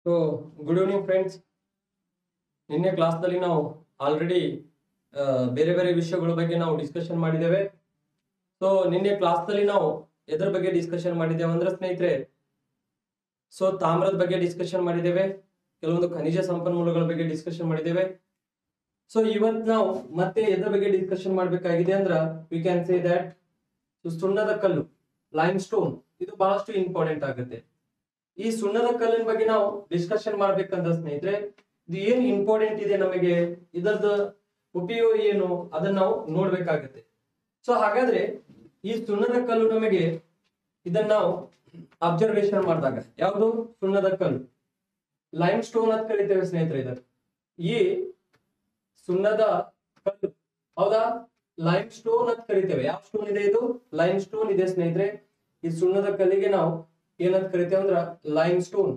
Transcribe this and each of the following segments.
So good evening friends ನಿನ್ನೆ ಕ್ಲಾಸ್ನಲ್ಲಿ ನಾವು ಆಲ್ರೆಡಿ ಬೇರೆ ಬೇರೆ ವಿಷಯಗಳ ಬಗ್ಗೆ ನಾವು ಡಿಸ್ಕಷನ್ ಮಾಡಿದ್ದೇವೆ ಸೊ ನಿನ್ನೆ ಕ್ಲಾಸ್ನಲ್ಲಿ ನಾವು ಎದ್ರ ಬಗ್ಗೆ ಡಿಸ್ಕಷನ್ ಮಾಡಿದ್ದೇವೆ ಅಂದ್ರೆ ಸ್ನೇಹಿತರೆ ಸೊ ತಾಮ್ರದ ಬಗ್ಗೆ ಡಿಸ್ಕಷನ್ ಮಾಡಿದ್ದೇವೆ ಕೆಲವೊಂದು ಖನಿಜ ಸಂಪನ್ಮೂಲಗಳ ಬಗ್ಗೆ ಡಿಸ್ಕಷನ್ ಮಾಡಿದ್ದೇವೆ ಸೊ ಇವತ್ತು ನಾವು ಮತ್ತೆ ಎದ್ರ ಬಗ್ಗೆ ಡಿಸ್ಕಷನ್ ಮಾಡಬೇಕಾಗಿದೆ ಅಂದ್ರ ವಿ ಕ್ಯಾನ್ ಸೇ ದಟ್ ಸುಣ್ಣದ ಕಲ್ಲು ಲೈಮ್ ಸ್ಟೋನ್ ಇದು ಬಹಳಷ್ಟು ಇಂಪಾರ್ಟೆಂಟ್ ಆಗುತ್ತೆ ಈ ಸುಣ್ಣದ ಕಲ್ಲಿನ ಬಗ್ಗೆ ನಾವು ಡಿಸ್ಕಷನ್ ಮಾಡ್ಬೇಕಂತ ಸ್ನೇಹಿತರೆ ಇದು ಏನ್ ಇಂಪಾರ್ಟೆಂಟ್ ಇದೆ ನಮಗೆ ಇದರದ ಉಪಯೋಗ ಏನು ಅದನ್ನ ನಾವು ನೋಡ್ಬೇಕಾಗತ್ತೆ ಸೊ ಹಾಗಾದ್ರೆ ಈ ಸುಣ್ಣದ ಕಲ್ಲು ನಮಗೆ ಇದನ್ನ ನಾವು ಅಬ್ಸರ್ವೇಷನ್ ಮಾಡಿದಾಗ ಯಾವುದು ಸುಣ್ಣದ ಕಲ್ಲು ಲೈಮ್ ಸ್ಟೋನ್ ಅಂತ ಕರಿತೇವೆ ಸ್ನೇಹಿತರೆ ಇದನ್ನು ಈ ಸುಣ್ಣದ ಕಲ್ಲು ಹೌದಾ ಲೈಮ್ ಸ್ಟೋನ್ ಅಂತ ಕರಿತೇವೆ ಯಾವ ಸ್ಟೋನ್ ಇದೆ ಇದು ಲೈಮ್ ಸ್ಟೋನ್ ಇದೆ ಸ್ನೇಹಿತರೆ ಈ ಸುಣ್ಣದ ಕಲ್ಲಿಗೆ ನಾವು ಏನಂತ ಕರಿತೇವೆ ಅಂದ್ರ ಲೈಮ್ ಸ್ಟೋನ್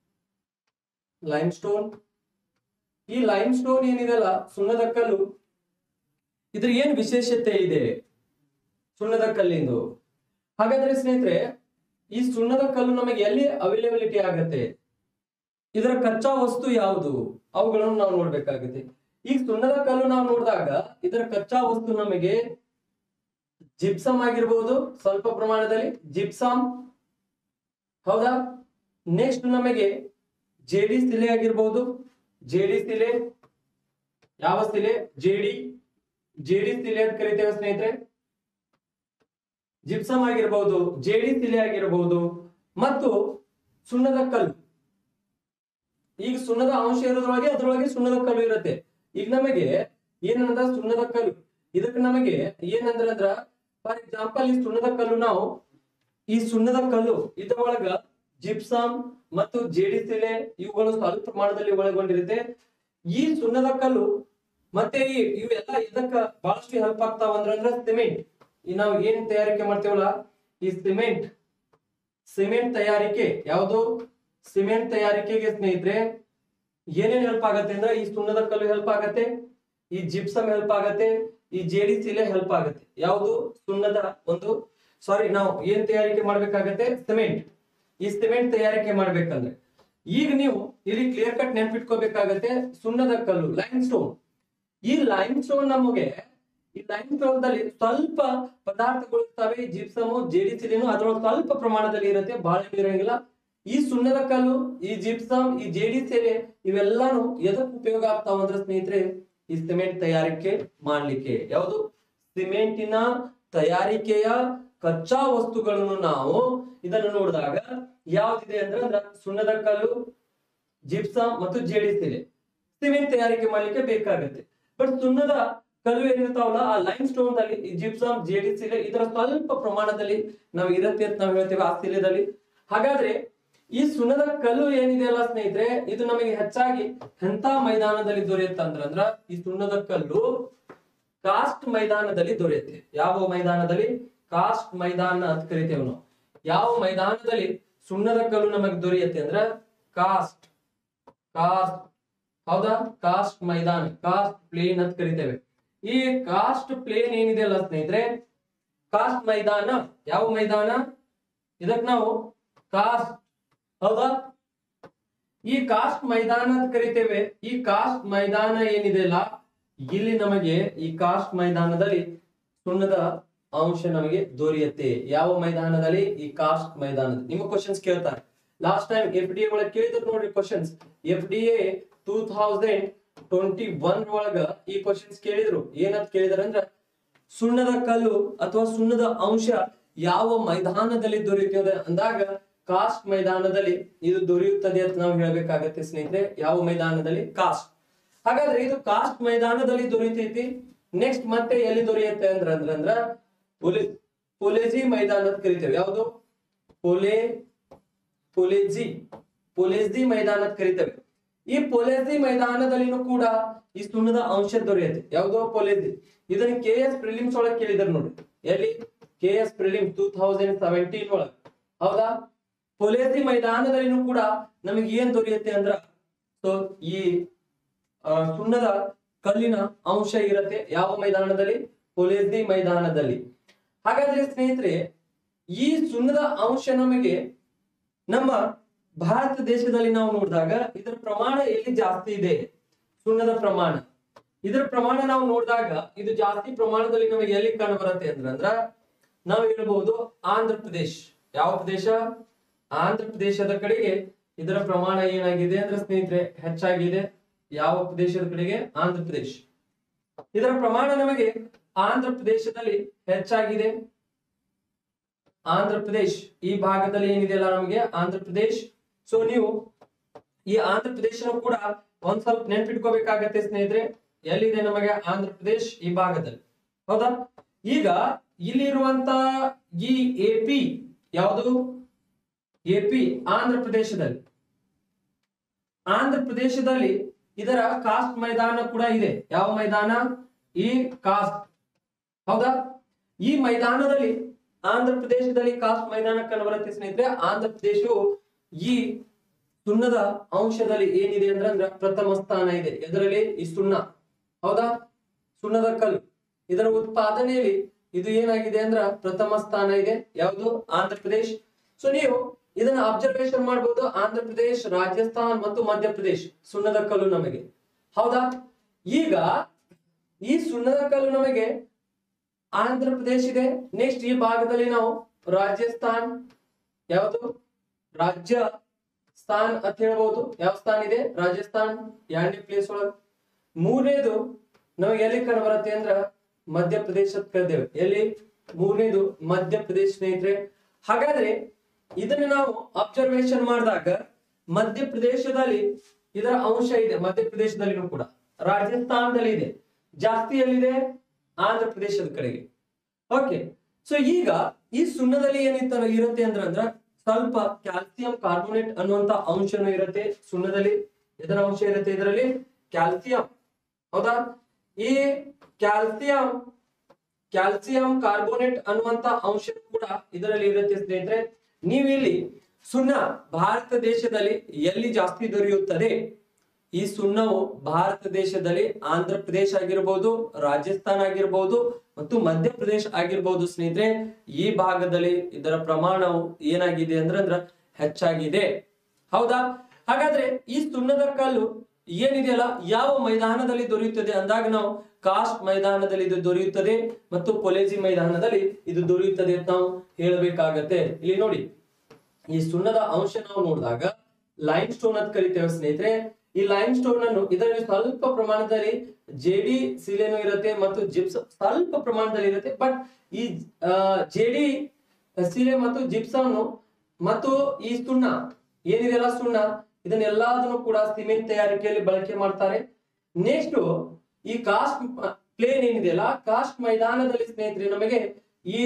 ಲೈಮ್ ಸ್ಟೋನ್ ಈ ಲೈಮ್ ಸ್ಟೋನ್ ಏನಿದೆಲ್ಲ ಸುಣ್ಣದ ಕಲ್ಲು ಇದ್ರ ಏನ್ ವಿಶೇಷತೆ ಇದೆ ಸುಣ್ಣದ ಕಲ್ಲಿಂದು ಹಾಗಾದ್ರೆ ಸ್ನೇಹಿತರೆ ಈ ಸುಣ್ಣದ ಕಲ್ಲು ನಮಗೆ ಎಲ್ಲಿ ಅವೈಲೇಬಿಲಿಟಿ ಆಗತ್ತೆ ಇದರ ಕಚ್ಚಾ ವಸ್ತು ಯಾವುದು ಅವುಗಳನ್ನು ನಾವು ನೋಡ್ಬೇಕಾಗುತ್ತೆ ಈಗ ಸುಣ್ಣದ ಕಲ್ಲು ನಾವು ನೋಡಿದಾಗ ಇದರ ಕಚ್ಚಾ ವಸ್ತು ನಮಗೆ ಜಿಪ್ಸಮ್ ಆಗಿರ್ಬೋದು ಸ್ವಲ್ಪ ಪ್ರಮಾಣದಲ್ಲಿ ಜಿಪ್ಸಮ್ ಹೌದಾ ನೆಕ್ಸ್ಟ್ ನಮಗೆ ಜೇಡಿ ಶಿಲೆ ಆಗಿರ್ಬೋದು ಜೇಡಿ ಶಿಲೆ ಯಾವ ಶಿಲೆ ಜೇಡಿ ಜೇಡಿ ಶಿಲೆ ಅಂತ ಕರಿತೇವೆ ಸ್ನೇಹಿತರೆ ಜಿಪ್ಸಮ್ ಆಗಿರ್ಬೋದು ಜೇಡಿ ಶಿಲೆ ಆಗಿರ್ಬೋದು ಮತ್ತು ಸುಣ್ಣದ ಕಲ್ಲು ಈಗ ಸುಣ್ಣದ ಅಂಶ ಇರೋದ್ರೊಳಗೆ ಅದ್ರೊಳಗೆ ಸುಣ್ಣದ ಕಲ್ಲು ಇರುತ್ತೆ ಈಗ ನಮಗೆ ಏನಂದ್ರ ಸುಣ್ಣದ ಕಲ್ಲು ಇದಕ್ಕೆ ನಮಗೆ ಏನಂದ್ರ ಅಂದ್ರ ಫಾರ್ ಎಕ್ಸಾಂಪಲ್ ಈ ಸುಣ್ಣದ ಕಲ್ಲು ನಾವು ಈ ಸುಣ್ಣದ ಕಲ್ಲು ಇದ್ರೊಳಗ ಜಿಪ್ಸಮ್ ಮತ್ತು ಜೇಡಿ ಶಿಲೆ ಇವುಗಳು ಸ್ವಲ್ಪ ಪ್ರಮಾಣದಲ್ಲಿ ಒಳಗೊಂಡಿರುತ್ತೆ ಈ ಸುಣ್ಣದ ಕಲ್ಲು ಮತ್ತೆ ಈ ಇವೆಲ್ಲ ಇದಕ್ಕ ಬಹಳಷ್ಟು ಹೆಲ್ಪ್ ಆಗ್ತಾವ ಅಂದ್ರ ಅಂದ್ರ ಸಿಮೆಂಟ್ ಈ ನಾವು ಏನ್ ತಯಾರಿಕೆ ಮಾಡ್ತೇವಲ್ಲ ಈ ಸಿಮೆಂಟ್ ಸಿಮೆಂಟ್ ತಯಾರಿಕೆ ಯಾವುದು ಸಿಮೆಂಟ್ ತಯಾರಿಕೆಗೆ ಸ್ನೇಹಿತರೆ ಏನೇನ್ ಹೆಲ್ಪ್ ಆಗತ್ತೆ ಅಂದ್ರೆ ಈ ಸುಣ್ಣದ ಕಲ್ಲು ಹೆಲ್ಪ್ ಆಗತ್ತೆ ಈ ಜಿಪ್ಸಮ್ ಹೆಲ್ಪ್ ಆಗತ್ತೆ ಈ ಜೇಡಿ ಶಿಲೆ ಹೆಲ್ಪ್ ಆಗತ್ತೆ ಯಾವುದು ಸುಣ್ಣದ ಒಂದು ಸಾರಿ ನಾವು ಏನ್ ತಯಾರಿಕೆ ಮಾಡ್ಬೇಕಾಗತ್ತೆ ಸಿಮೆಂಟ್ ಈ ಸಿಮೆಂಟ್ ತಯಾರಿಕೆ ಮಾಡ್ಬೇಕಂದ್ರೆ ಈಗ ನೀವು ಇಲ್ಲಿ ಕ್ಲಿಯರ್ ಕಟ್ ನೆನ್ಪಿಟ್ಕೋಬೇಕಾಗತ್ತೆ ಸುಣ್ಣದ ಕಲ್ಲು ಲೈಮ್ ಸ್ಟೋನ್ ಈ ಲೈಮ್ ಸ್ಟೋನ್ ನಮಗೆ ಈ ಲೈಮ್ ಸ್ಟೋನ್ ದಲ್ಲಿ ಸ್ವಲ್ಪ ಪದಾರ್ಥಗಳು ಇರ್ತವೆ ಜಿಪ್ಸಮು ಜೇಡಿ ಸಿಲಿನು ಅದ್ರೊಳಗೆ ಸ್ವಲ್ಪ ಪ್ರಮಾಣದಲ್ಲಿ ಇರುತ್ತೆ ಬಹಳ ಇರಂಗಿಲ್ಲ ಈ ಸುಣ್ಣದ ಕಲ್ಲು ಈ ಜಿಪ್ಸಮ್ ಈ ಜೇಡಿ ಸೆಲೆ ಇವೆಲ್ಲಾನು ಎದಕ್ ಉಪಯೋಗ ಆಗ್ತಾವ ಅಂದ್ರೆ ಸ್ನೇಹಿತರೆ ಈ ಸಿಮೆಂಟ್ ತಯಾರಿಕೆ ಮಾಡ್ಲಿಕ್ಕೆ ಯಾವುದು ಸಿಮೆಂಟಿನ ತಯಾರಿಕೆಯ ಕಚ್ಚಾ ವಸ್ತುಗಳನ್ನು ನಾವು ಇದನ್ನು ನೋಡಿದಾಗ ಯಾವ್ದಿದೆ ಅಂದ್ರೆ ಅಂದ್ರ ಸುಣ್ಣದ ಕಲ್ಲು ಜಿಪ್ಸಮ್ ಮತ್ತು ಜೇಡಿ ಸೆಲೆ ಸಿಮೆಂಟ್ ತಯಾರಿಕೆ ಮಾಡ್ಲಿಕ್ಕೆ ಬೇಕಾಗುತ್ತೆ ಬಟ್ ಸುಣ್ಣದ ಕಲ್ಲು ಏನಿರ್ತಾವಲ್ಲ ಆ ಲೈಮ್ ಸ್ಟೋನ್ ದಲ್ಲಿ ಈ ಜಿಪ್ಸಮ್ ಜೇಡಿ ಶಿಲೆ ಇದರ ಸ್ವಲ್ಪ ಪ್ರಮಾಣದಲ್ಲಿ ನಾವು ಇರುತ್ತೆ ಅಂತ ನಾವು ಹೇಳ್ತೇವೆ ಆ ಶಿಲೆದಲ್ಲಿ ಹಾಗಾದ್ರೆ ಈ ಸುಣ್ಣದ ಕಲ್ಲು ಏನಿದೆಯಲ್ಲ ಸ್ನೇಹಿತರೆ ಇದು ನಮಗೆ ಹೆಚ್ಚಾಗಿ ಎಂತ ಮೈದಾನದಲ್ಲಿ ದೊರೆಯುತ್ತೆ ಅಂದ್ರ ಈ ಸುಣ್ಣದ ಕಲ್ಲು ಕಾಸ್ಟ್ ಮೈದಾನದಲ್ಲಿ ದೊರೆಯುತ್ತೆ ಯಾವ ಮೈದಾನದಲ್ಲಿ ಕಾಸ್ಟ್ ಮೈದಾನ ಅಂತ ಕರಿತೇವೆ ನಾವು ಯಾವ ಮೈದಾನದಲ್ಲಿ ಸುಣ್ಣದ ಕಲ್ಲು ನಮಗೆ ದೊರೆಯುತ್ತೆ ಅಂದ್ರ ಕಾಸ್ಟ್ ಕಾಸ್ಟ್ ಹೌದಾ ಕಾಸ್ಟ್ ಮೈದಾನ ಕಾಸ್ಟ್ ಪ್ಲೇನ್ ಅಂತ ಕರಿತೇವೆ ಈ ಕಾಸ್ಟ್ ಪ್ಲೇನ್ ಏನಿದೆ ಅಲ್ಲ ಸ್ನೇಹಿತರೆ ಕಾಸ್ಟ್ ಮೈದಾನ ಯಾವ ಮೈದಾನ ಇದಕ್ ನಾವು ಕಾಸ್ಟ್ ಹೌದಾ ಈ ಕಾಸ್ಟ್ ಮೈದಾನ ಅಂತ ಕರಿತೇವೆ ಈ ಕಾಸ್ಟ್ ಮೈದಾನ ಏನಿದೆ ಅಲ್ಲ ಇಲ್ಲಿ ನಮಗೆ ಈ ಕಾಸ್ಟ್ ಮೈದಾನದಲ್ಲಿ ಸುಣ್ಣದ ಅಂಶ ನಮಗೆ ದೊರೆಯುತ್ತೆ ಯಾವ ಮೈದಾನದಲ್ಲಿ ಈ ಕಾಸ್ಟ್ ಮೈದಾನದಲ್ಲಿ ನಿಮ್ಮ ಕ್ವಶನ್ಸ್ ಕೇಳ್ತಾರೆ last time F D A ಒಳಗೆ ಕೇಳಿದ್ರು ನೋಡ್ರಿ questions F D A two thousand twenty one ಒಳಗ ಈ ಕ್ವಶನ್ಸ್ ಕೇಳಿದ್ರು ಏನಂತ ಕೇಳಿದಾರೆ ಅಂದ್ರ ಸುಣ್ಣದ ಕಲ್ಲು ಅಥವಾ ಸುಣ್ಣದ ಅಂಶ ಯಾವ ಮೈದಾನದಲ್ಲಿ ದೊರೆಯುತ್ತದೆ ಅಂದಾಗ ಕಾಸ್ಟ್ ಮೈದಾನದಲ್ಲಿ ಇದು ದೊರೆಯುತ್ತದೆ ಅಂತ ನಾವು ಹೇಳ್ಬೇಕಾಗತ್ತೆ ಸ್ನೇಹಿತರೆ ಯಾವ ಮೈದಾನದಲ್ಲಿ ಕಾಸ್ಟ್ ಹಾಗಾದ್ರೆ ಇದು ಕಾಸ್ಟ್ ಮೈದಾನದಲ್ಲಿ ದೊರೆಯುತ್ತೈತಿ ನೆಕ್ಸ್ಟ್ ಮತ್ತೆ ಎಲ್ಲಿ ದೊರೆಯುತ್ತೆ ಅಂದ್ರ ಅಂದ್ರ ಅಂದ್ರ ಪೊಲೆ ಪೊಲೆಜಿ ಮೈದಾನ ಅಂತ ಕರಿತೇವೆ ಯಾವುದು ಪೊಲೆ ಪೊಲೆಜಿ ಪೊಲೆಜಿ ಮೈದಾನ ಅಂತ ಕರಿತೇವೆ ಈ ಪೊಲೆಜಿ ಮೈದಾನದಲ್ಲಿನೂ ಕೂಡ ಈ ಸುಣ್ಣದ ಅಂಶ ದೊರೆಯುತ್ತೆ ಯಾವ್ದೋ ಪೊಲೆಜಿ ಇದನ್ನ ಕೆ ಎಸ್ ಪ್ರಿಲಿಮ್ಸ್ ಒಳಗೆ ಕೇಳಿದಾರೆ ನೋಡಿ ಎಲ್ಲಿ K S prelim two thousand seventeen ಒಳಗೆ ಹೌದಾ ಪೊಲೆಜಿ ಮೈದಾನದಲ್ಲಿನೂ ಕೂಡ ನಮಗೆ ಏನ್ ದೊರೆಯುತ್ತೆ ಅಂದ್ರ ಸೊ ಈ ಆ, ಸುಣ್ಣದ ಕಲ್ಲಿನ ಅಂಶ ಇರತ್ತೆ ಯಾವ ಮೈದಾನದಲ್ಲಿ ಪೊಲೆಜಿ ಮೈದಾನದಲ್ಲಿ ಹಾಗಾದ್ರೆ ಸ್ನೇಹಿತರೆ ಈ ಸುಣ್ಣದ ಅಂಶ ನಮಗೆ ನಮ್ಮ ಭಾರತ ದೇಶದಲ್ಲಿ ನಾವು ನೋಡಿದಾಗ ಇದರ ಪ್ರಮಾಣ ಎಲ್ಲಿ ಜಾಸ್ತಿ ಇದೆ ಸುಣ್ಣದ ಪ್ರಮಾಣ ಇದರ ಪ್ರಮಾಣ ನಾವು ನೋಡಿದಾಗ ಇದು ಜಾಸ್ತಿ ಪ್ರಮಾಣದಲ್ಲಿ ನಮಗೆ ಎಲ್ಲಿ ಕಂಡು ಬರುತ್ತೆ ಅಂದ್ರೆ ಅಂದ್ರ ನಾವು ಹೇಳ್ಬಹುದು ಆಂಧ್ರ ಪ್ರದೇಶ್ ಯಾವ ಪ್ರದೇಶ ಆಂಧ್ರ ಪ್ರದೇಶದ ಕಡೆಗೆ ಇದರ ಪ್ರಮಾಣ ಏನಾಗಿದೆ ಅಂದ್ರೆ ಸ್ನೇಹಿತರೆ ಹೆಚ್ಚಾಗಿದೆ ಯಾವ ಪ್ರದೇಶದ ಕಡೆಗೆ ಆಂಧ್ರ ಪ್ರದೇಶ್ ಇದರ ಪ್ರಮಾಣ ನಮಗೆ ಆಂಧ್ರ ಪ್ರದೇಶದಲ್ಲಿ ಹೆಚ್ಚಾಗಿದೆ ಆಂಧ್ರ ಪ್ರದೇಶ್ ಈ ಭಾಗದಲ್ಲಿ ಏನಿದೆಯಲ್ಲ ನಮಗೆ ಆಂಧ್ರ ಪ್ರದೇಶ್ ಸೊ ನೀವು ಈ ಆಂಧ್ರ ಪ್ರದೇಶನು ಕೂಡ ಒಂದ್ ಸ್ವಲ್ಪ ನೆನ್ಪಿಟ್ಕೋಬೇಕಾಗತ್ತೆ ಸ್ನೇಹಿತರೆ ಎಲ್ಲಿದೆ ನಮಗೆ ಆಂಧ್ರ ಪ್ರದೇಶ್ ಈ ಭಾಗದಲ್ಲಿ ಹೌದಾ ಈಗ ಇಲ್ಲಿರುವಂತ ಈ ಎ ಪಿ ಯಾವುದು ಎ ಪಿ ಆಂಧ್ರ ಪ್ರದೇಶದಲ್ಲಿ ಆಂಧ್ರ ಪ್ರದೇಶದಲ್ಲಿ ಇದರ ಕಾಸ್ಟ್ ಮೈದಾನ ಕೂಡ ಇದೆ ಯಾವ ಮೈದಾನ ಈ ಕಾಸ್ಟ್ ಹೌದಾ ಈ ಮೈದಾನದಲ್ಲಿ ಆಂಧ್ರ ಪ್ರದೇಶದಲ್ಲಿ ಕಾಸ್ಟ್ ಮೈದಾನ ಕಂಡು ಬರುತ್ತೆ ಸ್ನೇಹಿತರೆ ಆಂಧ್ರ ಪ್ರದೇಶವು ಈ ಸುಣ್ಣದ ಅಂಶದಲ್ಲಿ ಏನಿದೆ ಅಂದ್ರೆ ಅಂದ್ರೆ ಪ್ರಥಮ ಸ್ಥಾನ ಇದೆ ಇದರಲ್ಲಿ ಈ ಸುಣ್ಣ ಹೌದಾ ಸುಣ್ಣದ ಕಲ್ಲು ಇದರ ಉತ್ಪಾದನೆಯಲ್ಲಿ ಇದು ಏನಾಗಿದೆ ಅಂದ್ರ ಪ್ರಥಮ ಸ್ಥಾನ ಇದೆ ಯಾವುದು ಆಂಧ್ರ ಪ್ರದೇಶ್ ಸೊ ನೀವು ಇದನ್ನ ಅಬ್ಸರ್ವೇಷನ್ ಮಾಡಬಹುದು ಆಂಧ್ರ ಪ್ರದೇಶ್ ರಾಜಸ್ಥಾನ್ ಮತ್ತು ಮಧ್ಯಪ್ರದೇಶ್ ಸುಣ್ಣದ ಕಲ್ಲು ನಮಗೆ ಹೌದಾ ಈಗ ಈ ಸುಣ್ಣದ ಕಲ್ಲು ನಮಗೆ ಆಂಧ್ರ ಪ್ರದೇಶ್ ಇದೆ ನೆಕ್ಸ್ಟ್ ಈ ಭಾಗದಲ್ಲಿ ನಾವು ರಾಜಸ್ಥಾನ್ ಯಾವುದು ರಾಜ್ಯ ಸ್ಥಾನ್ ಅಂತ ಹೇಳ್ಬಹುದು ಯಾವ ಸ್ಥಾನ ಇದೆ ರಾಜಸ್ಥಾನ್ ಎರಡನೇ ಪ್ಲೇಸ್ ಒಳಗ ಮೂರನೇದು ನಮಗೆ ಎಲ್ಲಿ ಕಂಡು ಬರುತ್ತೆ ಅಂದ್ರ ಮಧ್ಯಪ್ರದೇಶ ಕರೆದೇವೆ ಎಲ್ಲಿ ಮೂರನೇದು ಮಧ್ಯಪ್ರದೇಶ ಸ್ನೇಹಿತರೆ ಹಾಗಾದ್ರೆ ಇದನ್ನ ನಾವು ಅಬ್ಸರ್ವೇಷನ್ ಮಾಡಿದಾಗ ಮಧ್ಯಪ್ರದೇಶದಲ್ಲಿ ಇದರ ಅಂಶ ಇದೆ ಮಧ್ಯಪ್ರದೇಶದಲ್ಲಿನೂ ಕೂಡ ರಾಜಸ್ಥಾನದಲ್ಲಿ ಇದೆ ಜಾಸ್ತಿ ಎಲ್ಲಿದೆ ಆಂಧ್ರ ಪ್ರದೇಶದ ಕಡೆಗೆ ಓಕೆ ಸೊ ಈಗ ಈ ಸುಣ್ಣದಲ್ಲಿ ಏನಿತ್ತ ಇರುತ್ತೆ ಅಂದ್ರ ಅಂದ್ರ ಸ್ವಲ್ಪ ಕ್ಯಾಲ್ಸಿಯಂ ಕಾರ್ಬೋನೇಟ್ ಅನ್ನುವಂತ ಅಂಶನೂ ಇರುತ್ತೆ ಸುಣ್ಣದಲ್ಲಿ ಇದರ ಅಂಶ ಇರುತ್ತೆ ಇದರಲ್ಲಿ ಕ್ಯಾಲ್ಸಿಯಂ ಹೌದಾ ಈ ಕ್ಯಾಲ್ಸಿಯಂ ಕ್ಯಾಲ್ಸಿಯಂ ಕಾರ್ಬೋನೇಟ್ ಅನ್ನುವಂತ ಅಂಶ ಕೂಡ ಇದರಲ್ಲಿ ಇರುತ್ತೆ ಸ್ನೇಹಿತರೆ ನೀವು ಇಲ್ಲಿ ಸುಣ್ಣ ಭಾರತ ದೇಶದಲ್ಲಿ ಎಲ್ಲಿ ಜಾಸ್ತಿ ದೊರೆಯುತ್ತದೆ ಈ ಸುಣ್ಣವು ಭಾರತ ದೇಶದಲ್ಲಿ ಆಂಧ್ರ ಪ್ರದೇಶ ಆಗಿರ್ಬೋದು ರಾಜಸ್ಥಾನ ಆಗಿರ್ಬೋದು ಮತ್ತು ಮಧ್ಯಪ್ರದೇಶ ಆಗಿರ್ಬೋದು ಸ್ನೇಹಿತರೆ ಈ ಭಾಗದಲ್ಲಿ ಇದರ ಪ್ರಮಾಣವು ಏನಾಗಿದೆ ಅಂದ್ರೆ ಅಂದ್ರ ಹೆಚ್ಚಾಗಿದೆ ಹೌದಾ ಹಾಗಾದ್ರೆ ಈ ಸುಣ್ಣದ ಕಲ್ಲು ಏನಿದೆಯಲ್ಲ ಯಾವ ಮೈದಾನದಲ್ಲಿ ದೊರೆಯುತ್ತದೆ ಅಂದಾಗ ನಾವು ಕಾಸ್ಟ್ ಮೈದಾನದಲ್ಲಿ ಇದು ದೊರೆಯುತ್ತದೆ ಮತ್ತು ಪೊಲೇಜಿ ಮೈದಾನದಲ್ಲಿ ಇದು ದೊರೆಯುತ್ತದೆ ಅಂತ ನಾವು ಹೇಳಬೇಕಾಗತ್ತೆ ಇಲ್ಲಿ ನೋಡಿ ಈ ಸುಣ್ಣದ ಅಂಶ ನಾವು ನೋಡಿದಾಗ ಲೈಮ್ ಸ್ಟೋನ್ ಅಂತ ಕರಿತೇವೆ ಸ್ನೇಹಿತರೆ ಈ ಲೈಮ್ ಸ್ಟೋನ್ ಅನ್ನು ಇದರಲ್ಲಿ ಸ್ವಲ್ಪ ಪ್ರಮಾಣದಲ್ಲಿ ಜೆಡಿ ಸಿಲೆನೂ ಇರುತ್ತೆ ಮತ್ತು ಜಿಪ್ಸ್ ಸ್ವಲ್ಪ ಪ್ರಮಾಣದಲ್ಲಿ ಇರುತ್ತೆ ಬಟ್ ಈ ಜೆಡಿ ಸಿಲೆ ಮತ್ತು ಜಿಪ್ಸಮ್ ಮತ್ತು ಈ ಸುಣ್ಣ ಏನಿದೆಯಲ್ಲ ಸುಣ್ಣ ಇದನ್ನೆಲ್ಲದನ್ನು ಕೂಡ ಸಿಮೆಂಟ್ ತಯಾರಿಕೆಯಲ್ಲಿ ಬಳಕೆ ಮಾಡ್ತಾರೆ ನೆಕ್ಸ್ಟ್ ಈ ಕಾಸ್ಟ್ ಪ್ಲೇನ್ ಏನಿದೆಯಲ್ಲ ಕಾಸ್ಟ್ ಮೈದಾನದಲ್ಲಿ ಸ್ನೇಹಿತರೆ ನಮಗೆ ಈ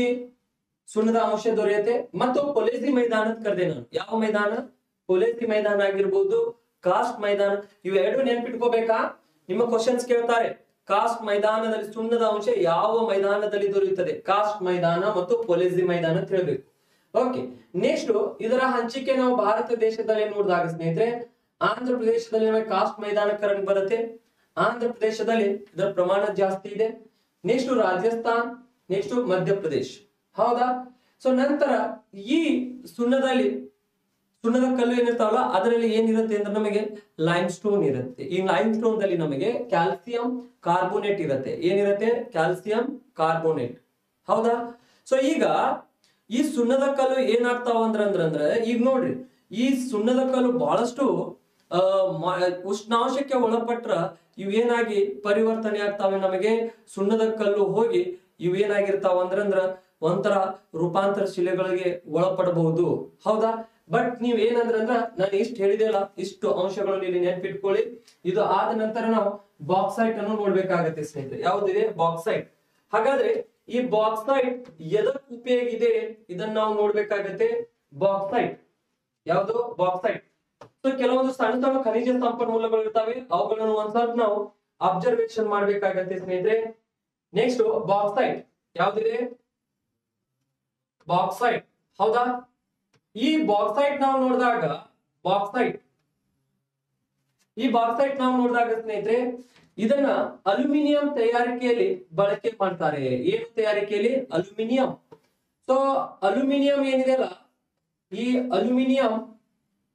ಸುಣ್ಣದ ಅಂಶ ದೊರೆಯುತ್ತೆ ಮತ್ತು ಪೊಲೇಸಿ ಮೈದಾನ ಅಂತ ಕರೆದೆ ನಾನು ಯಾವ ಮೈದಾನ ಪೊಲೇಸಿ ಮೈದಾನ ಆಗಿರ್ಬೋದು ಕಾಸ್ಟ್ ಮೈದಾನ ಇವೆರಡು ನೆನ್ಪಿಟ್ಕೋಬೇಕಾ ನಿಮ್ಮ ಕ್ವಶನ್ಸ್ ಕೇಳ್ತಾರೆ ಕಾಸ್ಟ್ ಮೈದಾನದಲ್ಲಿ ಸುಣ್ಣದ ಅಂಶ ಯಾವ ಮೈದಾನದಲ್ಲಿ ದೊರೆಯುತ್ತದೆ ಕಾಸ್ಟ್ ಮೈದಾನ ಮತ್ತು ಪೊಲೇಸಿ ಮೈದಾನ ಅಂತ ಹೇಳ್ಬೇಕು ಓಕೆ ನೆಕ್ಸ್ಟ್ ಇದರ ಹಂಚಿಕೆ ನಾವು ಭಾರತ ದೇಶದಲ್ಲಿ ನೋಡಿದಾಗ ಸ್ನೇಹಿತರೆ ಆಂಧ್ರ ಪ್ರದೇಶದಲ್ಲಿ ನಮಗೆ ಕಾಸ್ಟ್ ಮೈದಾನ ಕರೆಂಟ್ ಬರುತ್ತೆ ಆಂಧ್ರ ಪ್ರದೇಶದಲ್ಲಿ ಇದರ ಪ್ರಮಾಣ ಜಾಸ್ತಿ ಇದೆ ನೆಕ್ಸ್ಟ್ ರಾಜಸ್ಥಾನ್ ನೆಕ್ಸ್ಟ್ ಮಧ್ಯಪ್ರದೇಶ್ ಹೌದಾ ಸೊ ನಂತರ ಈ ಸುಣ್ಣದಲ್ಲಿ ಸುಣ್ಣದ ಕಲ್ಲು ಏನಿರ್ತಾವಲ್ಲ ಅದರಲ್ಲಿ ಏನಿರುತ್ತೆ ಅಂದ್ರೆ ನಮಗೆ ಲೈಮ್ ಸ್ಟೋನ್ ಇರುತ್ತೆ ಈ ಲೈಮ್ ಸ್ಟೋನ್ ದಲ್ಲಿ ನಮಗೆ ಕ್ಯಾಲ್ಸಿಯಂ ಕಾರ್ಬೋನೇಟ್ ಇರುತ್ತೆ ಏನಿರುತ್ತೆ ಕ್ಯಾಲ್ಸಿಯಂ ಕಾರ್ಬೋನೇಟ್ ಹೌದಾ ಸೊ ಈಗ ಈ ಸುಣ್ಣದ ಕಲ್ಲು ಏನಾಗ್ತಾವ ಅಂದ್ರ ಅಂದ್ರ ಅಂದ್ರ ಈಗ ನೋಡ್ರಿ ಈ ಸುಣ್ಣದ ಕಲ್ಲು ಬಹಳಷ್ಟು ಆ ಮ- ಉಷ್ಣಾಂಶಕ್ಕೆ ಒಳಪಟ್ರ ಇವೇನಾಗಿ ಪರಿವರ್ತನೆ ಆಗ್ತಾವೆ ನಮಗೆ ಸುಣ್ಣದ ಕಲ್ಲು ಹೋಗಿ ಇವೇನಾಗಿರ್ತಾವ ಅಂದ್ರಂದ್ರ ಒಂಥರ ರೂಪಾಂತರ ಶಿಲೆಗಳಿಗೆ ಒಳಪಡಬಹುದು ಹೌದಾ ಬಟ್ ನೀವ್ ಏನಂದ್ರಂದ್ರ ನಾನು ಇಷ್ಟು ಹೇಳಿದೆಲ್ಲ ಇಷ್ಟು ಅಂಶಗಳನ್ನು ಇಲ್ಲಿ ನೆನ್ಪಿಟ್ಕೊಳ್ಳಿ ಇದು ಆದ ನಂತರ ನಾವು ಬಾಕ್ಸೈಟ್ ಅನ್ನು ನೋಡ್ಬೇಕಾಗತ್ತೆ ಸ್ನೇಹಿತರೆ ಯಾವ್ದಿದೆ ಬಾಕ್ಸೈಟ್ ಹಾಗಾದ್ರೆ ಈ ಬಾಕ್ಸೈಟ್ ಎದಕ್ ಉಪಯೋಗ ಇದೆ ಇದನ್ನ ನಾವು ನೋಡ್ಬೇಕಾಗತ್ತೆ ಬಾಕ್ಸೈಟ್ ಯಾವುದು ಬಾಕ್ಸೈಟ್ ಸೊ ಕೆಲವೊಂದು ಸಣ್ಣ ಸಣ್ಣ ಖನಿಜ ಸಂಪನ್ಮೂಲಗಳು ಇರ್ತವೆ ಅವುಗಳನ್ನು ಒಂದ್ ಸ್ವಲ್ಪ ನಾವು ಅಬ್ಸರ್ವೇಷನ್ ಮಾಡ್ಬೇಕಾಗತ್ತೆ ಸ್ನೇಹಿತರೆ ನೆಕ್ಸ್ಟ್ ಬಾಕ್ಸೈಟ್ ಯಾವ್ದಿದೆ ಬಾಕ್ಸೈಟ್ ಹೌದಾ ಈ ಬಾಕ್ಸೈಟ್ ನಾವು ನೋಡಿದಾಗ ಬಾಕ್ಸೈಟ್ ಈ ಬಾಕ್ಸೈಟ್ ನಾವು ನೋಡಿದಾಗ ಸ್ನೇಹಿತರೆ ಇದನ್ನ ಅಲ್ಯೂಮಿನಿಯಂ ತಯಾರಿಕೆಯಲ್ಲಿ ಬಳಕೆ ಮಾಡ್ತಾರೆ ಏನು ತಯಾರಿಕೆಯಲ್ಲಿ ಅಲ್ಯೂಮಿನಿಯಂ ಸೊ ಅಲ್ಯೂಮಿನಿಯಂ ಏನಿದೆ ಅಲ್ಲ ಈ ಅಲ್ಯೂಮಿನಿಯಂ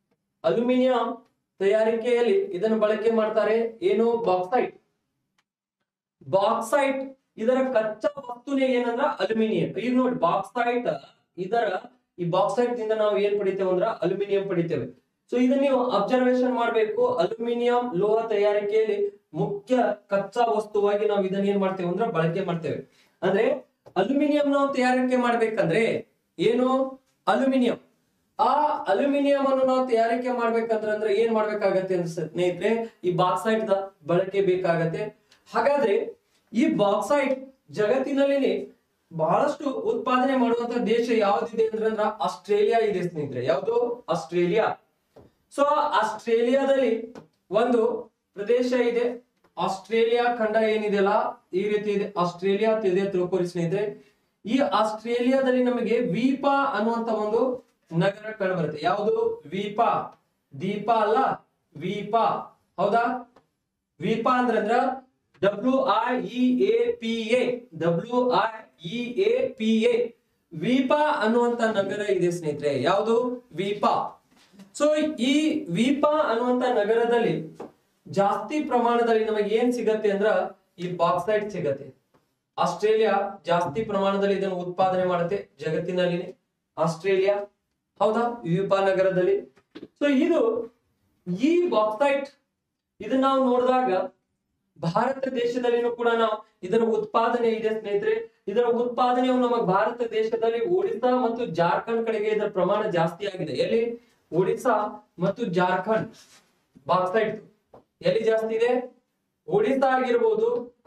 ಅಲ್ಯೂಮಿನಿಯಂ ತಯಾರಿಕೆಯಲ್ಲಿ ಇದನ್ನು ಬಳಕೆ ಮಾಡ್ತಾರೆ ಏನು ಬಾಕ್ಸೈಟ್ ಬಾಕ್ಸೈಟ್ ಇದರ ಕಚ್ಚಾ ವಸ್ತುನೇ ಏನಂದ್ರ ಅಲ್ಯೂಮಿನಿಯಂ ಈಗ ನೋಡಿ ಬಾಕ್ಸೈಟ್ ಇದರ ಈ ಬಾಕ್ಸೈಟ್ ದಿಂದ ನಾವು ಏನ್ ಪಡಿತೇವೆ ಅಂದ್ರ ಅಲ್ಯೂಮಿನಿಯಂ ಪಡಿತೇವೆ ಸೊ ಇದನ್ನ ನೀವು ಅಬ್ಸರ್ವೇಷನ್ ಮಾಡಬೇಕು ಅಲ್ಯೂಮಿನಿಯಂ ಲೋಹ ತಯಾರಿಕೆಯಲ್ಲಿ ಮುಖ್ಯ ಕಚ್ಚಾ ವಸ್ತುವಾಗಿ ನಾವು ಇದನ್ನ ಏನ್ ಮಾಡ್ತೇವೆ ಅಂದ್ರೆ ಬಳಕೆ ಮಾಡ್ತೇವೆ ಅಂದ್ರೆ ಅಲ್ಯೂಮಿನಿಯಂ ನಾವು ತಯಾರಿಕೆ ಮಾಡ್ಬೇಕಂದ್ರೆ ಏನು ಅಲ್ಯೂಮಿನಿಯಂ ಆ ಅಲ್ಯೂಮಿನಿಯಂ ಅನ್ನು ನಾವು ತಯಾರಿಕೆ ಮಾಡ್ಬೇಕಂದ್ರೆ ಅಂದ್ರೆ ಏನ್ ಮಾಡ್ಬೇಕಾಗತ್ತೆ ಅಂತ ಸ್ನೇಹಿತರೆ ಈ ಬಾಕ್ಸೈಟ್ ದ ಬಳಕೆ ಬೇಕಾಗತ್ತೆ ಹಾಗಾದ್ರೆ ಈ ಬಾಕ್ಸೈಟ್ ಜಗತ್ತಿನಲ್ಲಿ ಬಹಳಷ್ಟು ಉತ್ಪಾದನೆ ಮಾಡುವಂತ ದೇಶ ಯಾವ್ದಿದೆ ಅಂದ್ರೆ ಅಂದ್ರ ಆಸ್ಟ್ರೇಲಿಯಾ ಇದೆ ಸ್ನೇಹಿತರೆ ಯಾವುದು ಆಸ್ಟ್ರೇಲಿಯಾ ಸೊ ಆಸ್ಟ್ರೇಲಿಯಾದಲ್ಲಿ ಒಂದು ಪ್ರದೇಶ ಇದೆ ಆಸ್ಟ್ರೇಲಿಯಾ ಖಂಡ ಏನಿದೆಯಲ್ಲ ಈ ರೀತಿ ಇದೆ ಆಸ್ಟ್ರೇಲಿಯಾ ಇದೆ ತಿಳ್ಕೊರಿ ಸ್ನೇಹಿತರೆ ಈ ಆಸ್ಟ್ರೇಲಿಯಾದಲ್ಲಿ ನಮಗೆ ವೀಪಾ ಅನ್ನುವಂತ ಒಂದು ನಗರ ಕಂಡು ಬರುತ್ತೆ ಯಾವುದು ವೀಪಾ ದೀಪ ಅಲ್ಲ ವೀಪಾ ಹೌದಾ ವೀಪಾ ಅಂದ್ರೆ ಅಂದ್ರ W I E A P A W I E A P A ವೀಪಾ ಅನ್ನುವಂತ ನಗರ ಇದೆ ಸ್ನೇಹಿತರೆ ಯಾವುದು ವೀಪಾ ಸೊ ಈ ವೀಪಾ ಅನ್ನುವಂತ ನಗರದಲ್ಲಿ ಜಾಸ್ತಿ ಪ್ರಮಾಣದಲ್ಲಿ ನಮಗೆ ಏನ್ ಸಿಗತ್ತೆ ಅಂದ್ರ ಈ ಬಾಕ್ಸೈಟ್ ಸಿಗತ್ತೆ ಆಸ್ಟ್ರೇಲಿಯಾ ಜಾಸ್ತಿ ಪ್ರಮಾಣದಲ್ಲಿ ಇದನ್ನು ಉತ್ಪಾದನೆ ಮಾಡುತ್ತೆ ಜಗತ್ತಿನಲ್ಲಿ ಆಸ್ಟ್ರೇಲಿಯಾ ಹೌದಾ ವೀಪಾ ನಗರದಲ್ಲಿ ಸೊ ಇದು ಈ ಬಾಕ್ಸೈಟ್ ಇದನ್ನ ನಾವು ನೋಡಿದಾಗ ಭಾರತ ದೇಶದಲ್ಲಿನೂ ಕೂಡ ನಾವು ಇದರ ಉತ್ಪಾದನೆ ಇದೆ ಸ್ನೇಹಿತರೆ ಇದರ ಉತ್ಪಾದನೆಯು ನಮ್ಮ ಭಾರತ ದೇಶದಲ್ಲಿ ಒಡಿಶಾ ಮತ್ತು ಜಾರ್ಖಂಡ್ ಕಡೆಗೆ ಇದರ ಪ್ರಮಾಣ ಜಾಸ್ತಿ ಆಗಿದೆ ಎಲ್ಲಿ ಒಡಿಶಾ ಮತ್ತು ಜಾರ್ಖಂಡ್ ಬಾಕ್ಸೈಟ್ ಎಲ್ಲಿ ಜಾಸ್ತಿ ಇದೆ ಒಡಿಶಾ ಆಗಿರ್ಬೋದು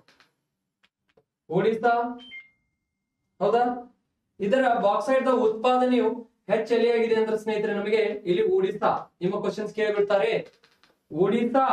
ಒಡಿಶಾ ಹೌದಾ ಇದರ ಬಾಕ್ಸೈಟ್ ದ ಉತ್ಪಾದನೆಯು ಹೆಚ್ಚು ಎಲ್ಲಿಯಾಗಿದೆ ಅಂದ್ರೆ ಸ್ನೇಹಿತರೆ ನಮಗೆ ಇಲ್ಲಿ ಒಡಿಶಾ ನಿಮ್ಮ ಕ್ವಶನ್ಸ್ ಕೇಳಿಬಿಡ್ತಾರೆ ಒಡಿಶಾ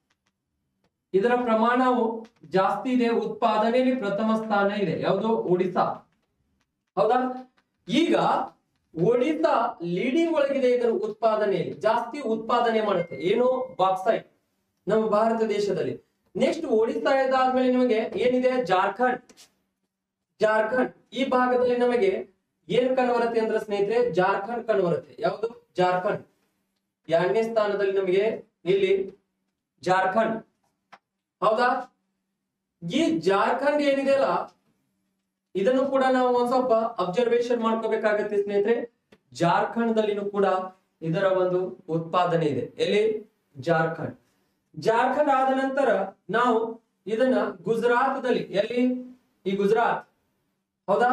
ಇದರ ಪ್ರಮಾಣವು ಜಾಸ್ತಿ ಇದೆ ಉತ್ಪಾದನೆಯಲ್ಲಿ ಪ್ರಥಮ ಸ್ಥಾನ ಇದೆ ಯಾವುದು ಒಡಿಶಾ ಹೌದಾ ಈಗ ಒಡಿಶಾ ಲೀಡಿಂಗ್ ಒಳಗಿದೆ ಇದರ ಉತ್ಪಾದನೆಯಲ್ಲಿ ಜಾಸ್ತಿ ಉತ್ಪಾದನೆ ಮಾಡುತ್ತೆ ಏನು ಬಾಕ್ಸೈಟ್ ನಮ್ಮ ಭಾರತ ದೇಶದಲ್ಲಿ ನೆಕ್ಸ್ಟ್ ಒಡಿಶಾ ಇದಾದ್ಮೇಲೆ ನಿಮಗೆ ಏನಿದೆ ಜಾರ್ಖಂಡ್ ಜಾರ್ಖಂಡ್ ಈ ಭಾಗದಲ್ಲಿ ನಮಗೆ ಏನ್ ಕಂಡು ಬರುತ್ತೆ ಅಂದ್ರೆ ಸ್ನೇಹಿತರೆ ಜಾರ್ಖಂಡ್ ಕಂಡು ಬರುತ್ತೆ ಯಾವುದು ಜಾರ್ಖಂಡ್ ಎರಡನೇ ಸ್ಥಾನದಲ್ಲಿ ನಮಗೆ ಇಲ್ಲಿ ಜಾರ್ಖಂಡ್ ಹೌದಾ ಈ ಜಾರ್ಖಂಡ್ ಏನಿದೆಯಲ್ಲ ಇದನ್ನು ಕೂಡ ನಾವು ಒಂದ್ ಸ್ವಲ್ಪ ಅಬ್ಸರ್ವೇಷನ್ ಮಾಡ್ಕೋಬೇಕಾಗತ್ತೆ ಸ್ನೇಹಿತರೆ ಜಾರ್ಖಂಡ್ದಲ್ಲಿನೂ ಕೂಡ ಇದರ ಒಂದು ಉತ್ಪಾದನೆ ಇದೆ ಎಲ್ಲಿ ಜಾರ್ಖಂಡ್ ಜಾರ್ಖಂಡ್ ಆದ ನಂತರ ನಾವು ಇದನ್ನ ಗುಜರಾತ್ದಲ್ಲಿ ಎಲ್ಲಿ ಈ ಗುಜರಾತ್ ಹೌದಾ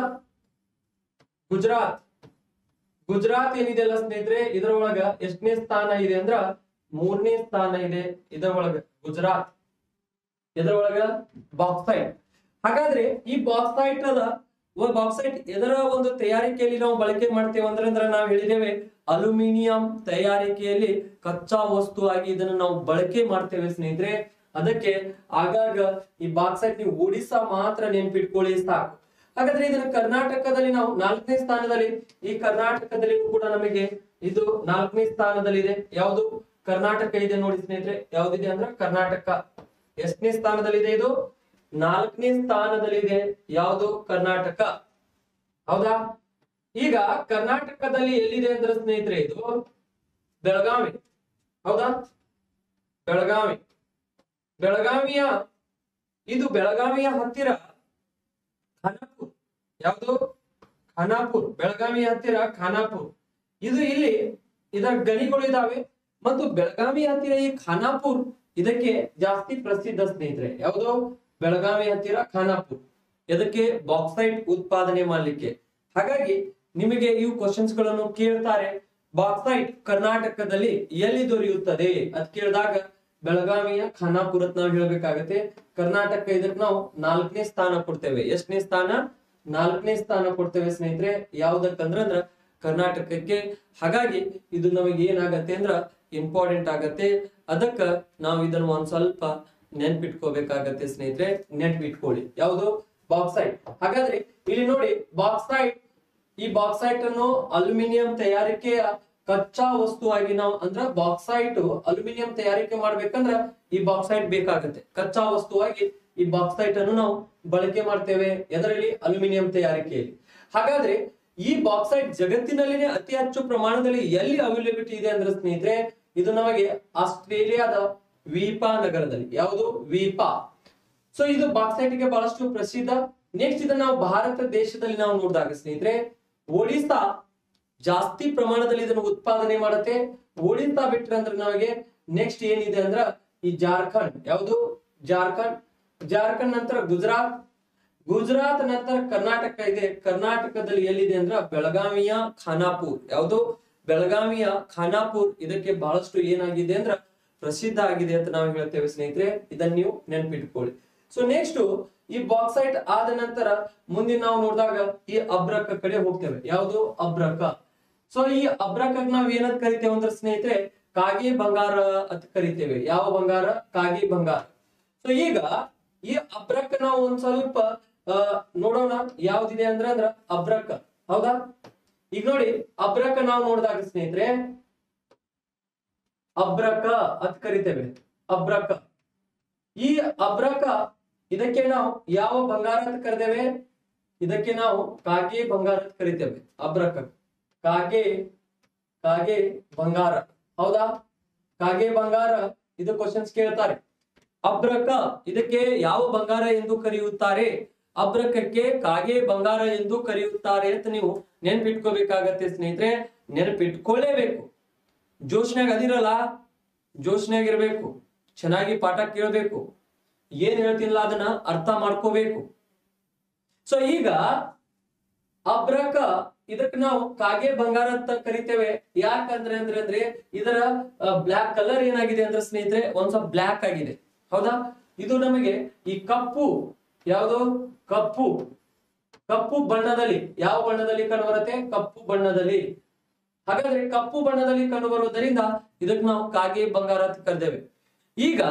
ಗುಜರಾತ್ ಗುಜರಾತ್ ಏನಿದೆಯಲ್ಲ ಸ್ನೇಹಿತರೆ ಇದರೊಳಗ ಎಷ್ಟನೇ ಸ್ಥಾನ ಇದೆ ಅಂದ್ರ ಮೂರನೇ ಸ್ಥಾನ ಇದೆ ಇದರೊಳಗ ಗುಜರಾತ್ ಇದರೊಳಗ ಬಾಕ್ಸೈಟ್ ಹಾಗಾದ್ರೆ ಈ ಬಾಕ್ಸೈಟ್ ಅದ ಬಾಕ್ಸೈಟ್ ಇದರ ಒಂದು ತಯಾರಿಕೆಯಲ್ಲಿ ನಾವು ಬಳಕೆ ಮಾಡ್ತೇವೆ ಅಂದ್ರೆ ಅಂದ್ರೆ ನಾವು ಹೇಳಿದ್ದೇವೆ ಅಲ್ಯೂಮಿನಿಯಂ ತಯಾರಿಕೆಯಲ್ಲಿ ಕಚ್ಚಾ ವಸ್ತು ಆಗಿ ಇದನ್ನು ನಾವು ಬಳಕೆ ಮಾಡ್ತೇವೆ ಸ್ನೇಹಿತರೆ ಅದಕ್ಕೆ ಆಗಾಗ ಈ ಬಾಕ್ಸೈಟ್ ನೀವು ಒಡಿಸ್ಸಾ ಮಾತ್ರ ನೆನ್ಪಿಟ್ಕೊಳ್ಳಿ ಸಾಕು ಹಾಗಾದ್ರೆ ಇದನ್ನ ಕರ್ನಾಟಕದಲ್ಲಿ ನಾವು ನಾಲ್ಕನೇ ಸ್ಥಾನದಲ್ಲಿ ಈ ಕರ್ನಾಟಕದಲ್ಲಿ ಕೂಡ ನಮಗೆ ಇದು ನಾಲ್ಕನೇ ಸ್ಥಾನದಲ್ಲಿ ಇದೆ ಯಾವುದು ಕರ್ನಾಟಕ ಇದೆ ನೋಡಿ ಸ್ನೇಹಿತರೆ ಯಾವ್ದಿದೆ ಅಂದ್ರೆ ಕರ್ನಾಟಕ ಎಷ್ಟನೇ ಸ್ಥಾನದಲ್ಲಿದೆ ಇದು ನಾಲ್ಕನೇ ಸ್ಥಾನದಲ್ಲಿದೆ ಯಾವುದು ಕರ್ನಾಟಕ ಹೌದಾ ಈಗ ಕರ್ನಾಟಕದಲ್ಲಿ ಎಲ್ಲಿದೆ ಅಂದ್ರೆ ಸ್ನೇಹಿತರೆ ಇದು ಬೆಳಗಾವಿ ಹೌದಾ ಬೆಳಗಾವಿ ಬೆಳಗಾವಿಯ ಇದು ಬೆಳಗಾವಿಯ ಹತ್ತಿರ ಖಾನಾಪುರ್ ಯಾವುದು ಖಾನಾಪುರ್ ಬೆಳಗಾವಿಯ ಹತ್ತಿರ ಖಾನಾಪುರ್ ಇದು ಇಲ್ಲಿ ಇದರ ಗಣಿಗಳು ಇದಾವೆ ಮತ್ತು ಬೆಳಗಾವಿ ಹತ್ತಿರ ಈ ಖಾನಾಪುರ್ ಇದಕ್ಕೆ ಜಾಸ್ತಿ ಪ್ರಸಿದ್ಧ ಸ್ನೇಹಿತರೆ ಯಾವುದು ಬೆಳಗಾವಿ ಹತ್ತಿರ ಖಾನಾಪುರ್ ಇದಕ್ಕೆ ಬಾಕ್ಸೈಟ್ ಉತ್ಪಾದನೆ ಮಾಡ್ಲಿಕ್ಕೆ ಹಾಗಾಗಿ ನಿಮಗೆ ಇವು ಕ್ವಶನ್ಸ್ ಗಳನ್ನು ಕೇಳ್ತಾರೆ ಬಾಕ್ಸೈಟ್ ಕರ್ನಾಟಕದಲ್ಲಿ ಎಲ್ಲಿ ದೊರೆಯುತ್ತದೆ ಅದ್ ಕೇಳಿದಾಗ ಬೆಳಗಾವಿಯ ಖಾನಾಪುರ ಅಂತ ನಾವು ಹೇಳ್ಬೇಕಾಗತ್ತೆ ಕರ್ನಾಟಕ ಇದಕ್ಕೆ ನಾವು ನಾಲ್ಕನೇ ಸ್ಥಾನ ಕೊಡ್ತೇವೆ ಎಷ್ಟನೇ ಸ್ಥಾನ ನಾಲ್ಕನೇ ಸ್ಥಾನ ಕೊಡ್ತೇವೆ ಸ್ನೇಹಿತರೆ ಯಾವ್ದಕ್ಕಂದ್ರ ಅಂದ್ರ ಕರ್ನಾಟಕಕ್ಕೆ ಹಾಗಾಗಿ ಇದು ನಮಗೆ ಏನಾಗತ್ತೆ ಅಂದ್ರ ಇಂಪಾರ್ಟೆಂಟ್ ಆಗತ್ತೆ ಅದಕ್ಕ ನಾವು ಇದನ್ನ ಒಂದ್ ಸ್ವಲ್ಪ ನೆನ್ಪಿಟ್ಕೋಬೇಕಾಗತ್ತೆ ಸ್ನೇಹಿತರೆ ನೆನ್ಪಿಟ್ಕೊಳ್ಳಿ ಯಾವುದು ಬಾಕ್ಸೈಟ್ ಹಾಗಾದ್ರೆ ಇಲ್ಲಿ ನೋಡಿ ಬಾಕ್ಸೈಟ್ ಈ ಬಾಕ್ಸೈಟ್ ಅನ್ನು ಅಲ್ಯೂಮಿನಿಯಂ ತಯಾರಿಕೆಯ ಕಚ್ಚಾ ವಸ್ತುವಾಗಿ ನಾವು ಅಂದ್ರ ಬಾಕ್ಸೈಟ್ ಅಲ್ಯೂಮಿನಿಯಂ ತಯಾರಿಕೆ ಮಾಡ್ಬೇಕಂದ್ರ ಈ ಬಾಕ್ಸೈಟ್ ಬೇಕಾಗುತ್ತೆ ಕಚ್ಚಾ ವಸ್ತುವಾಗಿ ಈ ಬಾಕ್ಸೈಟ್ ಅನ್ನು ನಾವು ಬಳಕೆ ಮಾಡ್ತೇವೆ ಎದರಲ್ಲಿ ಅಲ್ಯೂಮಿನಿಯಂ ತಯಾರಿಕೆಯಲ್ಲಿ ಹಾಗಾದ್ರೆ ಈ ಬಾಕ್ಸೈಟ್ ಜಗತ್ತಿನಲ್ಲಿನೇ ಅತಿ ಹೆಚ್ಚು ಪ್ರಮಾಣದಲ್ಲಿ ಎಲ್ಲಿ ಅವೈಲೇಬಿಲಿಟಿ ಇದೆ ಅಂದ್ರೆ ಸ್ನೇಹಿತರೆ ಇದು ನಮಗೆ ಆಸ್ಟ್ರೇಲಿಯಾದ ವೀಪಾ ನಗರದಲ್ಲಿ ಯಾವುದು ವೀಪಾ ಸೊ ಇದು ಬಾಕ್ಸೈಟ್ ಗೆ ಬಹಳಷ್ಟು ಪ್ರಸಿದ್ಧ ನೆಕ್ಸ್ಟ್ ಇದನ್ನ ನಾವು ಭಾರತ ದೇಶದಲ್ಲಿ ನಾವು ನೋಡಿದಾಗ ಸ್ನೇಹಿತರೆ ಒಡಿಸ್ಸಾ ಜಾಸ್ತಿ ಪ್ರಮಾಣದಲ್ಲಿ ಇದನ್ನು ಉತ್ಪಾದನೆ ಮಾಡುತ್ತೆ ಒಡಿಸ್ಸಾ ಬಿಟ್ರೆ ಅಂದ್ರೆ ನಮಗೆ ನೆಕ್ಸ್ಟ್ ಏನಿದೆ ಅಂದ್ರ ಈ ಜಾರ್ಖಂಡ್ ಯಾವುದು ಜಾರ್ಖಂಡ್ ಜಾರ್ಖಂಡ್ ನಂತರ ಗುಜರಾತ್ ಗುಜರಾತ್ ನಂತರ ಕರ್ನಾಟಕ ಇದೆ ಕರ್ನಾಟಕದಲ್ಲಿ ಎಲ್ಲಿದೆ ಅಂದ್ರ ಬೆಳಗಾವಿಯ ಖಾನಾಪುರ್ ಯಾವುದು ಬೆಳಗಾವಿಯ ಖಾನಾಪುರ್ ಇದಕ್ಕೆ ಬಹಳಷ್ಟು ಏನಾಗಿದೆ ಅಂದ್ರ ಪ್ರಸಿದ್ಧ ಆಗಿದೆ ಅಂತ ನಾವು ಹೇಳ್ತೇವೆ ಸ್ನೇಹಿತರೆ ಇದನ್ನ ನೀವು ನೆನ್ಪಿಟ್ಕೊಳ್ಳಿ ಸೊ ನೆಕ್ಸ್ಟ್ ಈ ಬಾಕ್ಸೈಟ್ ಆದ ನಂತರ ಮುಂದೆ ನಾವು ನೋಡಿದಾಗ ಈ ಅಬ್ರಕ ಕಡೆ ಹೋಗ್ತೇವೆ ಯಾವುದು ಅಬ್ರಕ ಸೊ ಈ ಅಬ್ರಕ ನಾವ್ ಏನಂತ ಕರಿತೇವೆ ಅಂದ್ರೆ ಸ್ನೇಹಿತರೆ ಕಾಗಿ ಬಂಗಾರ ಅಂತ ಕರಿತೇವೆ ಯಾವ ಬಂಗಾರ ಕಾಗಿ ಬಂಗಾರ ಸೊ ಈಗ ಈ ಅಬ್ರಕ ನಾವು ಒಂದ್ ಸ್ವಲ್ಪ ಆ, ನೋಡೋಣ ಯಾವ್ದಿದೆ ಅಂದ್ರೆ ಅಂದ್ರ ಅಬ್ರಕ ಹೌದಾ ಈಗ ನೋಡಿ ಅಬ್ರಕ ನಾವು ನೋಡಿದಾಗ ಸ್ನೇಹಿತರೆ ಅಬ್ರಕ ಅಂತ ಕರಿತೇವೆ ಅಬ್ರಕ ಈ ಅಬ್ರಕ ಇದಕ್ಕೆ ನಾವು ಯಾವ ಬಂಗಾರ ಅಂತ ಕರೆದೇವೆ ಇದಕ್ಕೆ ನಾವು ಕಾಗೆ ಬಂಗಾರ ಅಂತ ಕರಿತೇವೆ ಅಬ್ರಕ ಕಾಗೆ ಕಾಗೆ ಬಂಗಾರ ಹೌದಾ ಕಾಗೆ ಬಂಗಾರ ಇದು ಕ್ವಶನ್ಸ್ ಕೇಳ್ತಾರೆ ಅಬ್ರಕ ಇದಕ್ಕೆ ಯಾವ ಬಂಗಾರ ಎಂದು ಕರೆಯುತ್ತಾರೆ ಅಬ್ರಕಕ್ಕೆ ಕಾಗೆ ಬಂಗಾರ ಎಂದು ಕರೆಯುತ್ತಾರೆ ಅಂತ ನೀವು ನೆನ್ಪಿಟ್ಕೋಬೇಕಾಗತ್ತೆ ಸ್ನೇಹಿತರೆ ನೆನಪಿಟ್ಕೊಳ್ಳೇಬೇಕು ಜೋಶ್ನಾಗ ಅದಿರಲ್ಲ ಜೋಶ್ನಾಗ ಇರ್ಬೇಕು ಚೆನ್ನಾಗಿ ಪಾಠ ಕೇಳಬೇಕು ಏನ್ ಹೇಳ್ತಿಲ್ಲ ಅದನ್ನ ಅರ್ಥ ಮಾಡ್ಕೋಬೇಕು ಸೊ ಈಗ ಅಬ್ರಕ ಇದಕ್ಕೆ ನಾವು ಕಾಗೆ ಬಂಗಾರ ಅಂತ ಕರಿತೇವೆ ಯಾಕಂದ್ರೆ ಅಂದ್ರೆ ಅಂದ್ರೆ ಇದರ ಬ್ಲಾಕ್ ಕಲರ್ ಏನಾಗಿದೆ ಅಂದ್ರೆ ಸ್ನೇಹಿತರೆ ಒಂದ್ ಸ್ವಲ್ಪ ಬ್ಲಾಕ್ ಆಗಿದೆ ಹೌದಾ ಇದು ನಮಗೆ ಈ ಕಪ್ಪು ಯಾವುದು ಕಪ್ಪು ಕಪ್ಪು ಬಣ್ಣದಲ್ಲಿ ಯಾವ ಬಣ್ಣದಲ್ಲಿ ಕಂಡುಬರುತ್ತೆ ಕಪ್ಪು ಬಣ್ಣದಲ್ಲಿ ಹಾಗಾದ್ರೆ ಕಪ್ಪು ಬಣ್ಣದಲ್ಲಿ ಕಂಡು ಬರುವುದರಿಂದ ಇದಕ್ಕೆ ನಾವು ಕಾಗೆ ಬಂಗಾರ ಅಂತ ಕರೆದೇವೆ ಈಗ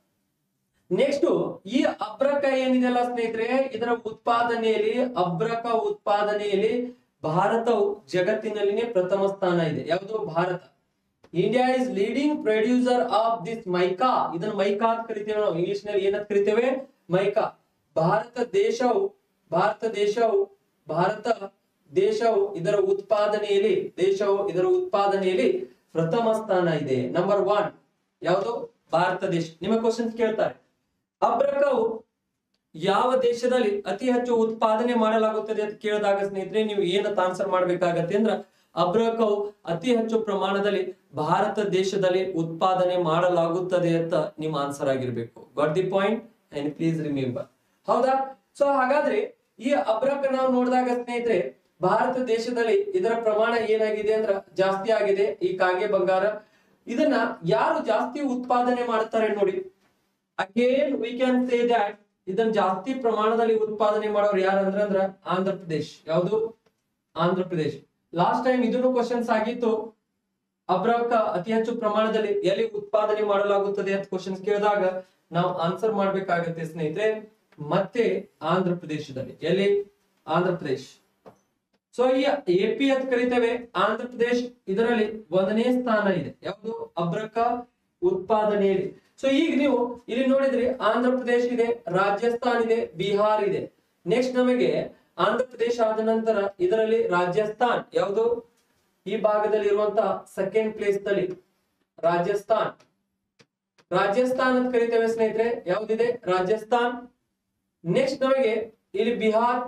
ನೆಕ್ಸ್ಟ್ ಈ ಅಬ್ರಕ ಏನಿದೆಲ್ಲ ಸ್ನೇಹಿತರೆ ಇದರ ಉತ್ಪಾದನೆಯಲ್ಲಿ ಅಬ್ರಕ ಉತ್ಪಾದನೆಯಲ್ಲಿ ಭಾರತವು ಜಗತ್ತಿನಲ್ಲಿನೇ ಪ್ರಥಮ ಸ್ಥಾನ ಇದೆ ಯಾವುದು Bharat India is leading producer of this mica ಇದನ್ನ ಮೈಕಾ ಅಂತ ಕರಿತೇವೆ ನಾವು ಇಂಗ್ಲಿಷ್ ನಲ್ಲಿ ಏನಂತ ಕರಿತೇವೆ ಮೈಕಾ ಭಾರತ ದೇಶವು ಭಾರತ ದೇಶವು ಭಾರತ ದೇಶವು ಇದರ ಉತ್ಪಾದನೆಯಲ್ಲಿ ದೇಶವು ಇದರ ಉತ್ಪಾದನೆಯಲ್ಲಿ ಪ್ರಥಮ ಸ್ಥಾನ ಇದೆ ನಂಬರ್ ಒನ್ ಯಾವುದು ಭಾರತ ದೇಶ ನಿಮ್ಮ ಕ್ವಶನ್ಸ್ ಕೇಳ್ತಾರೆ ಅಬ್ರಕವು ಯಾವ ದೇಶದಲ್ಲಿ ಅತಿ ಹೆಚ್ಚು ಉತ್ಪಾದನೆ ಮಾಡಲಾಗುತ್ತದೆ ಅಂತ ಕೇಳಿದಾಗ ಸ್ನೇಹಿತರೆ ನೀವು ಏನಂತ ಆನ್ಸರ್ ಮಾಡ್ಬೇಕಾಗತ್ತೆ ಅಂದ್ರ ಅಬ್ರಕವು ಅತಿ ಹೆಚ್ಚು ಪ್ರಮಾಣದಲ್ಲಿ ಭಾರತ ದೇಶದಲ್ಲಿ ಉತ್ಪಾದನೆ ಮಾಡಲಾಗುತ್ತದೆ ಅಂತ ನಿಮ್ಮ ಆನ್ಸರ್ ಆಗಿರ್ಬೇಕು got the point and please remember ಹೌದಾ ಸೊ ಹಾಗಾದ್ರೆ ಈ ಅಬ್ರಕ ನಾವು ನೋಡಿದಾಗ ಸ್ನೇಹಿತರೆ ಭಾರತ ದೇಶದಲ್ಲಿ ಇದರ ಪ್ರಮಾಣ ಏನಾಗಿದೆ ಅಂದ್ರ ಜಾಸ್ತಿ ಆಗಿದೆ ಈ ಕಾಗೆ ಬಂಗಾರ ಇದನ್ನ ಯಾರು ಜಾಸ್ತಿ ಉತ್ಪಾದನೆ ಮಾಡ್ತಾರೆ ನೋಡಿ again we can say that ಇದನ್ನ ಜಾಸ್ತಿ ಪ್ರಮಾಣದಲ್ಲಿ ಉತ್ಪಾದನೆ ಮಾಡೋರು ಯಾರು ಅಂದ್ರ ಅಂದ್ರ ಆಂಧ್ರ ಪ್ರದೇಶ್ ಯಾವುದು ಆಂಧ್ರ ಪ್ರದೇಶ್ ಲಾಸ್ಟ್ ಟೈಮ್ ಇದನ್ನು ಕ್ವಶನ್ಸ್ ಆಗಿತ್ತು ಅಬ್ರಕ ಅತಿ ಹೆಚ್ಚು ಪ್ರಮಾಣದಲ್ಲಿ ಎಲ್ಲಿ ಉತ್ಪಾದನೆ ಮಾಡಲಾಗುತ್ತದೆ ಅಂತ ಕ್ವಶನ್ಸ್ ಕೇಳಿದಾಗ ನಾವು ಆನ್ಸರ್ ಮಾಡ್ಬೇಕಾಗತ್ತೆ ಸ್ನೇಹಿತರೆ ಮತ್ತೆ ಆಂಧ್ರ ಪ್ರದೇಶದಲ್ಲಿ ಎಲ್ಲಿ ಆಂಧ್ರ ಪ್ರದೇಶ್ ಸೊ ಈ ಎ ಪಿ ಅಂತ ಕರಿತೇವೆ ಆಂಧ್ರ ಪ್ರದೇಶ್ ಇದರಲ್ಲಿ ಒಂದನೇ ಸ್ಥಾನ ಇದೆ ಯಾವುದು ಅಬ್ರಕ ಉತ್ಪಾದನೆಯಲ್ಲಿ ಸೊ ಈಗ ನೀವು ಇಲ್ಲಿ ನೋಡಿದ್ರಿ ಆಂಧ್ರ ಪ್ರದೇಶ ಇದೆ ರಾಜಸ್ಥಾನ್ ಇದೆ ಬಿಹಾರ್ ಇದೆ ನೆಕ್ಸ್ಟ್ ನಮಗೆ ಆಂಧ್ರ ಪ್ರದೇಶ ಆದ ನಂತರ ಇದರಲ್ಲಿ ರಾಜಸ್ಥಾನ್ ಯಾವುದು ಈ ಭಾಗದಲ್ಲಿ ಇರುವಂತಹ ಸೆಕೆಂಡ್ ಪ್ಲೇಸ್ ನಲ್ಲಿ ರಾಜಸ್ಥಾನ್ ರಾಜಸ್ಥಾನ್ ಅಂತ ಕರಿತೇವೆ ಸ್ನೇಹಿತರೆ ಯಾವ್ದಿದೆ ರಾಜಸ್ಥಾನ್ ನೆಕ್ಸ್ಟ್ ನಮಗೆ ಇಲ್ಲಿ ಬಿಹಾರ್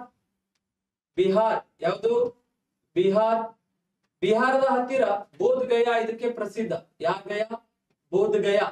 ಬಿಹಾರ್ ಯಾವುದು ಬಿಹಾರ್ ಬಿಹಾರದ ಹತ್ತಿರ ಬೋಧ್ ಗಯಾ ಇದಕ್ಕೆ ಪ್ರಸಿದ್ಧ ಯಾ ಗಯಾ ಬೋಧ್ ಗಯಾ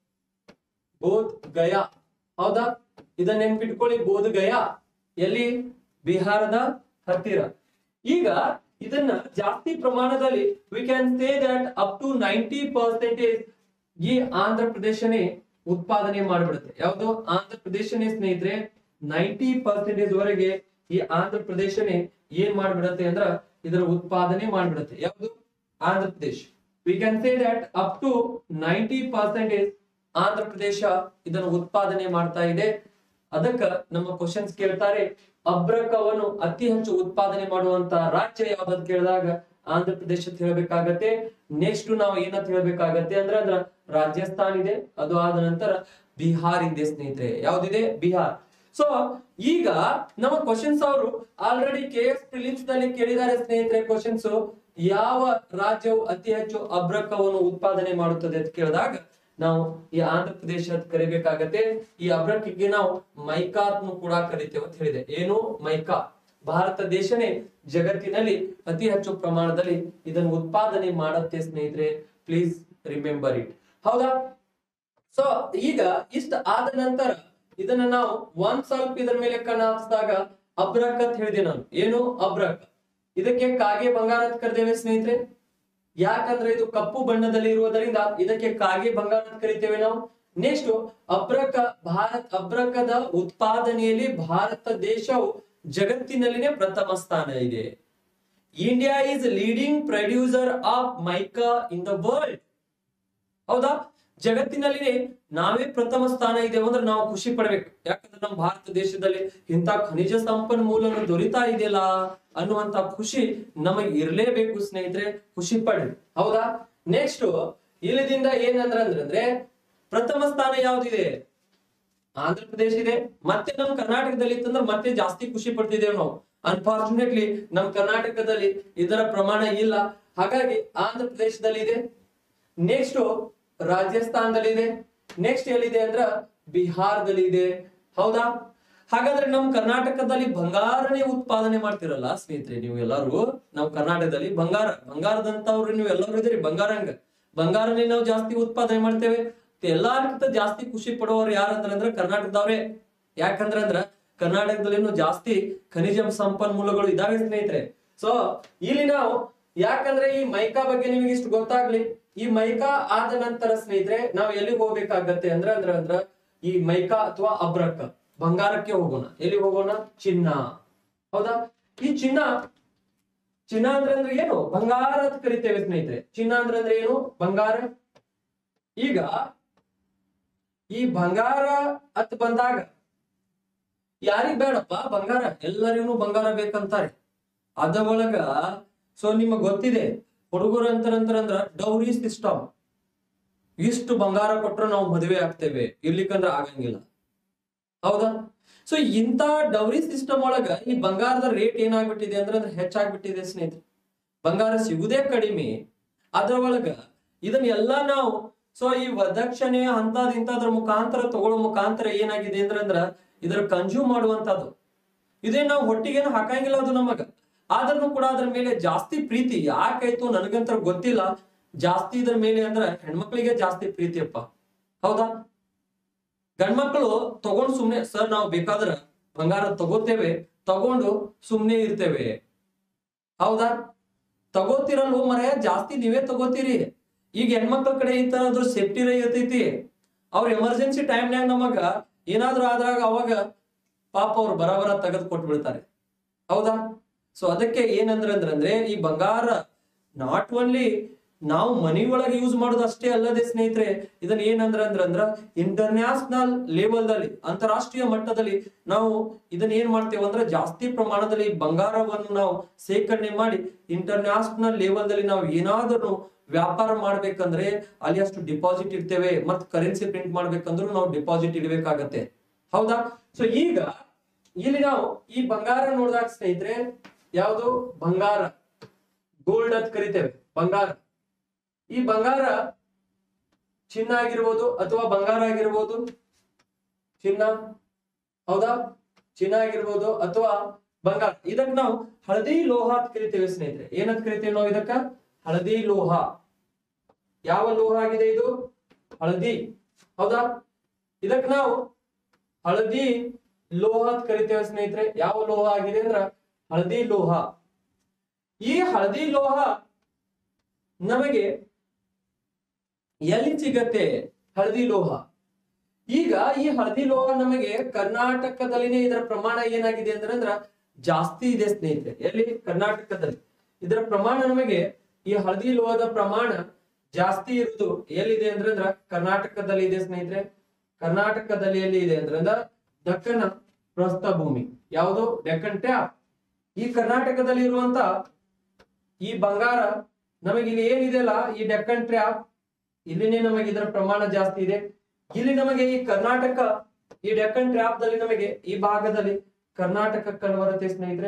ಬೋಧ್ ಗಯಾ ಹೌದಾ ಇದನ್ನ ನೆನ್ಪಿಟ್ಕೊಳ್ಳಿ ಬೋಧ್ ಗಯಾ ಎಲ್ಲಿ ಬಿಹಾರದ ಹತ್ತಿರ ಈಗ ಇದನ್ನ ಜಾಸ್ತಿ ಪ್ರಮಾಣದಲ್ಲಿ we can say that up to ninety percentage ಈ ಆಂಧ್ರ ಪ್ರದೇಶನೇ ಉತ್ಪಾದನೆ ಮಾಡಿಬಿಡುತ್ತೆ ಯಾವುದು ಆಂಧ್ರ ಪ್ರದೇಶನೇ ಸ್ನೇಹಿತರೆ ನೈಂಟಿ ಪರ್ಸೆಂಟೇಜ್ ವರೆಗೆ ಈ ಆಂಧ್ರ ಪ್ರದೇಶನೇ ಏನ್ ಮಾಡ್ಬಿಡತ್ತೆ ಅಂದ್ರ ಇದರ ಉತ್ಪಾದನೆ ಮಾಡ್ಬಿಡುತ್ತೆ ಯಾವುದು Andhra Pradesh we can say that up to ninety percentage Andhra Pradesh ಇದನ್ನು ಉತ್ಪಾದನೆ ಮಾಡ್ತಾ ಇದೆ ಅದಕ್ಕ ನಮ್ಮ ಕ್ವಶನ್ಸ್ ಕೇಳ್ತಾರೆ ಅಬ್ರಕವನ್ನು ಅತಿ ಹೆಚ್ಚು ಉತ್ಪಾದನೆ ಮಾಡುವಂತ ರಾಜ್ಯ ಯಾವ್ದಂತ ಕೇಳಿದಾಗ ಆಂಧ್ರ ಪ್ರದೇಶ ಅಂತ ಹೇಳ್ಬೇಕಾಗತ್ತೆ ನೆಕ್ಸ್ಟ್ ನಾವು ಏನಂತ ಹೇಳ್ಬೇಕಾಗತ್ತೆ ಅಂದ್ರ ಅಂದ್ರ ರಾಜಸ್ಥಾನ್ ಇದೆ ಅದು ಆದ ನಂತರ ಬಿಹಾರ್ ಇದೆ ಸ್ನೇಹಿತರೆ ಯಾವ್ದಿದೆ ಬಿಹಾರ್ ಸೊ ಈಗ ನಮ್ಮ ಕ್ವಶನ್ಸ್ ಅವರು ಆಲ್ರೆಡಿ ಕೆ ಎಸ್ ಪ್ರಿಲಿಮ್ಸ್ ನಲ್ಲಿ ಕೇಳಿದ್ದಾರೆ ಸ್ನೇಹಿತರೆ ಕ್ವಶನ್ಸ್ ಯಾವ ರಾಜ್ಯವು ಅತಿ ಹೆಚ್ಚು ಅಬ್ರಕವನ್ನು ಉತ್ಪಾದನೆ ಮಾಡುತ್ತದೆ ಅಂತ ಕೇಳಿದಾಗ ನಾವು ಈ ಆಂಧ್ರ ಪ್ರದೇಶ ಅಂತ ಕರಿಬೇಕಾಗತ್ತೆ ಈ ಅಬ್ರಕ್ಕಿಗೆ ನಾವು ಮೈಕಾತ್ನು ಕೂಡ ಕರಿತೇವೆ ಅಂತ ಹೇಳಿದೆ ಏನು ಮೈಕಾ ಭಾರತ ದೇಶನೇ ಜಗತ್ತಿನಲ್ಲಿ ಅತಿ ಹೆಚ್ಚು ಪ್ರಮಾಣದಲ್ಲಿ ಇದನ್ನು ಉತ್ಪಾದನೆ ಮಾಡುತ್ತೆ ಸ್ನೇಹಿತರೆ ಪ್ಲೀಸ್ ರಿಮೆಂಬರ್ ಇಟ್ ಹೌದಾ ಸೊ ಈಗ ಇಷ್ಟ ಆದ ನಂತರ ಇದನ್ನ ನಾವು ಒಂದ್ ಸ್ವಲ್ಪ ಇದರ ಮೇಲೆ ಕಣ್ಣು ಹಾಕಿಸಿದಾಗ ಅಬ್ರಕ್ ಅಂತ ಹೇಳಿದೆ ನಾನು ಏನು ಅಬ್ರಕ್ ಇದಕ್ಕೆ ಕಾಗೆ ಬಂಗಾರ ಅಂತ ಕರೆದೇವೆ ಸ್ನೇಹಿತರೆ ಯಾಕಂದ್ರೆ ಇದು ಕಪ್ಪು ಬಣ್ಣದಲ್ಲಿ ಇರುವುದರಿಂದ ಇದಕ್ಕೆ ಕಾಗೆ ಬಂಗಾರ ಅಂತ ಕರಿತೇವೆ ನಾವು ನೆಕ್ಸ್ಟ್ ಅಬ್ರಕ ಭಾರತ್ ಅಬ್ರಕದ ಉತ್ಪಾದನೆಯಲ್ಲಿ ಭಾರತ ದೇಶವು ಜಗತ್ತಿನಲ್ಲಿನೇ ಪ್ರಥಮ ಸ್ಥಾನ ಇದೆ India is leading producer of mica in the world ಹೌದಾ ಜಗತ್ತಿನಲ್ಲಿ ನಾವೇ ಪ್ರಥಮ ಸ್ಥಾನ ಇದೆ ಅಂದ್ರೆ ನಾವು ಖುಷಿ ಪಡ್ಬೇಕು ಯಾಕಂದ್ರೆ ನಮ್ಮ ಭಾರತ ದೇಶದಲ್ಲಿ ಇಂಥ ಖನಿಜ ಸಂಪನ್ಮೂಲನು ದೊರೀತಾ ಇದೆಯಲ್ಲ ಅನ್ನುವಂತ ಖುಷಿ ನಮಗೆ ಇರ್ಲೇಬೇಕು ಸ್ನೇಹಿತರೆ ಖುಷಿ ಪಡ್ರಿ ಹೌದಾ ನೆಕ್ಸ್ಟ್ ಇಲ್ಲಿದಿಂದ ಏನಂದ್ರ ಅಂದ್ರೆ ಪ್ರಥಮ ಸ್ಥಾನ ಯಾವ್ದಿದೆ ಆಂಧ್ರ ಪ್ರದೇಶ ಇದೆ ಮತ್ತೆ ನಮ್ ಕರ್ನಾಟಕದಲ್ಲಿ ಇತ್ತಂದ್ರೆ ಮತ್ತೆ ಜಾಸ್ತಿ ಖುಷಿ ಪಡ್ತಿದ್ದೇವೆ ನಾವು ಅನ್ಫಾರ್ಚುನೇಟ್ಲಿ ನಮ್ ಕರ್ನಾಟಕದಲ್ಲಿ ಇದರ ಪ್ರಮಾಣ ಇಲ್ಲ ಹಾಗಾಗಿ ಆಂಧ್ರ ಪ್ರದೇಶದಲ್ಲಿ ಇದೆ ನೆಕ್ಸ್ಟ್ ರಾಜಸ್ಥಾನದಲ್ಲಿ ಇದೆ ನೆಕ್ಸ್ಟ್ ಎಲ್ಲಿದೆ ಅಂದ್ರ ಬಿಹಾರದಲ್ಲಿ ಇದೆ ಹೌದಾ ಹಾಗಾದ್ರೆ ನಮ್ ಕರ್ನಾಟಕದಲ್ಲಿ ಬಂಗಾರನೇ ಉತ್ಪಾದನೆ ಮಾಡ್ತಿರಲ್ಲ ಸ್ನೇಹಿತರೆ ನೀವು ಎಲ್ಲರೂ ನಾವು ಕರ್ನಾಟಕದಲ್ಲಿ ಬಂಗಾರ ಬಂಗಾರದಂತವ್ರು ನೀವು ಎಲ್ಲರೂ ಇದ್ದೀರಿ ಬಂಗಾರಂಗ ಬಂಗಾರನೇ ನಾವು ಜಾಸ್ತಿ ಉತ್ಪಾದನೆ ಮಾಡ್ತೇವೆ ಎಲ್ಲಾರ್ಕಿಂತ ಜಾಸ್ತಿ ಖುಷಿ ಪಡುವವರು ಯಾರಂದ್ರ ಅಂದ್ರೆ ಕರ್ನಾಟಕದವ್ರೆ ಯಾಕಂದ್ರ ಅಂದ್ರ ಕರ್ನಾಟಕದಲ್ಲಿ ಜಾಸ್ತಿ ಖನಿಜ ಸಂಪನ್ಮೂಲಗಳು ಇದಾವೆ ಸ್ನೇಹಿತರೆ ಸೊ ಇಲ್ಲಿ ನಾವು ಯಾಕಂದ್ರೆ ಈ ಮೈಕಾ ಬಗ್ಗೆ ನಿಮಗೆ ಇಷ್ಟು ಗೊತ್ತಾಗ್ಲಿ ಈ ಮೈಕಾ ಆದ ನಂತರ ಸ್ನೇಹಿತರೆ ನಾವು ಎಲ್ಲಿಗೆ ಹೋಗ್ಬೇಕಾಗತ್ತೆ ಅಂದ್ರ ಅಂದ್ರ ಅಂದ್ರ ಈ ಮೈಕಾ ಅಥವಾ ಅಬ್ರಕ್ ಬಂಗಾರಕ್ಕೆ ಹೋಗೋಣ ಎಲ್ಲಿ ಹೋಗೋಣ ಚಿನ್ನ ಹೌದಾ ಈ ಚಿನ್ನ ಚಿನ್ನ ಅಂದ್ರೆ ಅಂದ್ರೆ ಏನು ಬಂಗಾರ ಅಂತ ಕರಿತೇವೆ ಸ್ನೇಹಿತರೆ ಚಿನ್ನ ಅಂದ್ರೆ ಅಂದ್ರೆ ಏನು ಬಂಗಾರ ಈಗ ಈ ಬಂಗಾರ ಅಂತ ಬಂದಾಗ ಯಾರಿಗ್ ಬೇಡಪ್ಪ ಬಂಗಾರ ಎಲ್ಲರಿಗೂ ಬಂಗಾರ ಬೇಕಂತಾರೆ ಅದ ಒಳಗ ಸೊ ನಿಮಗ್ ಗೊತ್ತಿದೆ ಹುಡುಗರು ಅಂತಾರಂತಾರ ಅಂದ್ರ ಡೌರಿ ಸಿಸ್ಟಮ್ ಇಷ್ಟು ಬಂಗಾರ ಕೊಟ್ರೆ ನಾವು ಮದುವೆ ಆಗ್ತೇವೆ ಇರ್ಲಿಕ್ಕಂದ್ರ ಆಗಂಗಿಲ್ಲ ಹೌದಾ ಸೊ ಇಂತ ಡೌರಿ ಸಿಸ್ಟಮ್ ಒಳಗ ಈ ಬಂಗಾರದ ರೇಟ್ ಏನಾಗ್ಬಿಟ್ಟಿದೆ ಅಂದ್ರೆ ಅಂದ್ರೆ ಹೆಚ್ಚಾಗ್ಬಿಟ್ಟಿದೆ ಸ್ನೇಹಿತರೆ ಬಂಗಾರ ಸಿಗುದೇ ಕಡಿಮೆ ಅದ್ರ ಒಳಗ ಇದನ್ನ ಎಲ್ಲಾ ನಾವು ಸೊ ಈ ವದಕ್ಷಿಣೆ ಅಂತದ್ ಇಂತದ್ರ ಮುಖಾಂತರ ತಗೊಳ್ಳೋ ಮುಖಾಂತರ ಏನಾಗಿದೆ ಅಂದ್ರೆ ಅಂದ್ರ ಇದ್ರ ಕನ್ಸ್ಯೂಮ್ ಮಾಡುವಂತದ್ದು ಇದೇ ನಾವು ಹೊಟ್ಟಿಗೇನು ಹಾಕಂಗಿಲ್ಲ ಅದು ನಮಗ ಆದ್ರೂ ಕೂಡ ಅದ್ರ ಮೇಲೆ ಜಾಸ್ತಿ ಪ್ರೀತಿ ಯಾಕಾಯ್ತು ನನಗಂತ ಗೊತ್ತಿಲ್ಲ ಜಾಸ್ತಿ ಇದ್ರ ಮೇಲೆ ಅಂದ್ರ ಹೆಣ್ಮಕ್ಳಿಗೆ ಜಾಸ್ತಿ ಪ್ರೀತಿಯಪ್ಪ ಹೌದಾ ಗಂಡ್ಮಕ್ಳು ತಗೊಂಡ್ ಸುಮ್ನೆ ಸರ್ ನಾವು ಬೇಕಾದ್ರ ಬಂಗಾರ ತಗೋತೇವೆ ತಗೊಂಡು ಸುಮ್ನೆ ಇರ್ತೇವೆ ಹೌದಾ ತಗೋತಿರಲ್ವ ಮರ ಜಾಸ್ತಿ ನೀವೇ ತಗೋತೀರಿ ಈಗ ಹೆಣ್ಮಕ್ಳ ಕಡೆ ಈ ತರದ್ರ ಸೇಫ್ಟಿ ಇರ್ತೈತಿ ಅವ್ರ ಎಮರ್ಜೆನ್ಸಿ ಟೈಮ್ನ್ಯಾಗ ನಮಗ ಏನಾದ್ರೂ ಆದ್ರಾಗ ಅವಾಗ ಪಾಪ ಅವ್ರು ಬರಬರ ತೆಗೆದು ಕೊಟ್ಬಿಡ್ತಾರೆ ಹೌದಾ ಸೊ ಅದಕ್ಕೆ ಏನಂದ್ರೆ ಅಂದ್ರೆ ಈ ಬಂಗಾರ ನಾಟ್ ಓನ್ಲಿ ನಾವು ಮನಿ ಒಳಗೆ ಯೂಸ್ ಮಾಡೋದು ಅಷ್ಟೇ ಅಲ್ಲದೆ ಸ್ನೇಹಿತರೆ ಇದನ್ನ ಏನಂದ್ರ ಅಂದ್ರ ಅಂದ್ರ ಇಂಟರ್ನ್ಯಾಷನಲ್ ಲೆವೆಲ್ ದಲ್ಲಿ ಅಂತಾರಾಷ್ಟ್ರೀಯ ಮಟ್ಟದಲ್ಲಿ ನಾವು ಇದನ್ನ ಏನ್ ಮಾಡ್ತೇವೆ ಅಂದ್ರೆ ಜಾಸ್ತಿ ಪ್ರಮಾಣದಲ್ಲಿ ಬಂಗಾರವನ್ನು ನಾವು ಸೇಕರಣೆ ಮಾಡಿ ಇಂಟರ್ನ್ಯಾಷನಲ್ ಲೆವೆಲ್ ದಲ್ಲಿ ನಾವು ಏನಾದರೂ ವ್ಯಾಪಾರ ಮಾಡ್ಬೇಕಂದ್ರೆ ಅಲ್ಲಿ ಅಷ್ಟು ಡಿಪಾಸಿಟ್ ಇಡ್ತೇವೆ ಮತ್ ಕರೆನ್ಸಿ ಪ್ರಿಂಟ್ ಮಾಡ್ಬೇಕಂದ್ರೂ ನಾವು ಡಿಪಾಸಿಟ್ ಇಡಬೇಕಾಗತ್ತೆ ಹೌದಾ ಸೊ ಈಗ ಇಲ್ಲಿ ನಾವು ಈ ಬಂಗಾರ ನೋಡಿದಾಗ ಸ್ನೇಹಿತರೆ ಯಾವುದು ಬಂಗಾರ ಗೋಲ್ಡ್ ಅಂತ ಕರಿತೇವೆ ಬಂಗಾರ ಈ ಬಂಗಾರ ಚಿನ್ನ ಆಗಿರ್ಬೋದು ಅಥವಾ ಬಂಗಾರ ಆಗಿರ್ಬೋದು ಚಿನ್ನ ಹೌದಾ ಚಿನ್ನ ಆಗಿರ್ಬೋದು ಅಥವಾ ಬಂಗಾರ ಇದಕ್ ನಾವು ಹಳದಿ ಲೋಹ ಅಂತ ಕರಿತೇವೆ ಸ್ನೇಹಿತರೆ ಏನಂತ ಕರಿತೇವೆ ನಾವು ಇದಕ್ಕ ಹಳದಿ ಲೋಹ ಯಾವ ಲೋಹ ಆಗಿದೆ ಇದು ಹಳದಿ ಹೌದಾ ಇದಕ್ ನಾವು ಹಳದಿ ಲೋಹ ಅಂತ ಕರಿತೇವೆ ಸ್ನೇಹಿತರೆ ಯಾವ ಲೋಹ ಆಗಿದೆ ಅಂದ್ರ ಹಳದಿ ಲೋಹ ಈ ಹಳದಿ ಲೋಹ ನಮಗೆ ಎಲ್ಲಿ ಸಿಗತ್ತೆ ಹಳದಿ ಲೋಹ ಈಗ ಈ ಹಳದಿ ಲೋಹ ನಮಗೆ ಕರ್ನಾಟಕದಲ್ಲಿನೇ ಇದರ ಪ್ರಮಾಣ ಏನಾಗಿದೆ ಅಂದ್ರೆ ಅಂದ್ರ ಜಾಸ್ತಿ ಇದೆ ಸ್ನೇಹಿತರೆ ಎಲ್ಲಿ ಕರ್ನಾಟಕದಲ್ಲಿ ಇದರ ಪ್ರಮಾಣ ನಮಗೆ ಈ ಹಳದಿ ಲೋಹದ ಪ್ರಮಾಣ ಜಾಸ್ತಿ ಇರುವುದು ಎಲ್ಲಿದೆ ಅಂದ್ರೆ ಅಂದ್ರ ಕರ್ನಾಟಕದಲ್ಲಿ ಇದೆ ಸ್ನೇಹಿತರೆ ಕರ್ನಾಟಕದಲ್ಲಿ ಎಲ್ಲಿ ಇದೆ ಅಂದ್ರೆ ಅಂದ್ರ ದಕ್ಕನ ಪ್ರಸ್ಥಭೂಮಿ ಯಾವುದು ಡೆಕ್ಕನ್ ಟ್ಯಾಪ್ ಈ ಕರ್ನಾಟಕದಲ್ಲಿ ಇರುವಂತ ಈ ಬಂಗಾರ ನಮಗೆ ಇಲ್ಲಿ ಏನಿದೆಯಲ್ಲ ಈ ಡೆಕ್ಕನ್ ಟ್ರ್ಯಾಪ್ ಇಲ್ಲಿನೇ ನಮಗೆ ಇದರ ಪ್ರಮಾಣ ಜಾಸ್ತಿ ಇದೆ ಇಲ್ಲಿ ನಮಗೆ ಈ ಕರ್ನಾಟಕ ಈ ಡೆಕ್ಕನ್ ಟ್ರ್ಯಾಪ್ ದಲ್ಲಿ ನಮಗೆ ಈ ಭಾಗದಲ್ಲಿ ಕರ್ನಾಟಕ ಕಂಡು ಬರುತ್ತೆ ಸ್ನೇಹಿತರೆ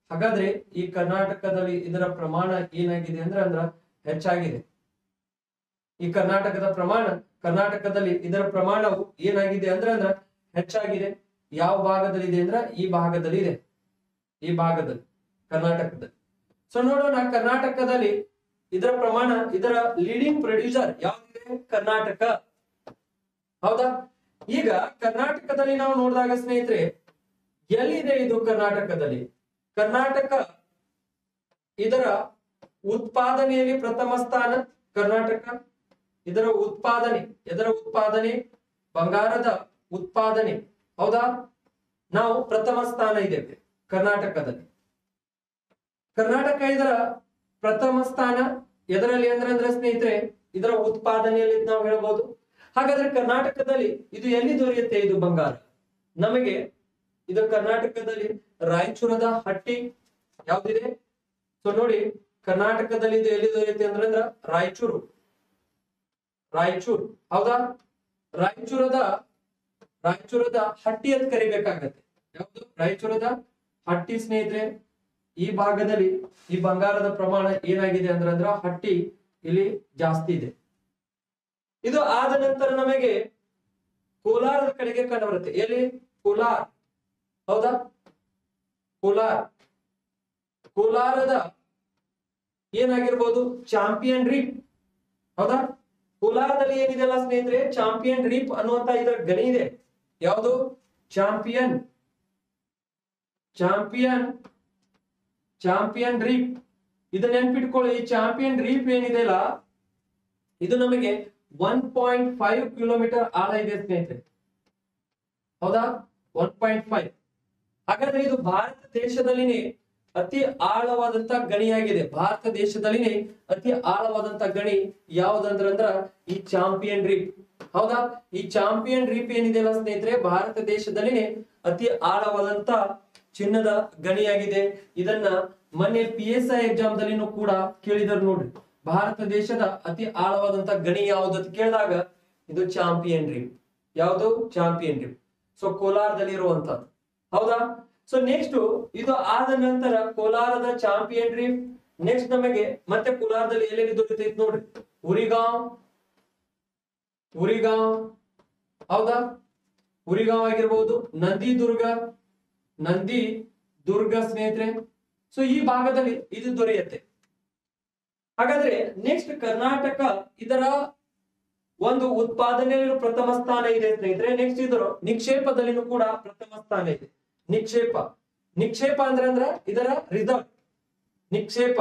ಹಾಗಾದ್ರೆ ಈ ಕರ್ನಾಟಕದಲ್ಲಿ ಇದರ ಪ್ರಮಾಣ ಏನಾಗಿದೆ ಅಂದ್ರೆ ಅಂದ್ರ ಹೆಚ್ಚಾಗಿದೆ ಈ ಕರ್ನಾಟಕದ ಪ್ರಮಾಣ ಕರ್ನಾಟಕದಲ್ಲಿ ಇದರ ಪ್ರಮಾಣವು ಏನಾಗಿದೆ ಅಂದ್ರೆ ಅಂದ್ರ ಹೆಚ್ಚಾಗಿದೆ ಯಾವ ಭಾಗದಲ್ಲಿ ಇದೆ ಅಂದ್ರ ಈ ಭಾಗದಲ್ಲಿ ಇದೆ ಈ ಭಾಗದಲ್ಲಿ ಕರ್ನಾಟಕದಲ್ಲಿ ಸೊ ನೋಡೋಣ ಕರ್ನಾಟಕದಲ್ಲಿ ಇದರ ಪ್ರಮಾಣ ಇದರ ಲೀಡಿಂಗ್ ಪ್ರೊಡ್ಯೂಸರ್ ಯಾವ್ದಿದೆ ಕರ್ನಾಟಕ ಹೌದಾ ಈಗ ಕರ್ನಾಟಕದಲ್ಲಿ ನಾವು ನೋಡಿದಾಗ ಸ್ನೇಹಿತರೆ ಎಲ್ಲಿದೆ ಇದು ಕರ್ನಾಟಕದಲ್ಲಿ ಕರ್ನಾಟಕ ಇದರ ಉತ್ಪಾದನೆಯಲ್ಲಿ ಪ್ರಥಮ ಸ್ಥಾನ ಕರ್ನಾಟಕ ಇದರ ಉತ್ಪಾದನೆ ಇದರ ಉತ್ಪಾದನೆ ಬಂಗಾರದ ಉತ್ಪಾದನೆ ಹೌದಾ ನಾವು ಪ್ರಥಮ ಸ್ಥಾನ ಇದ್ದೇವೆ ಕರ್ನಾಟಕದಲ್ಲಿ ಕರ್ನಾಟಕ ಇದರ ಪ್ರಥಮ ಸ್ಥಾನ ಎದರಲ್ಲಿ ಅಂದ್ರೆ ಅಂದ್ರೆ ಸ್ನೇಹಿತರೆ ಇದರ ಉತ್ಪಾದನೆಯಲ್ಲಿ ನಾವು ಹೇಳ್ಬೋದು ಹಾಗಾದ್ರೆ ಕರ್ನಾಟಕದಲ್ಲಿ ಇದು ಎಲ್ಲಿ ದೊರೆಯುತ್ತೆ ಇದು ಬಂಗಾರ ನಮಗೆ ಇದು ಕರ್ನಾಟಕದಲ್ಲಿ ರಾಯಚೂರದ ಹಟ್ಟಿ ಯಾವ್ದಿದೆ ಸೊ ನೋಡಿ ಕರ್ನಾಟಕದಲ್ಲಿ ಇದು ಎಲ್ಲಿ ದೊರೆಯುತ್ತೆ ಅಂದ್ರೆ ಅಂದ್ರ ರಾಯಚೂರು ರಾಯಚೂರು ಹೌದಾ ರಾಯಚೂರದ ರಾಯಚೂರದ ಹಟ್ಟಿ ಅಂತ ಕರಿಬೇಕಾಗತ್ತೆ ಯಾವುದು ರಾಯಚೂರದ ಹಟ್ಟಿ ಸ್ನೇಹಿತರೆ ಈ ಭಾಗದಲ್ಲಿ ಈ ಬಂಗಾರದ ಪ್ರಮಾಣ ಏನಾಗಿದೆ ಅಂದ್ರೆ ಅಂದ್ರ ಹಟ್ಟಿ ಇಲ್ಲಿ ಜಾಸ್ತಿ ಇದೆ ಇದು ಆದ ನಂತರ ನಮಗೆ ಕೋಲಾರದ ಕಡೆಗೆ ಕಂಡು ಬರುತ್ತೆ ಎಲ್ಲಿ ಕೋಲಾರ್ ಹೌದಾ ಕೋಲಾರ್ ಕೋಲಾರದ ಏನಾಗಿರ್ಬೋದು ಚಾಂಪಿಯನ್ ರೀಪ್ ಹೌದಾ ಕೋಲಾರದಲ್ಲಿ ಏನಿದೆಲ್ಲ ಸ್ನೇಹಿತರೆ ಚಾಂಪಿಯನ್ ರೀಪ್ ಅನ್ನುವಂತ ಇದರ ಗಣಿ ಇದೆ ಯಾವುದು ಚಾಂಪಿಯನ್ ಚಾಂಪಿಯನ್ ಚಾಂಪಿಯನ್ ರೀಪ್ ಇದನ್ನ ನೆನ್ಪಿಟ್ಕೊಳ್ಳಿ ಈ ಚಾಂಪಿಯನ್ ರೀಪ್ ಏನಿದೆಯಲ್ಲ ಇದು ನಮಗೆ ಒನ್ ಪಾಯಿಂಟ್ ಫೈವ್ ಕಿಲೋಮೀಟರ್ ಆಳ ಇದೆ ಸ್ನೇಹಿತರೆ ಹೌದಾ ಒನ್ ಪಾಯಿಂಟ್ ಫೈವ್ ಹಾಗಾದ್ರೆ ಇದು ಭಾರತ ದೇಶದಲ್ಲಿನೇ ಅತಿ ಆಳವಾದಂತ ಗಣಿಯಾಗಿದೆ ಭಾರತ ದೇಶದಲ್ಲಿನೇ ಅತಿ ಆಳವಾದಂತ ಗಣಿ ಯಾವ್ದಂದ್ರ ಅಂದ್ರ ಈ ಚಾಂಪಿಯನ್ ರೀಪ್ ಹೌದಾ ಈ ಚಾಂಪಿಯನ್ ರೀಪ್ ಏನಿದೆಯಲ್ಲ ಸ್ನೇಹಿತರೆ ಭಾರತ ದೇಶದಲ್ಲಿನೇ ಅತಿ ಆಳವಾದಂತ ಚಿನ್ನದ ಗಣಿಯಾಗಿದೆ ಇದನ್ನ ಮೊನ್ನೆ ಪಿ ಎಸ್ ಐ ಎಕ್ಸಾಮ್ ದಲ್ಲಿನೂ ಕೂಡ ಕೇಳಿದರು ನೋಡ್ರಿ ಭಾರತ ದೇಶದ ಅತಿ ಆಳವಾದಂತ ಗಣಿ ಯಾವುದು ಅಂತ ಕೇಳಿದಾಗ ಇದು ಚಾಂಪಿಯನ್ ರೀಪ್ ಯಾವುದು ಚಾಂಪಿಯನ್ ರೀಪ್ ಸೊ ಕೋಲಾರದಲ್ಲಿ ಇರುವಂತದ್ದು ಹೌದಾ ಸೊ ನೆಕ್ಸ್ಟ್ ಇದು ಆದ ನಂತರ ಕೋಲಾರದ ಚಾಂಪಿಯನ್ ರೀಪ್ ನೆಕ್ಸ್ಟ್ ನಮಗೆ ಮತ್ತೆ ಕೋಲಾರದಲ್ಲಿ ಎಲ್ಲೆಲ್ಲಿ ದೊರೆತೈತಿ ನೋಡ್ರಿ ಉರಿಗಾಂವ್ ಉರಿಗಾಂವ್ ಹೌದಾ ಉರಿಗಾಂವ್ ಆಗಿರ್ಬೋದು ನಂದಿ ದುರ್ಗ ನಂದಿ ದುರ್ಗ ಸ್ನೇಹಿತರೆ ಸೊ ಈ ಭಾಗದಲ್ಲಿ ಇದು ದೊರೆಯುತ್ತೆ ಹಾಗಾದ್ರೆ ನೆಕ್ಸ್ಟ್ ಕರ್ನಾಟಕ ಇದರ ಒಂದು ಉತ್ಪಾದನೆಯಲ್ಲೂ ಪ್ರಥಮ ಸ್ಥಾನ ಇದೆ ಸ್ನೇಹಿತರೆ ನೆಕ್ಸ್ಟ್ ಇದರ ನಿಕ್ಷೇಪದಲ್ಲಿನೂ ಕೂಡ ಪ್ರಥಮ ಸ್ಥಾನ ಇದೆ ನಿಕ್ಷೇಪ ನಿಕ್ಷೇಪ ಅಂದ್ರೆ ಅಂದ್ರ ಇದರ ರಿಸಲ್ಟ್ ನಿಕ್ಷೇಪ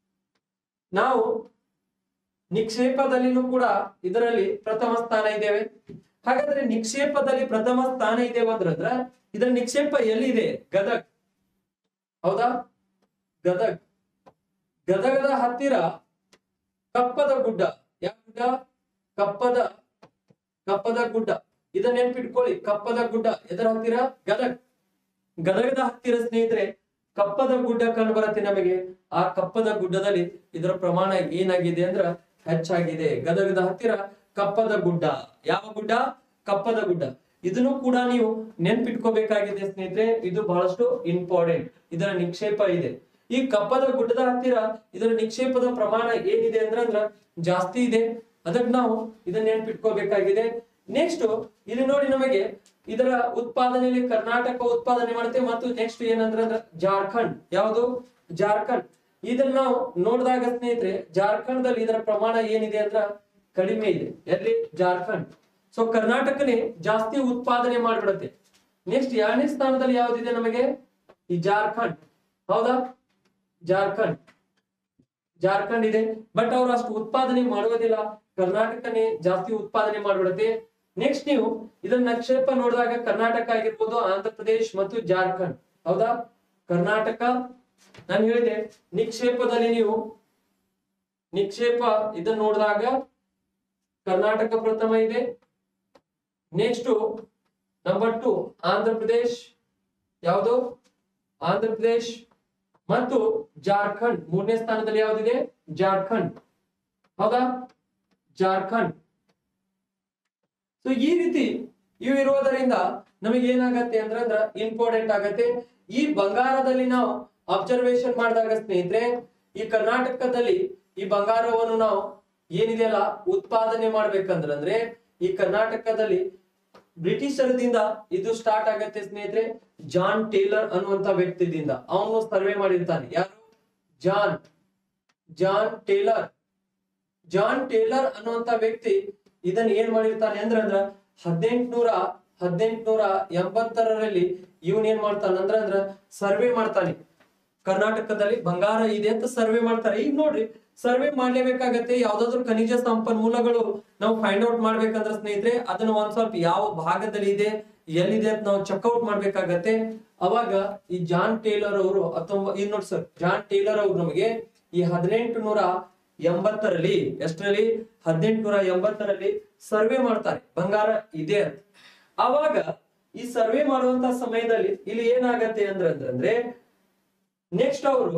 ನಾವು ನಿಕ್ಷೇಪದಲ್ಲಿನೂ ಕೂಡ ಇದರಲ್ಲಿ ಪ್ರಥಮ ಸ್ಥಾನ ಇದ್ದೇವೆ ಹಾಗಾದ್ರೆ ನಿಕ್ಷೇಪದಲ್ಲಿ ಪ್ರಥಮ ಸ್ಥಾನ ಇದ್ದೇವೆ ಅಂದ್ರ ಇದರ ನಿಕ್ಷೇಪ ಎಲ್ಲಿದೆ ಗದಗ್ ಹೌದಾ ಗದಗ್ ಗದಗದ ಹತ್ತಿರ ಕಪ್ಪದ ಗುಡ್ಡ ಯಾವ ಗುಡ್ಡ ಕಪ್ಪದ ಕಪ್ಪದ ಗುಡ್ಡ ಇದನ್ನ ನೆನ್ಪಿಟ್ಕೊಳ್ಳಿ ಕಪ್ಪದ ಗುಡ್ಡ ಇದರ ಹತ್ತಿರ ಗದಗ್ ಗದಗದ ಹತ್ತಿರ ಸ್ನೇಹಿತರೆ ಕಪ್ಪದ ಗುಡ್ಡ ಕಂಡು ಬರುತ್ತೆ ನಮಗೆ ಆ ಕಪ್ಪದ ಗುಡ್ಡದಲ್ಲಿ ಇದರ ಪ್ರಮಾಣ ಏನಾಗಿದೆ ಅಂದ್ರ ಹೆಚ್ಚಾಗಿದೆ ಗದಗದ ಹತ್ತಿರ ಕಪ್ಪದ ಗುಡ್ಡ ಯಾವ ಗುಡ್ಡ ಕಪ್ಪದ ಗುಡ್ಡ ಇದನ್ನು ಕೂಡ ನೀವು ನೆನ್ಪಿಟ್ಕೋಬೇಕಾಗಿದೆ ಸ್ನೇಹಿತರೆ ಇದು ಬಹಳಷ್ಟು ಇಂಪಾರ್ಟೆಂಟ್ ಇದರ ನಿಕ್ಷೇಪ ಇದೆ ಈ ಕಪ್ಪದ ಗುಡ್ಡದ ಹತ್ತಿರ ಇದರ ನಿಕ್ಷೇಪದ ಪ್ರಮಾಣ ಏನಿದೆ ಅಂದ್ರ ಅಂದ್ರ ಜಾಸ್ತಿ ಇದೆ ಅದಕ್ಕೆ ನಾವು ಇದನ್ನ ನೆನ್ಪಿಟ್ಕೋಬೇಕಾಗಿದೆ ನೆಕ್ಸ್ಟ್ ಇಲ್ಲಿ ನೋಡಿ ನಮಗೆ ಇದರ ಉತ್ಪಾದನೆಯಲ್ಲಿ ಕರ್ನಾಟಕ ಉತ್ಪಾದನೆ ಮಾಡುತ್ತೆ ಮತ್ತು ನೆಕ್ಸ್ಟ್ ಏನಂದ್ರ ಅಂದ್ರ ಜಾರ್ಖಂಡ್ ಯಾವುದು ಜಾರ್ಖಂಡ್ ಇದನ್ನ ನಾವು ನೋಡಿದಾಗ ಸ್ನೇಹಿತರೆ ಜಾರ್ಖಂಡ್ದಲ್ಲಿ ಇದರ ಪ್ರಮಾಣ ಏನಿದೆ ಅಂದ್ರ ಕಡಿಮೆ ಇದೆ ಎಲ್ಲಿ ಜಾರ್ಖಂಡ್ ಸೊ ಕರ್ನಾಟಕನೇ ಜಾಸ್ತಿ ಉತ್ಪಾದನೆ ಮಾಡ್ಬಿಡುತ್ತೆ ನೆಕ್ಸ್ಟ್ ಎರಡನೇ ಸ್ಥಾನದಲ್ಲಿ ಯಾವ್ದಿದೆ ನಮಗೆ ಈ ಜಾರ್ಖಂಡ್ ಹೌದಾ ಜಾರ್ಖಂಡ್ ಜಾರ್ಖಂಡ್ ಇದೆ ಬಟ್ ಅವ್ರು ಅಷ್ಟು ಉತ್ಪಾದನೆ ಮಾಡುವುದಿಲ್ಲ ಕರ್ನಾಟಕನೇ ಜಾಸ್ತಿ ಉತ್ಪಾದನೆ ಮಾಡ್ಬಿಡುತ್ತೆ ನೆಕ್ಸ್ಟ್ ನೀವು ಇದನ್ನ ನಕ್ಷೇಪ ನೋಡಿದಾಗ ಕರ್ನಾಟಕ ಆಗಿರ್ಬೋದು ಆಂಧ್ರ ಪ್ರದೇಶ್ ಮತ್ತು ಜಾರ್ಖಂಡ್ ಹೌದಾ ಕರ್ನಾಟಕ ನಾನು ಹೇಳಿದೆ ನಿಕ್ಷೇಪದಲ್ಲಿ ನೀವು ನಿಕ್ಷೇಪ ಇದನ್ನ ನೋಡಿದಾಗ ಕರ್ನಾಟಕ ಪ್ರಥಮ ಇದೆ next number two Andhra Pradesh ಯಾವುದು ಆಂಧ್ರ ಪ್ರದೇಶ್ ಮತ್ತು ಜಾರ್ಖಂಡ್ ಮೂರನೇ ಸ್ಥಾನದಲ್ಲಿ ಯಾವ್ದಿದೆ ಜಾರ್ಖಂಡ್ ಹೌದಾ ಜಾರ್ಖಂಡ್ ಸೊ ಈ ರೀತಿ ಇವು ಇರೋದರಿಂದ ನಮಗೆ ಏನಾಗತ್ತೆ ಅಂದ್ರೆ ಅಂದ್ರ ಇಂಪಾರ್ಟೆಂಟ್ ಆಗತ್ತೆ ಈ ಬಂಗಾರದಲ್ಲಿ ನಾವು ಅಬ್ಸರ್ವೇಷನ್ ಮಾಡಿದಾಗ ಸ್ನೇಹಿತರೆ ಈ ಕರ್ನಾಟಕದಲ್ಲಿ ಈ ಬಂಗಾರವನ್ನು ನಾವು ಏನಿದೆಯಲ್ಲ ಉತ್ಪಾದನೆ ಮಾಡ್ಬೇಕಂದ್ರ ಅಂದ್ರೆ ಈ ಕರ್ನಾಟಕದಲ್ಲಿ ಬ್ರಿಟಿಷರದಿಂದ ಇದು ಸ್ಟಾರ್ಟ್ ಆಗತ್ತೆ ಸ್ನೇಹಿತರೆ ಜಾನ್ ಟೇಲರ್ ಅನ್ನುವಂತ ವ್ಯಕ್ತಿದಿಂದ ಅವನು ಸರ್ವೆ ಮಾಡಿರ್ತಾನೆ ಯಾರು John John Taylor John Taylor ಅನ್ನುವಂತ ವ್ಯಕ್ತಿ ಇದನ್ನ ಏನ್ ಮಾಡಿರ್ತಾನೆ ಅಂದ್ರ ಅಂದ್ರ ಹದಿನೆಂಟುನೂರ ಹದಿನೆಂಟುನೂರ ಎಂಬತ್ತರಲ್ಲಿ ಇವನ್ ಏನ್ ಮಾಡ್ತಾನ ಅಂದ್ರ ಅಂದ್ರ ಸರ್ವೆ ಮಾಡ್ತಾನೆ ಕರ್ನಾಟಕದಲ್ಲಿ ಬಂಗಾರ ಇದೆ ಅಂತ ಸರ್ವೆ ಮಾಡ್ತಾರೆ ಈಗ ನೋಡ್ರಿ ಸರ್ವೆ ಮಾಡ್ಲೇಬೇಕಾಗತ್ತೆ ಯಾವ್ದಾದ್ರು ಖನಿಜ ಸಂಪನ್ಮೂಲಗಳು ನಾವು ಫೈಂಡ್ ಔಟ್ ಮಾಡ್ಬೇಕಂದ್ರೆ ಸ್ನೇಹಿತರೆ ಅದನ್ನ ಒಂದ್ ಸ್ವಲ್ಪ ಯಾವ ಭಾಗದಲ್ಲಿ ಇದೆ ಎಲ್ಲಿದೆ ಅಂತ ನಾವು ಚೆಕ್ಔಟ್ ಮಾಡ್ಬೇಕಾಗತ್ತೆ ಅವಾಗ ಈ ಜಾನ್ ಟೇಲರ್ ಅವರು ಹತ್ತೊಂಬ ಈಗ ನೋಡಿ ಸರ್ ಜಾನ್ ಟೇಲರ್ ಅವರು ನಮಗೆ ಈ ಹದಿನೆಂಟು ನೂರ ಎಂಬತ್ತರಲ್ಲಿ ಎಷ್ಟರಲ್ಲಿ ಹದಿನೆಂಟುನೂರ ಎಂಬತ್ತರಲ್ಲಿ ಸರ್ವೆ ಮಾಡ್ತಾರೆ ಬಂಗಾರ ಇದೆ ಅಂತ ಅವಾಗ ಈ ಸರ್ವೆ ಮಾಡುವಂತ ಸಮಯದಲ್ಲಿ ಇಲ್ಲಿ ಏನಾಗತ್ತೆ ಅಂದ್ರೆ ಅಂದ್ರೆ ನೆಕ್ಸ್ಟ್ ಅವರು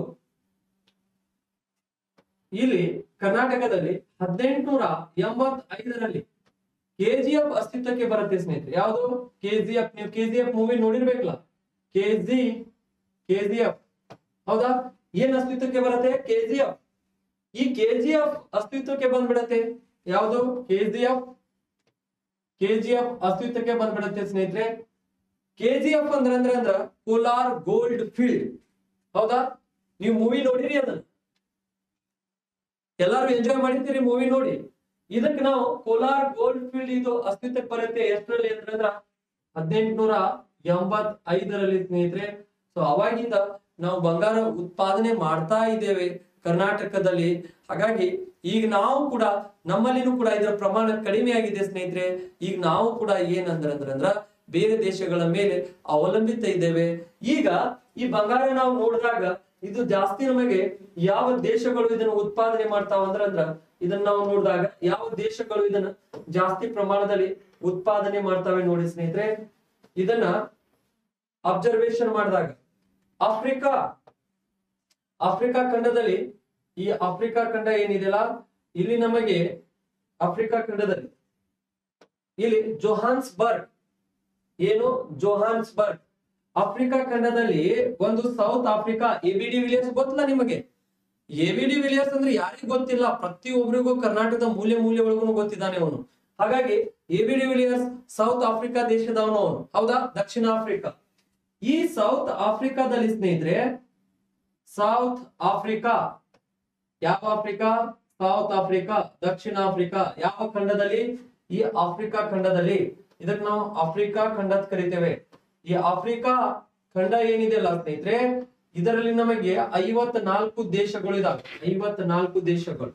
ಇಲ್ಲಿ ಕರ್ನಾಟಕದಲ್ಲಿ ಹದಿನೆಂಟುನೂರ ಎಂಬತ್ತೈದರಲ್ಲಿ ಕೆಜಿಎಫ್ ಅಸ್ತಿತ್ವಕ್ಕೆ ಬರುತ್ತೆ ಸ್ನೇಹಿತರೆ ಯಾವುದು ಕೆಜಿಎಫ್ ನೀವು ಕೆಜಿಎಫ್ ಮೂವಿ ನೋಡಿರ್ಬೇಕಲ್ಲ ಕೆಜಿ ಕೆಜಿಎಫ್ ಹೌದಾ ಏನ್ ಅಸ್ತಿತ್ವಕ್ಕೆ ಬರುತ್ತೆ ಕೆಜಿಎಫ್ ಈ ಕೆಜಿಎಫ್ ಅಸ್ತಿತ್ವಕ್ಕೆ ಬಂದ್ಬಿಡತ್ತೆ ಯಾವುದು ಕೆಜಿಎಫ್ ಕೆಜಿಎಫ್ ಅಸ್ತಿತ್ವಕ್ಕೆ ಬಂದ್ಬಿಡತ್ತೆ ಸ್ನೇಹಿತರೆ ಕೆಜಿಎಫ್ ಅಂದ್ರೆ ಅಂದ್ರೆ ಅಂದ್ರ ಕೋಲಾರ್ ಗೋಲ್ಡ್ ಫೀಲ್ಡ್ ಹೌದಾ ನೀವು ಮೂವಿ ನೋಡಿರಿ ಅದನ್ನ ಎಲ್ಲಾರು ಎಂಜಾಯ್ ಮಾಡಿರ್ತೀರಿ ಮೂವಿ ನೋಡಿ ಇದಕ್ಕೆ ನಾವು ಕೋಲಾರ್ ಗೋಲ್ಡ್ ಫೀಲ್ಡ್ ಇದು ಅಸ್ತಿತ್ವಕ್ಕೆ ಬರುತ್ತೆ ಎಷ್ಟರಲ್ಲಿ ಅಂತಂದ್ರ ಹದಿನೆಂಟುನೂರ ಎಂಬತ್ ಐದರಲ್ಲಿ ಸ್ನೇಹಿತರೆ ಸೊ ಅವಾಗಿಂದ ನಾವು ಬಂಗಾರ ಉತ್ಪಾದನೆ ಮಾಡ್ತಾ ಇದ್ದೇವೆ ಕರ್ನಾಟಕದಲ್ಲಿ ಹಾಗಾಗಿ ಈಗ ನಾವು ಕೂಡ ನಮ್ಮಲ್ಲಿನೂ ಕೂಡ ಇದರ ಪ್ರಮಾಣ ಕಡಿಮೆ ಆಗಿದೆ ಸ್ನೇಹಿತರೆ ಈಗ ನಾವು ಕೂಡ ಏನಂದ್ರಂದ್ರ ಬೇರೆ ದೇಶಗಳ ಮೇಲೆ ಅವಲಂಬಿತ ಇದ್ದೇವೆ ಈಗ ಈ ಬಂಗಾರ ನಾವು ನೋಡಿದಾಗ ಇದು ಜಾಸ್ತಿ ನಮಗೆ ಯಾವ ದೇಶಗಳು ಇದನ್ನ ಉತ್ಪಾದನೆ ಮಾಡ್ತಾವ ಅಂದ್ರ ಅಂದ್ರ ಇದನ್ನ ನಾವು ನೋಡಿದಾಗ ಯಾವ ದೇಶಗಳು ಇದನ್ನ ಜಾಸ್ತಿ ಪ್ರಮಾಣದಲ್ಲಿ ಉತ್ಪಾದನೆ ಮಾಡ್ತಾವೆ ನೋಡಿ ಸ್ನೇಹಿತರೆ ಇದನ್ನ ಅಬ್ಸರ್ವೇಷನ್ ಮಾಡಿದಾಗ ಆಫ್ರಿಕಾ ಆಫ್ರಿಕಾ ಖಂಡದಲ್ಲಿ ಈ ಆಫ್ರಿಕಾ ಖಂಡ ಏನಿದೆಯಲ್ಲ ಇಲ್ಲಿ ನಮಗೆ ಆಫ್ರಿಕಾ ಖಂಡದಲ್ಲಿ ಇಲ್ಲಿ ಜೋಹಾನ್ಸ್ಬರ್ಗ್ ಏನು ಜೋಹಾನ್ಸ್ಬರ್ಗ್ ಆಫ್ರಿಕಾ ಖಂಡದಲ್ಲಿ ಒಂದು South Africa A B de Villiers ಗೊತ್ತಿಲ್ಲ ನಿಮಗೆ ಎ ಬಿ ಡಿ ವಿಲಿಯರ್ಸ್ ಅಂದ್ರೆ ಯಾರಿಗೂ ಗೊತ್ತಿಲ್ಲ ಪ್ರತಿಯೊಬ್ಬರಿಗೂ ಕರ್ನಾಟಕದ ಮೂಲೆ ಮೂಲೆ ಒಳಗೂ ಗೊತ್ತಿದ್ದಾನೆ ಅವನು ಹಾಗಾಗಿ A B de Villiers South Africa ದೇಶದವನು ಅವನು ಹೌದಾ ದಕ್ಷಿಣ ಆಫ್ರಿಕಾ ಈ ಸೌತ್ ಆಫ್ರಿಕಾದಲ್ಲಿ ಸ್ನೇಹಿತರೆ ಸೌತ್ ಆಫ್ರಿಕಾ ಯಾವ ಆಫ್ರಿಕಾ ಸೌತ್ ಆಫ್ರಿಕಾ ದಕ್ಷಿಣ ಆಫ್ರಿಕಾ ಯಾವ ಖಂಡದಲ್ಲಿ ಈ ಆಫ್ರಿಕಾ ಖಂಡದಲ್ಲಿ ಇದಕ್ಕೆ ನಾವು ಆಫ್ರಿಕಾ ಖಂಡ ಅಂತ ಕರಿತೇವೆ ಈ ಆಫ್ರಿಕಾ ಖಂಡ ಏನಿದೆಯಲ್ಲ ಸ್ನೇಹಿತರೆ ಇದರಲ್ಲಿ ನಮಗೆ ಐವತ್ನಾಲ್ಕು ದೇಶಗಳು ಇದಾವೆ ಐವತ್ನಾಲ್ಕು ದೇಶಗಳು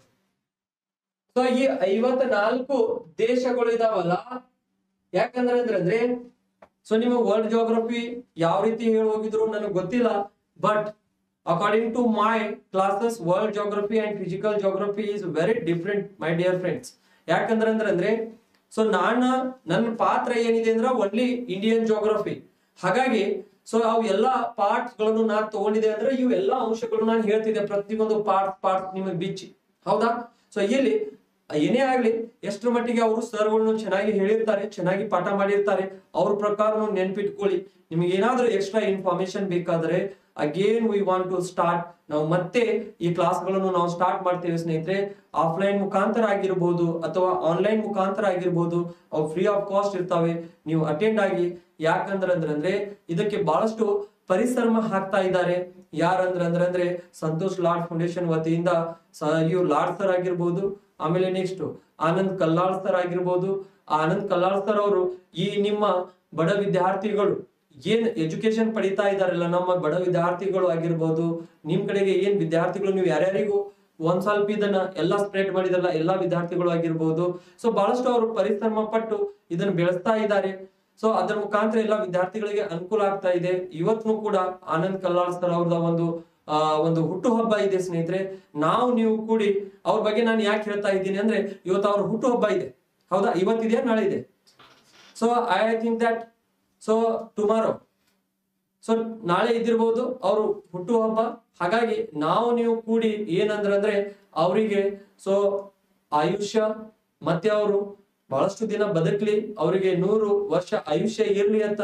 ಸೊ ಈ ಐವತ್ನಾಲ್ಕು ದೇಶಗಳು ಇದಾವಲ್ಲ ಯಾಕಂದ್ರೆ ಅಂದ್ರೆ ಅಂದ್ರೆ ಸೊ ನಿಮ್ಮ ವರ್ಲ್ಡ್ ಜಿಯೋಗ್ರಫಿ ಯಾವ ರೀತಿ ಹೇಳಿ ಹೋಗಿದ್ರು ನನಗೆ ಗೊತ್ತಿಲ್ಲ but according to my classes world geography and physical geography is very different my dear friends ಯಾಕಂದ್ರೆ ಅಂದ್ರೆ ಅಂದ್ರೆ ಸೊ ನಾನು ನನ್ನ ಪಾತ್ರ ಏನಿದೆ ಅಂದ್ರೆ ಒನ್ಲಿ ಇಂಡಿಯನ್ ಜಿಯೋಗ್ರಫಿ ಹಾಗಾಗಿ ಸೊ ಅವು ಎಲ್ಲಾ ಪಾರ್ಟ್ಸ್ ಗಳನ್ನು ನಾನು ತಗೊಂಡಿದೆ ಅಂದ್ರೆ ಇವು ಎಲ್ಲಾ ಅಂಶಗಳು ನಾನು ಹೇಳ್ತಿದ್ದೆ ಪ್ರತಿಯೊಂದು ಪಾರ್ಟ್ ಪಾರ್ಟ್ ನಿಮಗೆ ಬಿಚ್ಚಿ ಹೌದಾ ಸೊ ಇಲ್ಲಿ ಏನೇ ಆಗ್ಲಿ ಎಷ್ಟರ ಮಟ್ಟಿಗೆ ಅವರು ಸರ್ಗಳನ್ನು ಚೆನ್ನಾಗಿ ಹೇಳಿರ್ತಾರೆ ಚೆನ್ನಾಗಿ ಪಾಠ ಮಾಡಿರ್ತಾರೆ ಅವ್ರ ಪ್ರಕಾರ ನೆನ್ಪಿಟ್ಕೊಳ್ಳಿ ನಿಮಗೆ ಏನಾದ್ರೂ ಎಕ್ಸ್ಟ್ರಾ ಇನ್ಫಾರ್ಮೇಶನ್ ಬೇಕಾದ್ರೆ again we want to start ನಾವು ಮತ್ತೆ ಈ ಕ್ಲಾಸ್ಗಳನ್ನು ನಾವು ಸ್ಟಾರ್ಟ್ ಮಾಡ್ತೇವೆ ಸ್ನೇಹಿತರೆ ಆಫ್ಲೈನ್ ಮುಖಾಂತರ ಆಗಿರ್ಬೋದು ಅಥವಾ ಆನ್ಲೈನ್ ಮುಖಾಂತರ ಆಗಿರ್ಬೋದು ಅವು ಫ್ರೀ ಆಫ್ ಕಾಸ್ಟ್ ಇರ್ತಾವೆ ನೀವು ಅಟೆಂಡ್ ಆಗಿ ಯಾಕಂದ್ರೆ ಅಂದ್ರೆ ಅಂದ್ರೆ ಇದಕ್ಕೆ ಬಹಳಷ್ಟು ಪರಿಶ್ರಮ ಹಾಕ್ತಾ ಇದ್ದಾರೆ ಯಾರಂದ್ರೆ ಅಂದ್ರೆ ಅಂದ್ರೆ ಸಂತೋಷ್ ಲಾಡ್ ಫೌಂಡೇಶನ್ ವತಿಯಿಂದ ಸ- ಇವ್ರು ಲಾಡ್ ಸರ್ ಆಗಿರ್ಬೋದು ಆಮೇಲೆ ನೆಕ್ಸ್ಟ್ ಆನಂದ್ ಕಲ್ಲಾಳ್ ಸರ್ ಆಗಿರ್ಬೋದು ಆ ಆನಂದ್ ಕಲ್ಲಾಳ್ ಸರ್ ಅವರು ಈ ನಿಮ್ಮ ಬಡ ವಿದ್ಯಾರ್ಥಿಗಳು ಏನ್ ಎಜುಕೇಶನ್ ಪಡಿತಾ ಇದಾರಲ್ಲ ನಮ್ಮ ಬಡ ವಿದ್ಯಾರ್ಥಿಗಳು ಆಗಿರ್ಬೋದು ನಿಮ್ ಕಡೆಗೆ ಏನ್ ವಿದ್ಯಾರ್ಥಿಗಳು ನೀವು ಯಾರ್ಯಾರಿಗೂ ಒಂದ್ ಸ್ವಲ್ಪ ಇದನ್ನ ಎಲ್ಲಾ ಸ್ಪ್ರೆಡ್ ಮಾಡಿದಲ್ಲ ಎಲ್ಲಾ ವಿದ್ಯಾರ್ಥಿಗಳು ಆಗಿರ್ಬೋದು ಸೊ ಬಹಳಷ್ಟು ಅವರು ಪರಿಶ್ರಮ ಪಟ್ಟು ಇದನ್ನ ಬೆಳೆಸ್ತಾ ಇದ್ದಾರೆ ಸೊ ಅದರ ಮುಖಾಂತರ ಎಲ್ಲ ವಿದ್ಯಾರ್ಥಿಗಳಿಗೆ ಅನುಕೂಲ ಆಗ್ತಾ ಇದೆ ಇವತ್ತು ಕೂಡ ಆನಂದ್ ಕಲ್ಲಾಳ್ ಸರ್ ಅವ್ರದ ಒಂದು ಆ ಒಂದು ಹುಟ್ಟು ಹಬ್ಬ ಇದೆ ಸ್ನೇಹಿತರೆ ನಾವು ನೀವು ಕೂಡಿ ಅವ್ರ ಬಗ್ಗೆ ನಾನು ಯಾಕೆ ಹೇಳ್ತಾ ಇದ್ದೀನಿ ಅಂದ್ರೆ ಇವತ್ತು ಅವ್ರ ಹುಟ್ಟು ಹಬ್ಬ ಇದೆ ಹೌದಾ ಇವತ್ತಿದೆಯಾ ನಾಳೆ ಇದೆ so I think that so tomorrow so ನಾಳೆ ಇದ್ದಿರ್ಬೋದು ಅವರು ಹುಟ್ಟು ಹಬ್ಬ ಹಾಗಾಗಿ ನಾವು ನೀವು ಕೂಡಿ ಏನಂದ್ರೆ ಅಂದ್ರೆ ಅವರಿಗೆ ಸೊ ಆಯುಷ್ಯ ಮತ್ತೆ ಅವರು ಬಹಳಷ್ಟು ದಿನ ಬದುಕ್ಲಿ ಅವರಿಗೆ ನೂರು ವರ್ಷ ಆಯುಷ್ಯ ಇರ್ಲಿ ಅಂತ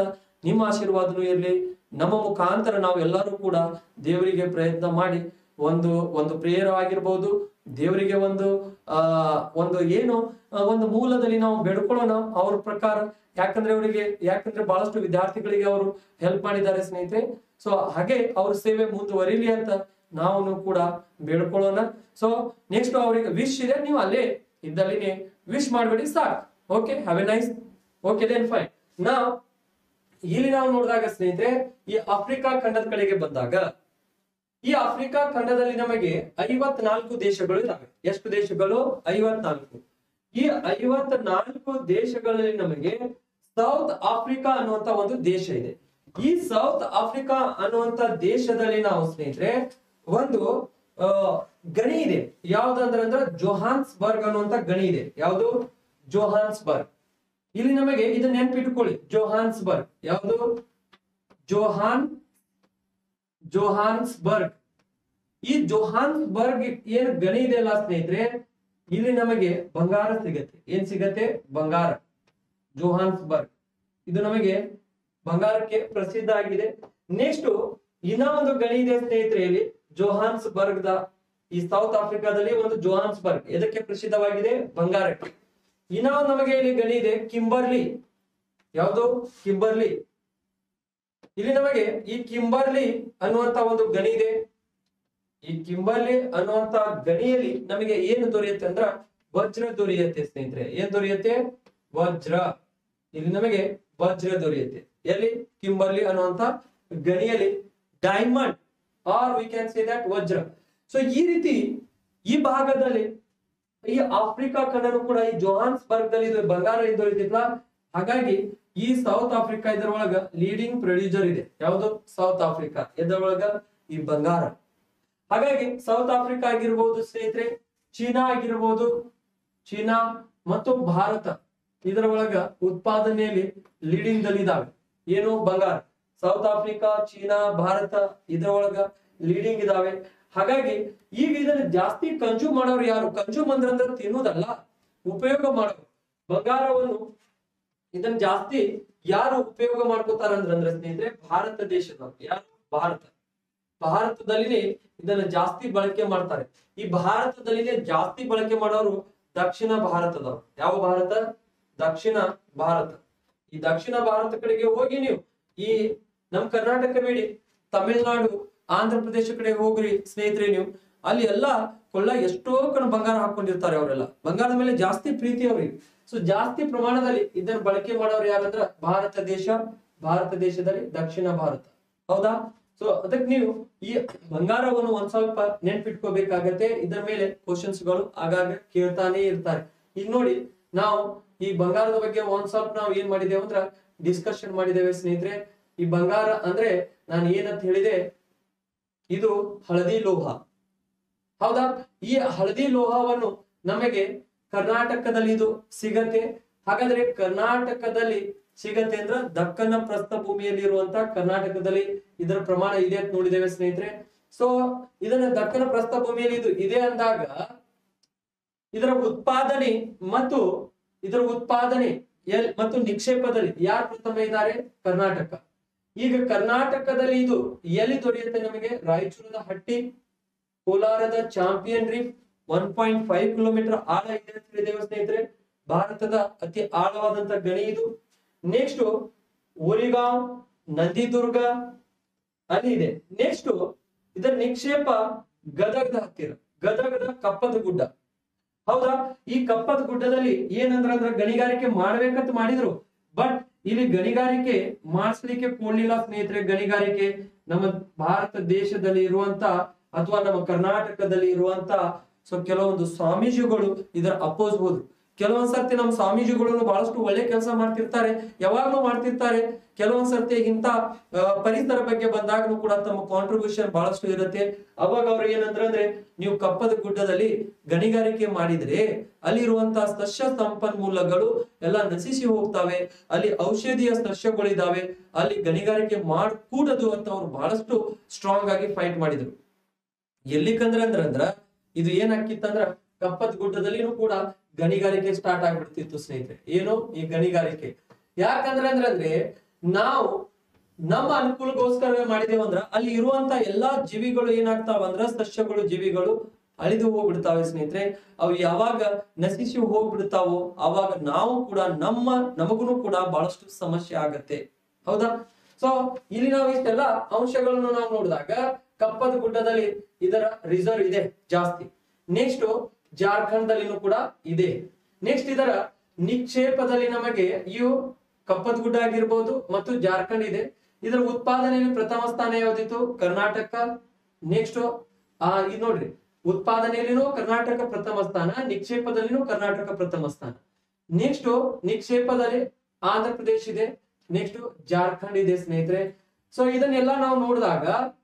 ನಿಮ್ಮ ಆಶೀರ್ವಾದನೂ ಇರಲಿ ನಮ್ಮ ಮುಖಾಂತರ ನಾವು ಎಲ್ಲರೂ ಕೂಡ ದೇವರಿಗೆ ಪ್ರಯತ್ನ ಮಾಡಿ ಒಂದು ಒಂದು ಪ್ರೇಯರ್ ಆಗಿರ್ಬೋದು ದೇವರಿಗೆ ಒಂದು ಆ ಒಂದು ಏನು ಆ, ಒಂದು ಮೂಲದಲ್ಲಿ ನಾವು ಬೆಡ್ಕೊಳ್ಳೋಣ ಅವ್ರ ಪ್ರಕಾರ ಯಾಕಂದ್ರೆ ಅವರಿಗೆ ಯಾಕಂದ್ರೆ ಬಹಳಷ್ಟು ವಿದ್ಯಾರ್ಥಿಗಳಿಗೆ ಅವರು ಹೆಲ್ಪ್ ಮಾಡಿದ್ದಾರೆ ಸ್ನೇಹಿತರೆ ಸೊ ಹಾಗೆ ಅವ್ರ ಸೇವೆ ಮುಂದುವರಿಲಿ ಅಂತ ನಾವು ಕೂಡ ಬೇಡ್ಕೊಳ್ಳೋಣ ಸೊ ನೆಕ್ಸ್ಟ್ ಅವ್ರಿಗೆ ವಿಶ್ ಇದೆ ನೀವು ಅಲ್ಲೇ ಇದ್ದಲ್ಲಿನೇ ವಿಶ್ ಮಾಡಬೇಡಿ ಸಾಕು okay have a nice okay then fine ನಾವು ಇಲ್ಲಿ ನಾವು ನೋಡಿದಾಗ ಸ್ನೇಹಿತರೆ ಈ ಆಫ್ರಿಕಾ ಖಂಡದ ಕಡೆಗೆ ಬಂದಾಗ ಈ ಆಫ್ರಿಕಾ ಖಂಡದಲ್ಲಿ ನಮಗೆ ಐವತ್ನಾಲ್ಕು ದೇಶಗಳು ಇದಾವೆ ಎಷ್ಟು ದೇಶಗಳು ಐವತ್ನಾಲ್ಕು ಈ ಐವತ್ನಾಲ್ಕು ದೇಶಗಳಲ್ಲಿ ನಮಗೆ ಸೌತ್ ಆಫ್ರಿಕಾ ಅನ್ನುವಂತ ಒಂದು ದೇಶ ಇದೆ ಈ ಸೌತ್ ಆಫ್ರಿಕಾ ಅನ್ನುವಂತ ದೇಶದಲ್ಲಿ ನಾವು ಸ್ನೇಹಿತರೆ ಒಂದು ಆ, ಗಣಿ ಇದೆ ಯಾವ್ದಂದ್ರೆ ಅಂದ್ರೆ ಜೋಹಾನ್ಸ್ಬರ್ಗ್ ಅನ್ನುವಂತ ಗಣಿ ಇದೆ ಯಾವುದು ಜೋಹಾನ್ಸ್ಬರ್ಗ್ ಇಲ್ಲಿ ನಮಗೆ ಇದನ್ನ ನೆನ್ಪಿಟ್ಕೊಳ್ಳಿ ಜೋಹಾನ್ಸ್ಬರ್ಗ್ ಯಾವುದು ಜೋಹಾನ್ ಜೋಹಾನ್ಸ್ಬರ್ಗ್ ಈ ಜೋಹಾನ್ಸ್ಬರ್ಗ್ ಏನ್ ಗಣಿ ಇದೆಯಲ್ಲ ಸ್ನೇಹಿತರೆ ಇಲ್ಲಿ ನಮಗೆ ಬಂಗಾರ ಸಿಗತ್ತೆ ಏನ್ ಸಿಗತ್ತೆ ಬಂಗಾರ ಜೋಹಾನ್ಸ್ಬರ್ಗ್ ಇದು ನಮಗೆ ಬಂಗಾರಕ್ಕೆ ಪ್ರಸಿದ್ಧ ಆಗಿದೆ ನೆಕ್ಸ್ಟ್ ಇನ್ನ ಒಂದು ಗಣಿ ಇದೆ ಸ್ನೇಹಿತರೆ ಇಲ್ಲಿ ಜೋಹಾನ್ಸ್ಬರ್ಗ್ ದ ಈ ಸೌತ್ ಆಫ್ರಿಕಾದಲ್ಲಿ ಒಂದು ಜೋಹಾನ್ಸ್ಬರ್ಗ್ ಎದಕ್ಕೆ ಪ್ರಸಿದ್ಧವಾಗಿದೆ ಬಂಗಾರಕ್ಕೆ ಇನ್ನ ಒಂದು ನಮಗೆ ಇಲ್ಲಿ ಗಣಿ ಇದೆ ಕಿಂಬರ್ಲಿ ಯಾವುದು ಕಿಂಬರ್ಲಿ ಇಲ್ಲಿ ನಮಗೆ ಈ ಕಿಂಬರ್ಲಿ ಅನ್ನುವಂತ ಒಂದು ಗಣಿ ಇದೆ ಈ ಕಿಂಬರ್ಲಿ ಅನ್ನುವಂತ ಗಣಿಯಲ್ಲಿ ನಮಗೆ ಏನು ದೊರೆಯುತ್ತೆ ಅಂದ್ರ ವಜ್ರ ದೊರೆಯುತ್ತೆ ಸ್ನೇಹಿತರೆ ಏನ್ ದೊರೆಯುತ್ತೆ ವಜ್ರ ಇಲ್ಲಿ ನಮಗೆ ವಜ್ರ ದೊರೆಯುತ್ತೆ ಎಲ್ಲಿ ಕಿಂಬರ್ಲಿ ಅನ್ನುವಂತ ಗಣಿಯಲ್ಲಿ diamond are we can say that ವಜ್ರ ಸೊ ಈ ರೀತಿ ಈ ಭಾಗದಲ್ಲಿ ಈ ಆಫ್ರಿಕಾ ಖಂಡನು ಕೂಡ ಈ ಜೋಹಾನ್ಸ್ಬರ್ಗ್ ದಲ್ಲಿ ಇದು ಬಂಗಾರ ಇದು ದೊರೆತಿತ್ತಲ್ಲ ಹಾಗಾಗಿ ಈ ಸೌತ್ ಆಫ್ರಿಕಾ ಇದರೊಳಗ ಲೀಡಿಂಗ್ ಪ್ರೊಡ್ಯೂಸರ್ ಇದೆ ಯಾವುದು ಸೌತ್ ಆಫ್ರಿಕಾ ಇದರೊಳಗ ಈ ಬಂಗಾರ ಹಾಗಾಗಿ ಸೌತ್ ಆಫ್ರಿಕಾ ಆಗಿರ್ಬೋದು ಸ್ನೇಹಿತರೆ ಚೀನಾ ಆಗಿರ್ಬೋದು ಚೀನಾ ಮತ್ತು ಭಾರತ ಇದರ ಒಳಗ ಉತ್ಪಾದನೆಯಲ್ಲಿ ಲೀಡಿಂಗ್ ದಲ್ಲಿ ಇದಾವೆ ಏನು ಬಂಗಾರ ಸೌತ್ ಆಫ್ರಿಕಾ ಚೀನಾ ಭಾರತ ಇದರ ಒಳಗ ಲೀಡಿಂಗ್ ಇದಾವೆ ಹಾಗಾಗಿ ಈಗ ಇದನ್ನ ಜಾಸ್ತಿ ಕನ್ಸ್ಯೂಮ್ ಮಾಡೋರು ಯಾರು ಕನ್ಸ್ಯೂಮ್ ಅಂದ್ರೆ ಅಂದ್ರೆ ತಿನ್ನೋದಲ್ಲ ಉಪಯೋಗ ಮಾಡೋರು ಬಂಗಾರವನ್ನು ಇದನ್ನ ಜಾಸ್ತಿ ಯಾರು ಉಪಯೋಗ ಮಾಡ್ಕೋತಾರ ಅಂದ್ರೆ ಸ್ನೇಹಿತರೆ ಭಾರತ ದೇಶದವರು ಯಾರು ಭಾರತ ಭಾರತದಲ್ಲಿನೇ ಇದನ್ನ ಜಾಸ್ತಿ ಬಳಕೆ ಮಾಡ್ತಾರೆ ಈ ಭಾರತದಲ್ಲಿನೇ ಜಾಸ್ತಿ ಬಳಕೆ ಮಾಡೋರು ದಕ್ಷಿಣ ಭಾರತದವರು ಯಾವ ಭಾರತ ದಕ್ಷಿಣ ಭಾರತ ಈ ದಕ್ಷಿಣ ಭಾರತ ಕಡೆಗೆ ಹೋಗಿ ನೀವು ಈ ನಮ್ ಕರ್ನಾಟಕ ಬೇಡಿ ತಮಿಳ್ನಾಡು ಆಂಧ್ರ ಪ್ರದೇಶ ಕಡೆ ಹೋಗ್ರಿ ಸ್ನೇಹಿತರೆ ನೀವು ಅಲ್ಲಿ ಎಲ್ಲ ಕೊಳ್ಳ ಎಷ್ಟೋ ಕಣ ಬಂಗಾರ ಹಾಕೊಂಡಿರ್ತಾರೆ ಅವರೆಲ್ಲ ಬಂಗಾರದ ಮೇಲೆ ಜಾಸ್ತಿ ಪ್ರೀತಿ ಅವ್ರಿಗೆ ಸೊ ಜಾಸ್ತಿ ಪ್ರಮಾಣದಲ್ಲಿ ಇದನ್ನ ಬಳಕೆ ಮಾಡೋರು ಯಾರಂದ್ರ ಭಾರತ ದೇಶ ಭಾರತ ದೇಶದಲ್ಲಿ ದಕ್ಷಿಣ ಭಾರತ ಹೌದಾ ಸೊ ಅದಕ್ಕೆ ನೀವು ಈ ಬಂಗಾರವನ್ನು ಒಂದ್ ಸ್ವಲ್ಪ ನೆನ್ಪಿಟ್ಕೋಬೇಕಾಗತ್ತೆ ಇದರ ಮೇಲೆ ಕ್ವಶನ್ಸ್ ಗಳು ಆಗಾಗ ಕೇಳ್ತಾನೆ ಇರ್ತಾರೆ ಈಗ ನೋಡಿ ನಾವು ಈ ಬಂಗಾರದ ಬಗ್ಗೆ ಒಂದ್ ಸ್ವಲ್ಪ ನಾವು ಏನ್ ಮಾಡಿದ್ದೇವೆ ಅಂದ್ರ ಡಿಸ್ಕಷನ್ ಮಾಡಿದ್ದೇವೆ ಸ್ನೇಹಿತರೆ ಈ ಬಂಗಾರ ಅಂದ್ರೆ ನಾನು ಏನಂತ ಹೇಳಿದೆ ಇದು ಹಳದಿ ಲೋಹ ಹೌದಾ ಈ ಹಳದಿ ಲೋಹವನ್ನು ನಮಗೆ ಕರ್ನಾಟಕದಲ್ಲಿ ಇದು ಸಿಗತ್ತೆ ಹಾಗಾದ್ರೆ ಕರ್ನಾಟಕದಲ್ಲಿ ಸಿಗತ್ತೆ ಅಂದ್ರ ದಕ್ಕನ ಪ್ರಸ್ಥಭೂಮಿಯಲ್ಲಿ ಇರುವಂತ ಕರ್ನಾಟಕದಲ್ಲಿ ಇದರ ಪ್ರಮಾಣ ಇದೆ ಅಂತ ನೋಡಿದ್ದೇವೆ ಸ್ನೇಹಿತರೆ ಸೊ ಇದನ್ನ ದಕ್ಕನ ಪ್ರಸ್ಥಭೂಮಿಯಲ್ಲಿ ಇದು ಇದೆ ಅಂದಾಗ ಇದರ ಉತ್ಪಾದನೆ ಮತ್ತು ಇದರ ಉತ್ಪಾದನೆ ಎಲ್ ಮತ್ತು ನಿಕ್ಷೇಪದಲ್ಲಿ ಯಾರು ಪ್ರಥಮ ಇದ್ದಾರೆ ಕರ್ನಾಟಕ ಈಗ ಕರ್ನಾಟಕದಲ್ಲಿ ಇದು ಎಲ್ಲಿ ದೊರೆಯುತ್ತೆ ನಮಗೆ ರಾಯಚೂರದ ಹಟ್ಟಿ ಕೋಲಾರದ champion reef one point five kilometre ಆಳ ಇದೆ ಅಂತ ಹೇಳಿದ್ದೇವೆ ಸ್ನೇಹಿತರೆ ಭಾರತದ ಅತಿ ಆಳವಾದಂತ ಗಣಿ ಇದು ನೆಕ್ಸ್ಟ್ ಓರಿಗಾಂವ್ ನಂದಿದುರ್ಗ ಅಲ್ಲಿ ಇದೆ ನೆಕ್ಸ್ಟ್ ಇದರ ನಿಕ್ಷೇಪ ಗದಗದ ಹತ್ತಿರ ಗದಗದ ಕಪ್ಪದ ಗುಡ್ಡ ಹೌದಾ ಈ ಕಪ್ಪದ ಗುಡ್ಡದಲ್ಲಿ ಏನಂದ್ರ ಅಂದ್ರ ಗಣಿಗಾರಿಕೆ ಮಾಡ್ಬೇಕಂತ ಮಾಡಿದ್ರು ಬಟ್ ಇಲ್ಲಿ ಗಣಿಗಾರಿಕೆ ಮಾಡಿಸ್ಲಿಕ್ಕೆ ಕೊಡ್ಲಿಲ್ಲ ಸ್ನೇಹಿತರೆ ಗಣಿಗಾರಿಕೆ ನಮ್ಮ ಭಾರತ ದೇಶದಲ್ಲಿ ಇರುವಂತ ಅಥವಾ ನಮ್ಮ ಕರ್ನಾಟಕದಲ್ಲಿ ಇರುವಂತ ಸೊ ಕೆಲವೊಂದು ಸ್ವಾಮೀಜಿಗಳು ಇದರ ಅಪೋಸ್ ಹೋದ್ರು ಕೆಲವೊಂದ್ ಸರ್ತಿ ನಮ್ಮ ಸ್ವಾಮೀಜಿಗಳು ಬಹಳಷ್ಟು ಒಳ್ಳೆ ಕೆಲಸ ಮಾಡ್ತಿರ್ತಾರೆ ಯಾವಾಗ್ಲೂ ಮಾಡ್ತಿರ್ತಾರೆ ಕೆಲವೊಂದ್ ಸರ್ತಿ ಇಂತ ಆ, ಪರಿಸರ ಬಗ್ಗೆ ಬಂದಾಗಲೂ ಕೂಡ ತಮ್ಮ ಕಾಂಟ್ರಿಬ್ಯೂಷನ್ ಬಹಳಷ್ಟು ಇರುತ್ತೆ ಅವಾಗ ಅವ್ರು ಏನಂದ್ರೆ ಅಂದ್ರೆ ನೀವು ಕಪ್ಪದ ಗುಡ್ಡದಲ್ಲಿ ಗಣಿಗಾರಿಕೆ ಮಾಡಿದ್ರೆ ಅಲ್ಲಿರುವಂತಹ ಸಸ್ಯ ಸಂಪನ್ಮೂಲಗಳು ಎಲ್ಲ ನಶಿಸಿ ಹೋಗ್ತವೆ ಅಲ್ಲಿ ಔಷಧೀಯ ಸಸ್ಯಗಳಿದಾವೆ ಅಲ್ಲಿ ಗಣಿಗಾರಿಕೆ ಮಾಡಕೂಡದು ಅಂತ ಅವ್ರು ಬಹಳಷ್ಟು ಸ್ಟ್ರಾಂಗ್ ಆಗಿ ಫೈಟ್ ಮಾಡಿದ್ರು ಎಲ್ಲಿಕಂದ್ರ ಅಂದ್ರ ಅಂದ್ರ ಇದು ಏನಾಕಿತ್ತಂದ್ರ ಕಪ್ಪತ್ ಗುಡ್ಡದಲ್ಲಿನೂ ಕೂಡ ಗಣಿಗಾರಿಕೆ ಸ್ಟಾರ್ಟ್ ಆಗ್ಬಿಡ್ತಿತ್ತು ಸ್ನೇಹಿತರೆ ಏನು ಈ ಗಣಿಗಾರಿಕೆ ಯಾಕಂದ್ರ ಅಂದ್ರ ಅಂದ್ರೆ ನಾವು ನಮ್ಮ ಅನುಕೂಲಕ್ಕೋಸ್ಕರವೇ ಮಾಡಿದೇವು ಅಂದ್ರ ಅಲ್ಲಿ ಇರುವಂತ ಎಲ್ಲಾ ಜೀವಿಗಳು ಏನಾಗ್ತಾವ ಅಂದ್ರ ಸಸ್ಯಗಳು ಜೀವಿಗಳು ಅಳಿದು ಹೋಗ್ಬಿಡ್ತಾವೆ ಸ್ನೇಹಿತರೆ ಅವು ಯಾವಾಗ ನಶಿಸಿ ಹೋಗ್ಬಿಡ್ತಾವೋ ಅವಾಗ ನಾವು ಕೂಡ ನಮ್ಮ ನಮಗೂ ಕೂಡ ಬಹಳಷ್ಟು ಸಮಸ್ಯೆ ಆಗತ್ತೆ ಹೌದಾ ಸೊ ಇಲ್ಲಿ ನಾವು ಇಷ್ಟೆಲ್ಲ ಅಂಶಗಳನ್ನು ನಾವು ನೋಡಿದಾಗ ಕಪ್ಪದ ಗುಡ್ಡದಲ್ಲಿ ಇದರ ರಿಸರ್ವ್ ಇದೆ ಜಾಸ್ತಿ ನೆಕ್ಸ್ಟ್ ಜಾರ್ಖಂಡ್ದಲ್ಲಿನೂ ಕೂಡ ಇದೆ ನೆಕ್ಸ್ಟ್ ಇದರ ನಿಕ್ಷೇಪದಲ್ಲಿ ನಮಗೆ ಇವು ಕಪ್ಪದ ಗುಡ್ಡ ಆಗಿರ್ಬೋದು ಮತ್ತು ಜಾರ್ಖಂಡ್ ಇದೆ ಇದರ ಉತ್ಪಾದನೆಯಲ್ಲಿ ಪ್ರಥಮ ಸ್ಥಾನ ಯಾವ್ದಿತ್ತು ಕರ್ನಾಟಕ ನೆಕ್ಸ್ಟ್ ಆ ಇದು ನೋಡ್ರಿ ಉತ್ಪಾದನೆಯಲ್ಲಿನೂ ಕರ್ನಾಟಕ ಪ್ರಥಮ ಸ್ಥಾನ ನಿಕ್ಷೇಪದಲ್ಲಿನೂ ಕರ್ನಾಟಕ ಪ್ರಥಮ ಸ್ಥಾನ ನೆಕ್ಸ್ಟ್ ನಿಕ್ಷೇಪದಲ್ಲಿ ಆಂಧ್ರ ಪ್ರದೇಶ ಇದೆ ನೆಕ್ಸ್ಟ್ ಜಾರ್ಖಂಡ್ ಇದೆ ಸ್ನೇಹಿತರೆ ಸೊ ಇದನ್ನೆಲ್ಲ ನಾವು ನೋಡಿದಾಗ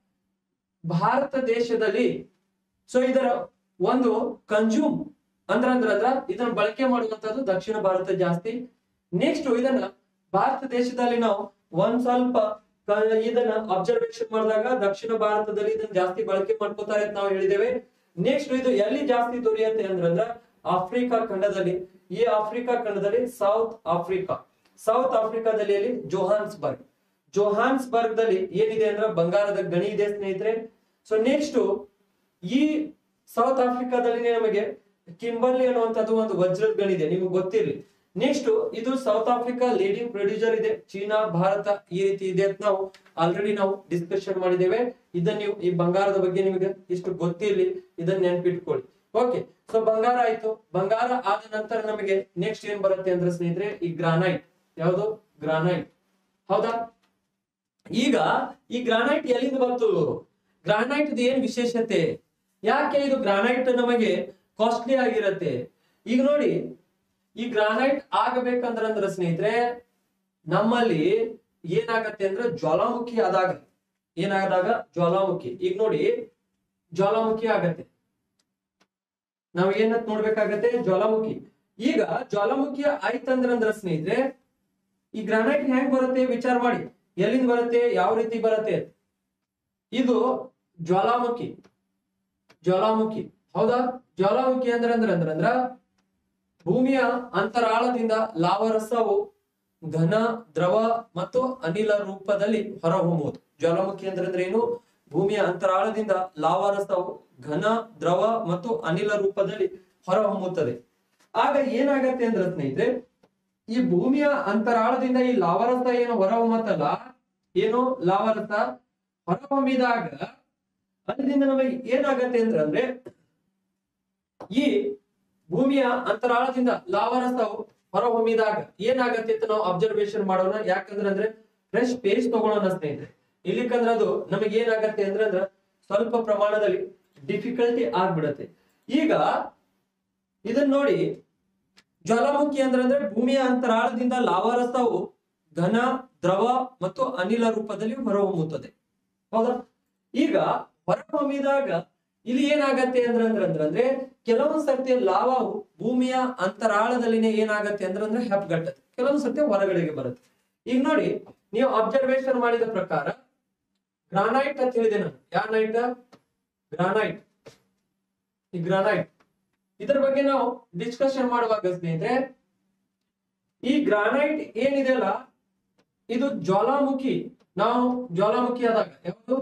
ಭಾರತ ದೇಶದಲ್ಲಿ ಸೊ ಇದರ ಒಂದು ಕನ್ಸ್ಯೂಮ್ ಅಂದ್ರ ಅಂದ್ರ ಅಂದ್ರ ಇದನ್ನ ಬಳಕೆ ಮಾಡುವಂತದ್ದು ದಕ್ಷಿಣ ಭಾರತ ಜಾಸ್ತಿ ನೆಕ್ಸ್ಟ್ ಇದನ್ನ ಭಾರತ ದೇಶದಲ್ಲಿ ನಾವು ಒಂದ್ ಸ್ವಲ್ಪ ಕ- ಇದನ್ನ ಅಬ್ಸರ್ವೇಷನ್ ಮಾಡಿದಾಗ ದಕ್ಷಿಣ ಭಾರತದಲ್ಲಿ ಇದನ್ನ ಜಾಸ್ತಿ ಬಳಕೆ ಮಾಡ್ಕೋತಾರೆ ಅಂತ ನಾವು ಹೇಳಿದ್ದೇವೆ ನೆಕ್ಸ್ಟ್ ಇದು ಎಲ್ಲಿ ಜಾಸ್ತಿ ದೊರೆಯುತ್ತೆ ಅಂದ್ರಂದ್ರ ಆಫ್ರಿಕಾ ಖಂಡದಲ್ಲಿ ಈ ಆಫ್ರಿಕಾ ಖಂಡದಲ್ಲಿ ಸೌತ್ ಆಫ್ರಿಕಾ ಸೌತ್ ಆಫ್ರಿಕಾದಲ್ಲಿ ಎಲ್ಲಿ ಜೋಹಾನ್ಸ್ಬರ್ಗ್ ಜೋಹಾನ್ಸ್ಬರ್ಗ್ ದಲ್ಲಿ ಏನಿದೆ ಅಂದ್ರೆ ಬಂಗಾರದ ಗಣಿ ಇದೆ ಸ್ನೇಹಿತರೆ ಸೊ ನೆಕ್ಸ್ಟ್ ಈ ಸೌತ್ ಆಫ್ರಿಕಾದಲ್ಲಿ ನಮಗೆ ಕಿಂಬರ್ಲಿ ಅನ್ನುವಂಥದ್ದು ಒಂದು ವಜ್ರದ ಗಣಿ ಇದೆ ನಿಮ್ಗೆ ಗೊತ್ತಿರ್ಲಿ ನೆಕ್ಸ್ಟ್ ಇದು ಸೌತ್ ಆಫ್ರಿಕಾ ಲೀಡಿಂಗ್ ಪ್ರೊಡ್ಯೂಸರ್ ಇದೆ ಚೀನಾ ಭಾರತ ಈ ರೀತಿ ಇದೆ ಅಂತ ನಾವು ಆಲ್ರೆಡಿ ನಾವು ಡಿಸ್ಕಷನ್ ಮಾಡಿದ್ದೇವೆ ಇದನ್ನ ನೀವು ಈ ಬಂಗಾರದ ಬಗ್ಗೆ ನಿಮಗೆ ಇಷ್ಟು ಗೊತ್ತಿರ್ಲಿ ಇದನ್ನ ನೆನ್ಪಿಟ್ಕೊಳ್ಳಿ ಓಕೆ ಸೊ ಬಂಗಾರ ಆಯ್ತು ಬಂಗಾರ ಆದ ನಂತರ ನಮಗೆ ನೆಕ್ಸ್ಟ್ ಏನ್ ಬರುತ್ತೆ ಅಂದ್ರೆ ಸ್ನೇಹಿತರೆ ಈ ಗ್ರಾನೈಟ್ ಯಾವುದು ಗ್ರಾನೈಟ್ ಹೌದಾ ಈಗ ಈ ಗ್ರಾನೈಟ್ ಎಲ್ಲಿಂದ ಬಂತು ಗ್ರಾನೈಟ್ ಏನ್ ವಿಶೇಷತೆ ಯಾಕೆ ಇದು ಗ್ರಾನೈಟ್ ನಮಗೆ ಕಾಸ್ಟ್ಲಿ ಆಗಿರತ್ತೆ ಈಗ ನೋಡಿ ಈ ಗ್ರಾನೈಟ್ ಆಗಬೇಕಂದ್ರ ಅಂದ್ರ ಸ್ನೇಹಿತರೆ ನಮ್ಮಲ್ಲಿ ಏನಾಗತ್ತೆ ಅಂದ್ರೆ ಜ್ವಾಲಾಮುಖಿ ಆದಾಗ ಏನಾದಾಗ ಜ್ವಾಲಾಮುಖಿ ಈಗ ನೋಡಿ ಜ್ವಾಲಾಮುಖಿ ಆಗತ್ತೆ ನಾವ್ ಏನಂತ ನೋಡ್ಬೇಕಾಗತ್ತೆ ಜ್ವಾಲಾಮುಖಿ ಈಗ ಜ್ವಾಲಾಮುಖಿ ಆಯ್ತಂದ್ರಂದ್ರ ಸ್ನೇಹಿತರೆ ಈ ಗ್ರಾನೈಟ್ ಹೆಂಗ್ ಬರುತ್ತೆ ವಿಚಾರ ಮಾಡಿ ಎಲ್ಲಿಂದ ಬರುತ್ತೆ ಯಾವ ರೀತಿ ಬರುತ್ತೆ ಅಂತ. ಇದು ಜ್ವಾಲಾಮುಖಿ ಜ್ವಾಲಾಮುಖಿ ಹೌದಾ ಜ್ವಾಲಾಮುಖಿ ಅಂದ್ರ ಅಂದ್ರ ಅಂದ್ರ ಅಂದ್ರ ಭೂಮಿಯ ಅಂತರಾಳದಿಂದ ಲಾವರಸವು ಘನ ದ್ರವ ಮತ್ತು ಅನಿಲ ರೂಪದಲ್ಲಿ ಹೊರಹೊಮ್ಮುವುದು ಜ್ವಾಲಾಮುಖಿ ಅಂದ್ರೆ ಅಂದ್ರೆ ಏನು ಭೂಮಿಯ ಅಂತರಾಳದಿಂದ ಲಾವಾರಸವು ಘನ ದ್ರವ ಮತ್ತು ಅನಿಲ ರೂಪದಲ್ಲಿ ಹೊರಹೊಮ್ಮುತ್ತದೆ ಆಗ ಏನಾಗತ್ತೆ ಅಂದ್ರೆ ಸ್ನೇಹಿತರೆ ಈ ಭೂಮಿಯ ಅಂತರಾಳದಿಂದ ಈ ಲಾವರಸ ಏನು ಹೊರಹೊಮ್ಮತ್ತಲ್ಲ ಏನು ಲಾವರಸ ಹೊರಹೊಮ್ಮಿದಾಗ ಅಲ್ಲಿಂದ ನಮಗೆ ಏನಾಗತ್ತೆ ಅಂದ್ರೆ ಅಂದ್ರೆ ಈ ಭೂಮಿಯ ಅಂತರಾಳದಿಂದ ಲಾವರಸವು ಹೊರಹೊಮ್ಮಿದಾಗ ಏನಾಗತ್ತೆ ಅಂತ ನಾವು ಅಬ್ಸರ್ವೇಷನ್ ಮಾಡೋಣ ಯಾಕಂದ್ರೆ ಅಂದ್ರೆ ಫ್ರೆಶ್ ಪೇಜ್ ತಗೊಳ್ಳೋಣ ಸ್ನೇಹಿತರೆ ಇಲ್ಲಿಕಂದ್ರೆ ಅದು ನಮಗೆ ಏನಾಗತ್ತೆ ಅಂದ್ರೆ ಅಂದ್ರ ಸ್ವಲ್ಪ ಪ್ರಮಾಣದಲ್ಲಿ ಡಿಫಿಕಲ್ಟಿ ಆಗ್ಬಿಡತ್ತೆ ಈಗ ಇದನ್ನ ನೋಡಿ ಜ್ವಾಲಾಮುಖಿ ಅಂದ್ರೆ ಅಂದ್ರೆ ಭೂಮಿಯ ಅಂತರಾಳದಿಂದ ಲಾವಾರಸವು ಘನ ದ್ರವ ಮತ್ತು ಅನಿಲ ರೂಪದಲ್ಲಿ ಹೊರಹೊಮ್ಮುತ್ತದೆ ಹೌದಾ ಈಗ ಹೊರಹೊಮ್ಮಿದಾಗ ಇಲ್ಲಿ ಏನಾಗತ್ತೆ ಅಂದ್ರೆ ಅಂದ್ರೆ ಅಂದ್ರೆ ಅಂದ್ರೆ ಕೆಲವೊಂದ್ ಸರ್ತಿ ಲಾವಾವು ಭೂಮಿಯ ಅಂತರಾಳದಲ್ಲಿನೇ ಏನಾಗತ್ತೆ ಅಂದ್ರೆ ಅಂದ್ರೆ ಹೆಪ್ಪಗಟ್ಟತ್ತೆ ಕೆಲವೊಂದ್ ಸರ್ತಿ ಹೊರಗಡೆಗೆ ಬರುತ್ತೆ ಈಗ ನೋಡಿ ನೀವು ಅಬ್ಸರ್ವೇಷನ್ ಮಾಡಿದ ಪ್ರಕಾರ ಗ್ರಾನೈಟ್ ಅಂತ ಹೇಳಿದೆ ನಾನು ಯಾವ ನೈಟ್ ಗ್ರಾನೈಟ್ ಈ ಗ್ರಾನೈಟ್ ಇದರ ಬಗ್ಗೆ ನಾವು ಡಿಸ್ಕಷನ್ ಮಾಡುವಾಗ ಸ್ನೇಹಿತರೆ ಈ ಗ್ರಾನೈಟ್ ಏನಿದೆ ಅಲ್ಲ ಇದು ಜ್ವಾಲಾಮುಖಿ ನಾವು ಜ್ವಾಲಾಮುಖಿ ಆದಾಗ ಯಾವುದು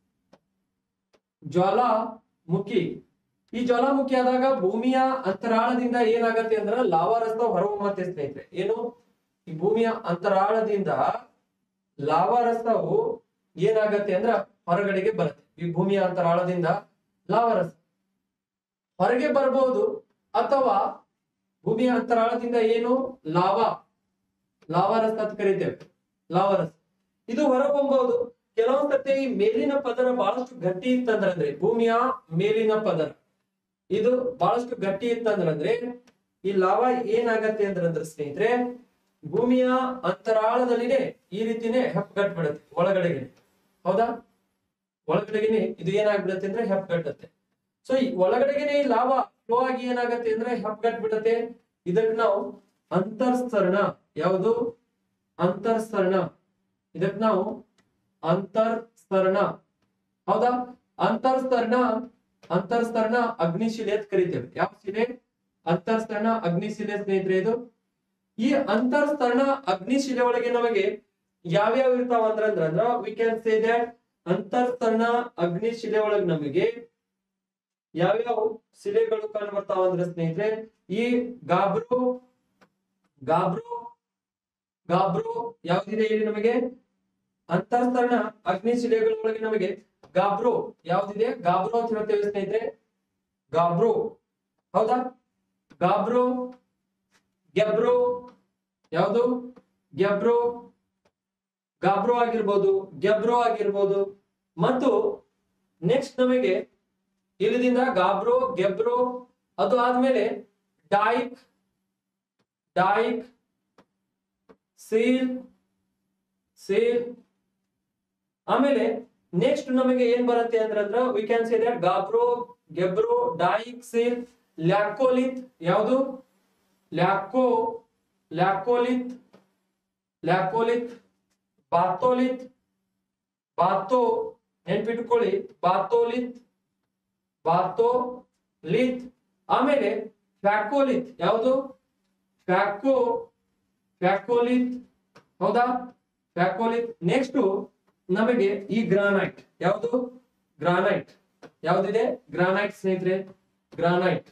ಜ್ವಾಲಾಮುಖಿ ಈ ಜ್ವಾಲಾಮುಖಿ ಆದಾಗ ಭೂಮಿಯ ಅಂತರಾಳದಿಂದ ಏನಾಗತ್ತೆ ಅಂದ್ರ ಲಾವಾರಸ ಹೊರಹೊಮ್ಮತ್ತೆ ಸ್ನೇಹಿತರೆ ಏನು ಈ ಭೂಮಿಯ ಅಂತರಾಳದಿಂದ ಲಾವಾರಸವು ಏನಾಗತ್ತೆ ಅಂದ್ರ ಹೊರಗಡೆಗೆ ಬರುತ್ತೆ ಈ ಭೂಮಿಯ ಅಂತರಾಳದಿಂದ ಲಾವಾರಸ ಹೊರಗೆ ಬರ್ಬೋದು ಅಥವಾ ಭೂಮಿಯ ಅಂತರಾಳದಿಂದ ಏನು ಲಾವಾ ಲಾವಾರಸ ಅಂತ ಕರಿತೇವೆ ಲಾವಾರಸ ಇದು ಹೊರಗೊಂಬಹುದು ಕೆಲವೊಂದ್ ಸತಿ ಈ ಮೇಲಿನ ಪದರ ಬಹಳಷ್ಟು ಗಟ್ಟಿ ಇತ್ತಂದ್ರ ಅಂದ್ರೆ ಭೂಮಿಯ ಮೇಲಿನ ಪದರ ಇದು ಬಹಳಷ್ಟು ಗಟ್ಟಿ ಇತ್ತಂದ್ರ ಅಂದ್ರೆ ಈ ಲಾವಾ ಏನಾಗತ್ತೆ ಅಂದ್ರೆ ಸ್ನೇಹಿತರೆ ಭೂಮಿಯ ಅಂತರಾಳದಲ್ಲಿನೇ ಈ ರೀತಿನೇ ಹೆಪ್ಪಗಟ್ಬಿಡತ್ತೆ ಒಳಗಡೆಗೆ ಹೌದಾ ಒಳಗಡೆಗೆನೆ ಇದು ಏನಾಗ್ಬಿಡತ್ತೆ ಅಂದ್ರೆ ಹೆಪ್ಪಗಟ್ಟತ್ತೆ ಸೊ ಈ ಒಳಗಡೆಗೆನೆ ಈ ಲಾವಾ ಫ್ಲೋ ಆಗಿ ಏನಾಗತ್ತೆ ಅಂದ್ರೆ ಹೆಪ್ಪಗಟ್ಬಿಡತ್ತೆ ಇದಕ್ಕೆ ನಾವು ಅಂತರ್ಸರಣ ಯಾವುದು ಅಂತರ್ಸರಣ ಇದಕ್ಕೆ ನಾವು ಅಂತರ್ಸರಣ ಹೌದಾ ಅಂತರ್ಸರಣ ಅಂತರ್ಸರಣ ಅಗ್ನಿಶಿಲೆ ಅಂತ ಕರಿತೇವೆ ಯಾವ ಶಿಲೆ ಅಂತರ್ಸರಣ ಅಗ್ನಿಶಿಲೆ ಸ್ನೇಹಿತರೆ ಇದು ಈ ಅಂತರ್ಸರಣ ಅಗ್ನಿಶಿಲೆ ಒಳಗೆ ನಮಗೆ ಯಾವ್ಯಾವ ಇರ್ತಾವ ಅಂದ್ರ ಅಂದ್ರ ಅಂದ್ರ ವಿ ಕ್ಯಾನ್ ಸೇ ದಟ್ ಅಂತರ್ತರ್ಣ ಅಗ್ನಿ ಶಿಲೆ ಒಳಗ್ ನಮಗೆ ಯಾವ್ಯಾವ ಶಿಲೆಗಳು ಕಂಡು ಬರ್ತಾವ ಅಂದ್ರೆ ಸ್ನೇಹಿತರೆ ಈ ಗಾಬ್ರು ಗಾಬ್ರು ಗಾಬ್ರು ಯಾವ್ದಿದೆ ಇಲ್ಲಿ ನಮಗೆ ಅಂತರ್ತರ್ಣ ಅಗ್ನಿ ಶಿಲೆಗಳ ಒಳಗೆ ನಮಗೆ ಗಾಬ್ರು ಯಾವ್ದಿದೆ ಗಾಬ್ರು ಅಂತ ಹೇಳ್ತೇವೆ ಸ್ನೇಹಿತರೆ ಗಾಬ್ರು ಹೌದಾ ಗಾಬ್ರು ಗೆಬ್ರು ಯಾವುದು ಗೆಬ್ರು ಗಾಬ್ರೋ ಆಗಿರ್ಬೋದು ಗೆಬ್ರೋ ಆಗಿರ್ಬೋದು ಮತ್ತು ನೆಕ್ಸ್ಟ್ ನಮಗೆ ಇಲ್ಲಿದಿಂದ ಗಾಬ್ರೋ ಗೆಬ್ರೋ ಅದು ಆದ್ಮೇಲೆ ಡೈಕ್ ಡೈಕ್ ಸೀಲ್ ಸೇಲ್ ಆಮೇಲೆ ನೆಕ್ಸ್ಟ್ ನಮಗೆ ಏನ್ ಬರುತ್ತೆ ಅಂದ್ರೆ ಅಂದ್ರ we can say that gabbro gabbro dyke sill laccolith ಯಾವುದು ಲ್ಯಾಕೋ ಲ್ಯಾಕೋಲಿತ್ ಲ್ಯಾಕೋಲಿತ್ ಬಾತೋಲಿತ್ ಬಾತೋ ನೆನ್ಪಿಟ್ಕೊಳ್ಳಿ ಬಾತೋಲಿತ್ ಬಾತೋ ಲಿತ್ ಆಮೇಲೆ ಫ್ಯಾಕೋಲಿತ್ ಯಾವುದು ಫ್ಯಾಕೋ ಫ್ಯಾಕೋಲಿತ್ ಹೌದಾ ಫ್ಯಾಕೋಲಿತ್ ನೆಕ್ಸ್ಟ್ ನಮಗೆ ಈ ಗ್ರಾನೈಟ್ ಯಾವುದು ಗ್ರಾನೈಟ್ ಯಾವ್ದಿದೆ ಗ್ರಾನೈಟ್ ಸ್ನೇಹಿತರೆ ಗ್ರಾನೈಟ್